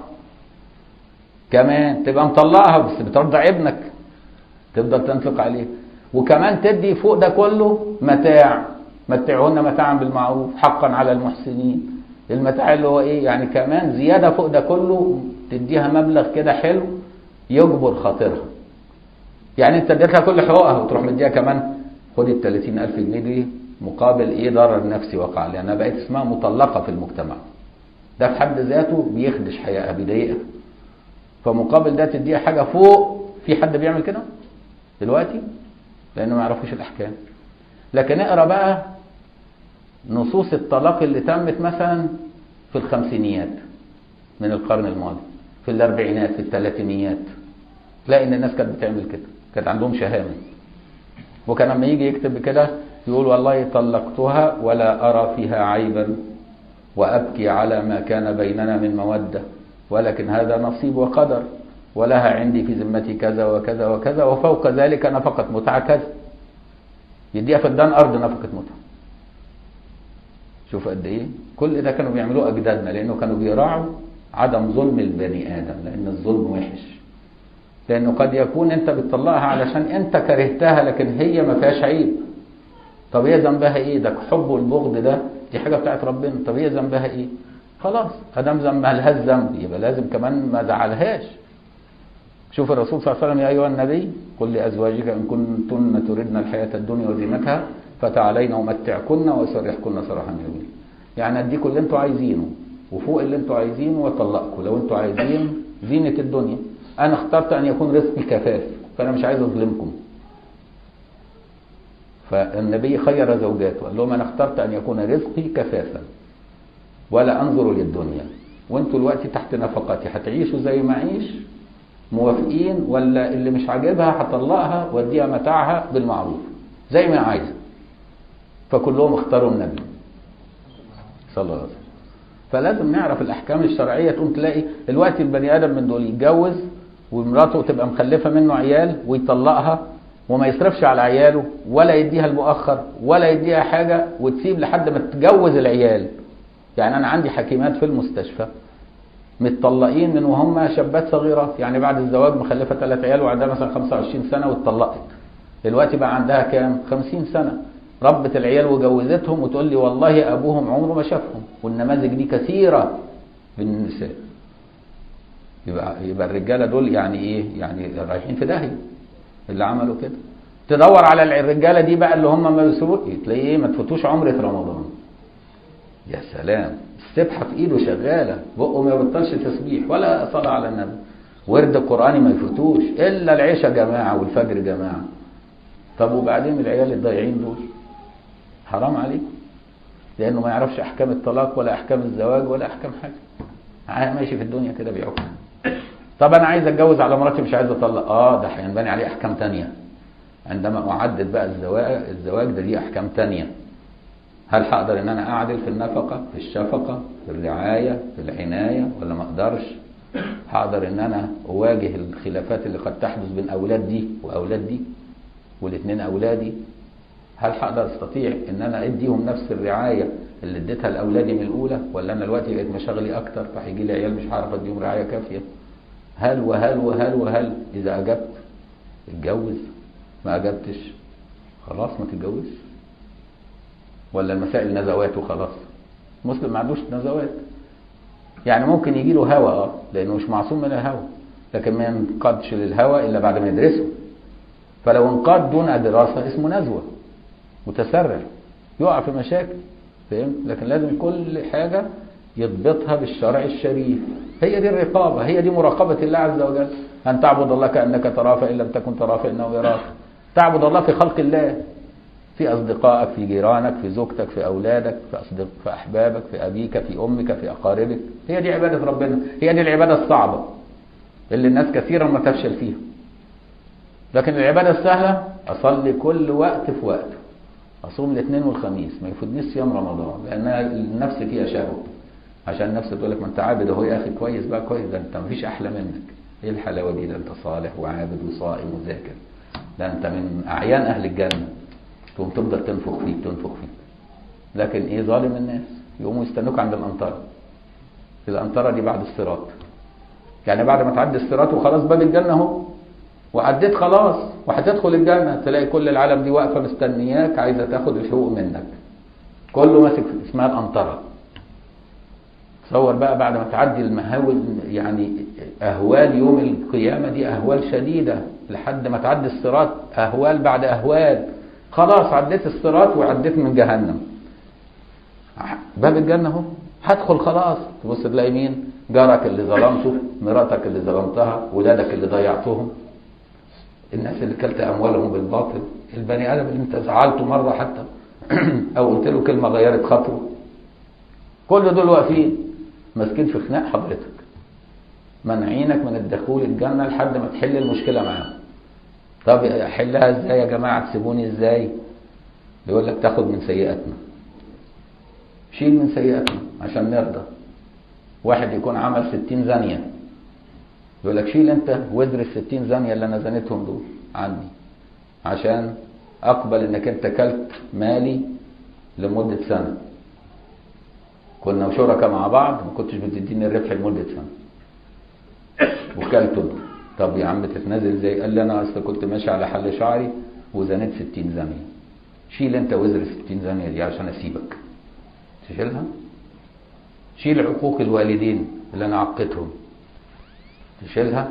كمان تبقى مطلقها بس بترضع ابنك تفضل تنفق عليه وكمان تدي فوق ده كله متاع متعهن متاعا بالمعروف حقا على المحسنين المتاع اللي هو ايه يعني كمان زياده فوق ده كله تديها مبلغ كده حلو يجبر خاطرها يعني انت اديتها كل حقوقها وتروح مديها كمان خد ال 30000 جنيه دي مقابل ايه ضرر نفسي وقع لانها بقت اسمها مطلقه في المجتمع ده في حد ذاته بيخدش حياتها بيضايقها فمقابل ده تديها حاجه فوق في حد بيعمل كده دلوقتي لانه ما يعرفوش الاحكام لكن اقرا بقى نصوص الطلاق اللي تمت مثلا في الخمسينيات من القرن الماضي في الاربعينات في الثلاثينيات تلاقي ان الناس كانت بتعمل كده كانت عندهم شهامه وكان لما يجي يكتب كده يقول والله طلقتها ولا ارى فيها عيبا وابكي على ما كان بيننا من موده ولكن هذا نصيب وقدر ولها عندي في ذمتي كذا وكذا وكذا وفوق ذلك نفقة متعة كذا يديها في الدان أرض نفقة متعة شوف قد إيه كل ده كانوا بيعملوه أجدادنا لأنه كانوا بيراعوا عدم ظلم البني آدم لأن الظلم وحش لأنه قد يكون أنت بتطلقها علشان أنت كرهتها لكن هي ما فيهاش عيب طب هي ذنبها إيه ده حب والبغض ده دي حاجة بتاعت ربنا طب هي ذنبها إيه خلاص ادام ذنبها لها الذنب يبقى لازم كمان ما زعلهاش شوف الرسول صلى الله عليه وسلم يا ايها النبي قل لازواجك ان كنتن تردن الحياه الدنيا وزينتها فتعالين امتعكن واسرحكن سراحا جميلا يعني اديكم اللي انتوا عايزينه وفوق اللي انتوا عايزينه واطلقكم لو انتوا عايزين زينه الدنيا انا اخترت ان يكون رزقي كفاف فانا مش عايز اظلمكم فالنبي خير زوجاته قال لهم انا اخترت ان يكون رزقي كفافا ولا انظر للدنيا وانتوا دلوقتي تحت نفقاتي هتعيشوا زي ما اعيش موافقين ولا اللي مش عاجبها هطلقها واديها متاعها بالمعروف زي ما عايزه فكلهم اختاروا النبي صلى الله عليه وسلم فلازم نعرف الاحكام الشرعيه تقوم تلاقي دلوقتي البني ادم من دول يتجوز ومراته تبقى مخلفه منه عيال ويطلقها وما يصرفش على عياله ولا يديها المؤخر ولا يديها حاجه وتسيب لحد ما تتجوز العيال يعني انا عندي حكيمات في المستشفى متطلقين من وهم شابات صغيرات يعني بعد الزواج مخلفه ثلاث عيال وعندها مثلا 25 سنه واتطلقت دلوقتي بقى عندها كام 50 سنه ربت العيال وجوزتهم وتقول لي والله ابوهم عمره ما شافهم والنماذج دي كثيره من النساء يبقى يبقى الرجاله دول يعني ايه يعني رايحين في داهيه اللي عملوا كده تدور على الرجاله دي بقى اللي هم ما بيسوقوا تلاقيه ايه ما تفوتوش عمره رمضان يا سلام السبحه في ايده شغاله بقه ما يبطلش تسبيح ولا صلاه على النبي ورد القراني ما يفوتوش الا العشاء جماعه والفجر جماعه طب وبعدين العيال الضايعين دول حرام عليكم لانه ما يعرفش احكام الطلاق ولا احكام الزواج ولا احكام حاجه ماشي في الدنيا كده بيعك طب انا عايز اتجوز على مراتي مش عايز اطلق اه ده هينبني عليه احكام تانية عندما اعدد بقى الزواج الزواج ده ليه احكام تانية هل هقدر ان انا اعدل في النفقه في الشفقه في الرعايه في العنايه ولا ما اقدرش هقدر ان انا اواجه الخلافات اللي قد تحدث بين اولاد دي واولاد دي والاثنين اولادي هل هقدر استطيع ان انا اديهم نفس الرعايه اللي اديتها لاولادي من الاولى ولا انا دلوقتي بقيت مشاغلي اكتر فهيجي لي عيال مش هعرف اديهم رعايه كافيه هل وهل وهل وهل اذا اجبت اتجوز ما اجبتش خلاص ما تتجوزش ولا المسائل نزوات وخلاص المسلم ما عندوش نزوات يعني ممكن يجي له هوى اه لانه مش معصوم من الهوى لكن ما ينقادش للهوى الا بعد ما يدرسه فلو انقاد دون دراسه اسمه نزوه متسرع يقع في مشاكل فهمت لكن لازم كل حاجه يضبطها بالشرع الشريف هي دي الرقابه هي دي مراقبه الله عز وجل ان تعبد الله كانك تراه فان لم تكن تراه فانه يراك تعبد الله في خلق الله في أصدقائك في جيرانك في زوجتك في أولادك في, أصدق في أحبابك في أبيك في أمك في أقاربك هي دي عبادة ربنا هي دي العبادة الصعبة اللي الناس كثيرا ما تفشل فيها لكن العبادة السهلة أصلي كل وقت في وقته أصوم الاثنين والخميس ما يفوتنيش صيام رمضان لأنها النفس فيها شهوة عشان النفس تقول لك ما أنت عابد أهو يا أخي كويس بقى كويس ده أنت ما فيش أحلى منك إيه الحلاوة دي ده أنت صالح وعابد وصائم وذاكر ده أنت من أعيان أهل الجنة تقوم تفضل تنفخ فيك تنفخ فيك لكن ايه ظالم الناس يقوموا يستنوك عند الانطره الانطره دي بعد الصراط يعني بعد ما تعدي الصراط وخلاص باب الجنه اهو وعديت خلاص وهتدخل الجنه تلاقي كل العالم دي واقفه مستنياك عايزه تاخد الحقوق منك كله ماسك اسمها الانطره تصور بقى بعد ما تعدي المهاول يعني اهوال يوم القيامه دي اهوال شديده لحد ما تعدي الصراط اهوال بعد اهوال خلاص عديت الصراط وعديت من جهنم باب الجنة اهو هدخل خلاص تبص تلاقي مين جارك اللي ظلمته مراتك اللي ظلمتها ولادك اللي ضيعتهم الناس اللي كلت اموالهم بالباطل البني ادم اللي انت زعلته مره حتى او قلت له كلمه غيرت خاطره كل دول واقفين ماسكين في خناق حضرتك منعينك من الدخول الجنه لحد ما تحل المشكله معاهم طب احلها ازاي يا جماعه تسيبوني ازاي يقول لك تاخد من سيئاتنا شيل من سيئاتنا عشان نرضى واحد يكون عمل ستين زانية يقول لك شيل انت وزر الستين زانية اللي انا زنيتهم دول عني عشان اقبل انك انت كلت مالي لمدة سنة كنا شركاء مع بعض ما كنتش بتديني الربح لمدة سنة وكلته طب يا عم تتنازل ازاي؟ قال لي انا اصل كنت ماشي على حل شعري وزنيت 60 زانيه. شيل انت وزر 60 زانيه دي عشان اسيبك. تشيلها؟ شيل عقوق الوالدين اللي انا عقتهم. تشيلها؟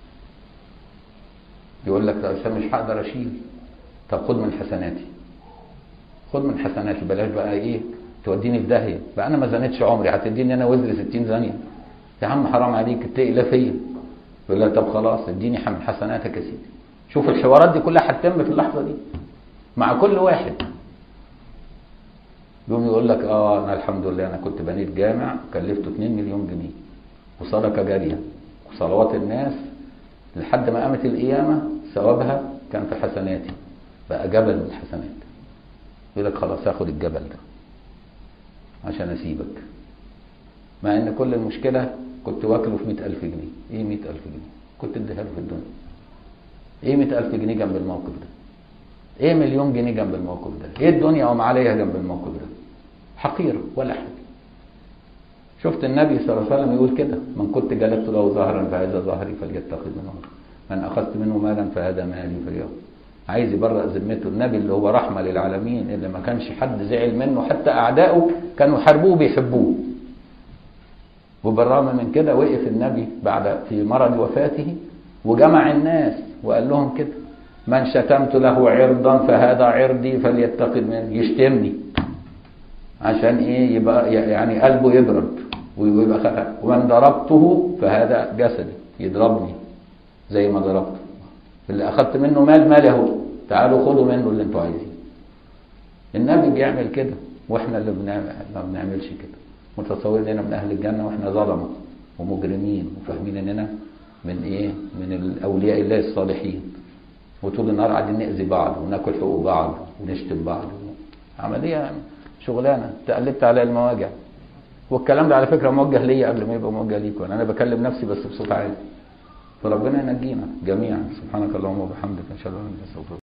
يقول لك عشان مش هقدر اشيل. طب خد من حسناتي. خد من حسناتي بلاش بقى ايه؟ توديني في داهيه، بقى انا ما زنيتش عمري هتديني انا وزر 60 زانيه. يا عم حرام عليك اتقي الله فيا. يقول لك طب خلاص اديني من حسناتك يا سيدي شوف الحوارات دي كلها هتتم في اللحظه دي مع كل واحد يقوم يقول لك اه انا الحمد لله انا كنت بنيت جامع كلفته 2 مليون جنيه وصدقه جاريه وصلوات الناس لحد ما قامت القيامه ثوابها كان في حسناتي بقى جبل من الحسنات يقول لك خلاص هاخد الجبل ده عشان اسيبك مع ان كل المشكله كنت واكله في 100000 جنيه ايه 100000 جنيه كنت اديها له في الدنيا ايه 100000 جنيه جنب الموقف ده ايه مليون جنيه جنب الموقف ده ايه الدنيا وما عليها جنب الموقف ده حقيرة ولا حاجة شفت النبي صلى الله عليه وسلم يقول كده من كنت جلبت له ظهرا فهذا ظهري فليتخذ منه من اخذت منه مالا فهذا مالي فليأخذ عايز يبرأ ذمته النبي اللي هو رحمة للعالمين اللي ما كانش حد زعل منه حتى أعدائه كانوا يحاربوه بيحبوه وبالرغم من كده وقف النبي بعد في مرض وفاته وجمع الناس وقال لهم كده من شتمت له عرضا فهذا عرضي فليتقد منه يشتمني عشان ايه يبقى يعني قلبه يبرد ويبقى خفف ومن ضربته فهذا جسدي يضربني زي ما ضربته اللي اخذت منه مال مالي اهو تعالوا خدوا منه اللي انتوا عايزينه النبي بيعمل كده واحنا اللي بنعمل ما بنعملش كده متصورين اننا من اهل الجنه واحنا ظلمه ومجرمين وفاهمين اننا من ايه من الاولياء الله الصالحين وطول النهار قاعدين نأذي بعض وناكل حقوق بعض ونشتم بعض عملية شغلانة تقلبت على المواجع والكلام ده على فكرة موجه ليا قبل ما يبقى موجه ليكم انا بكلم نفسي بس بصوت عالي فربنا ينجينا جميعا سبحانك اللهم وبحمدك اشهد ان لا اله الا انت استغفرك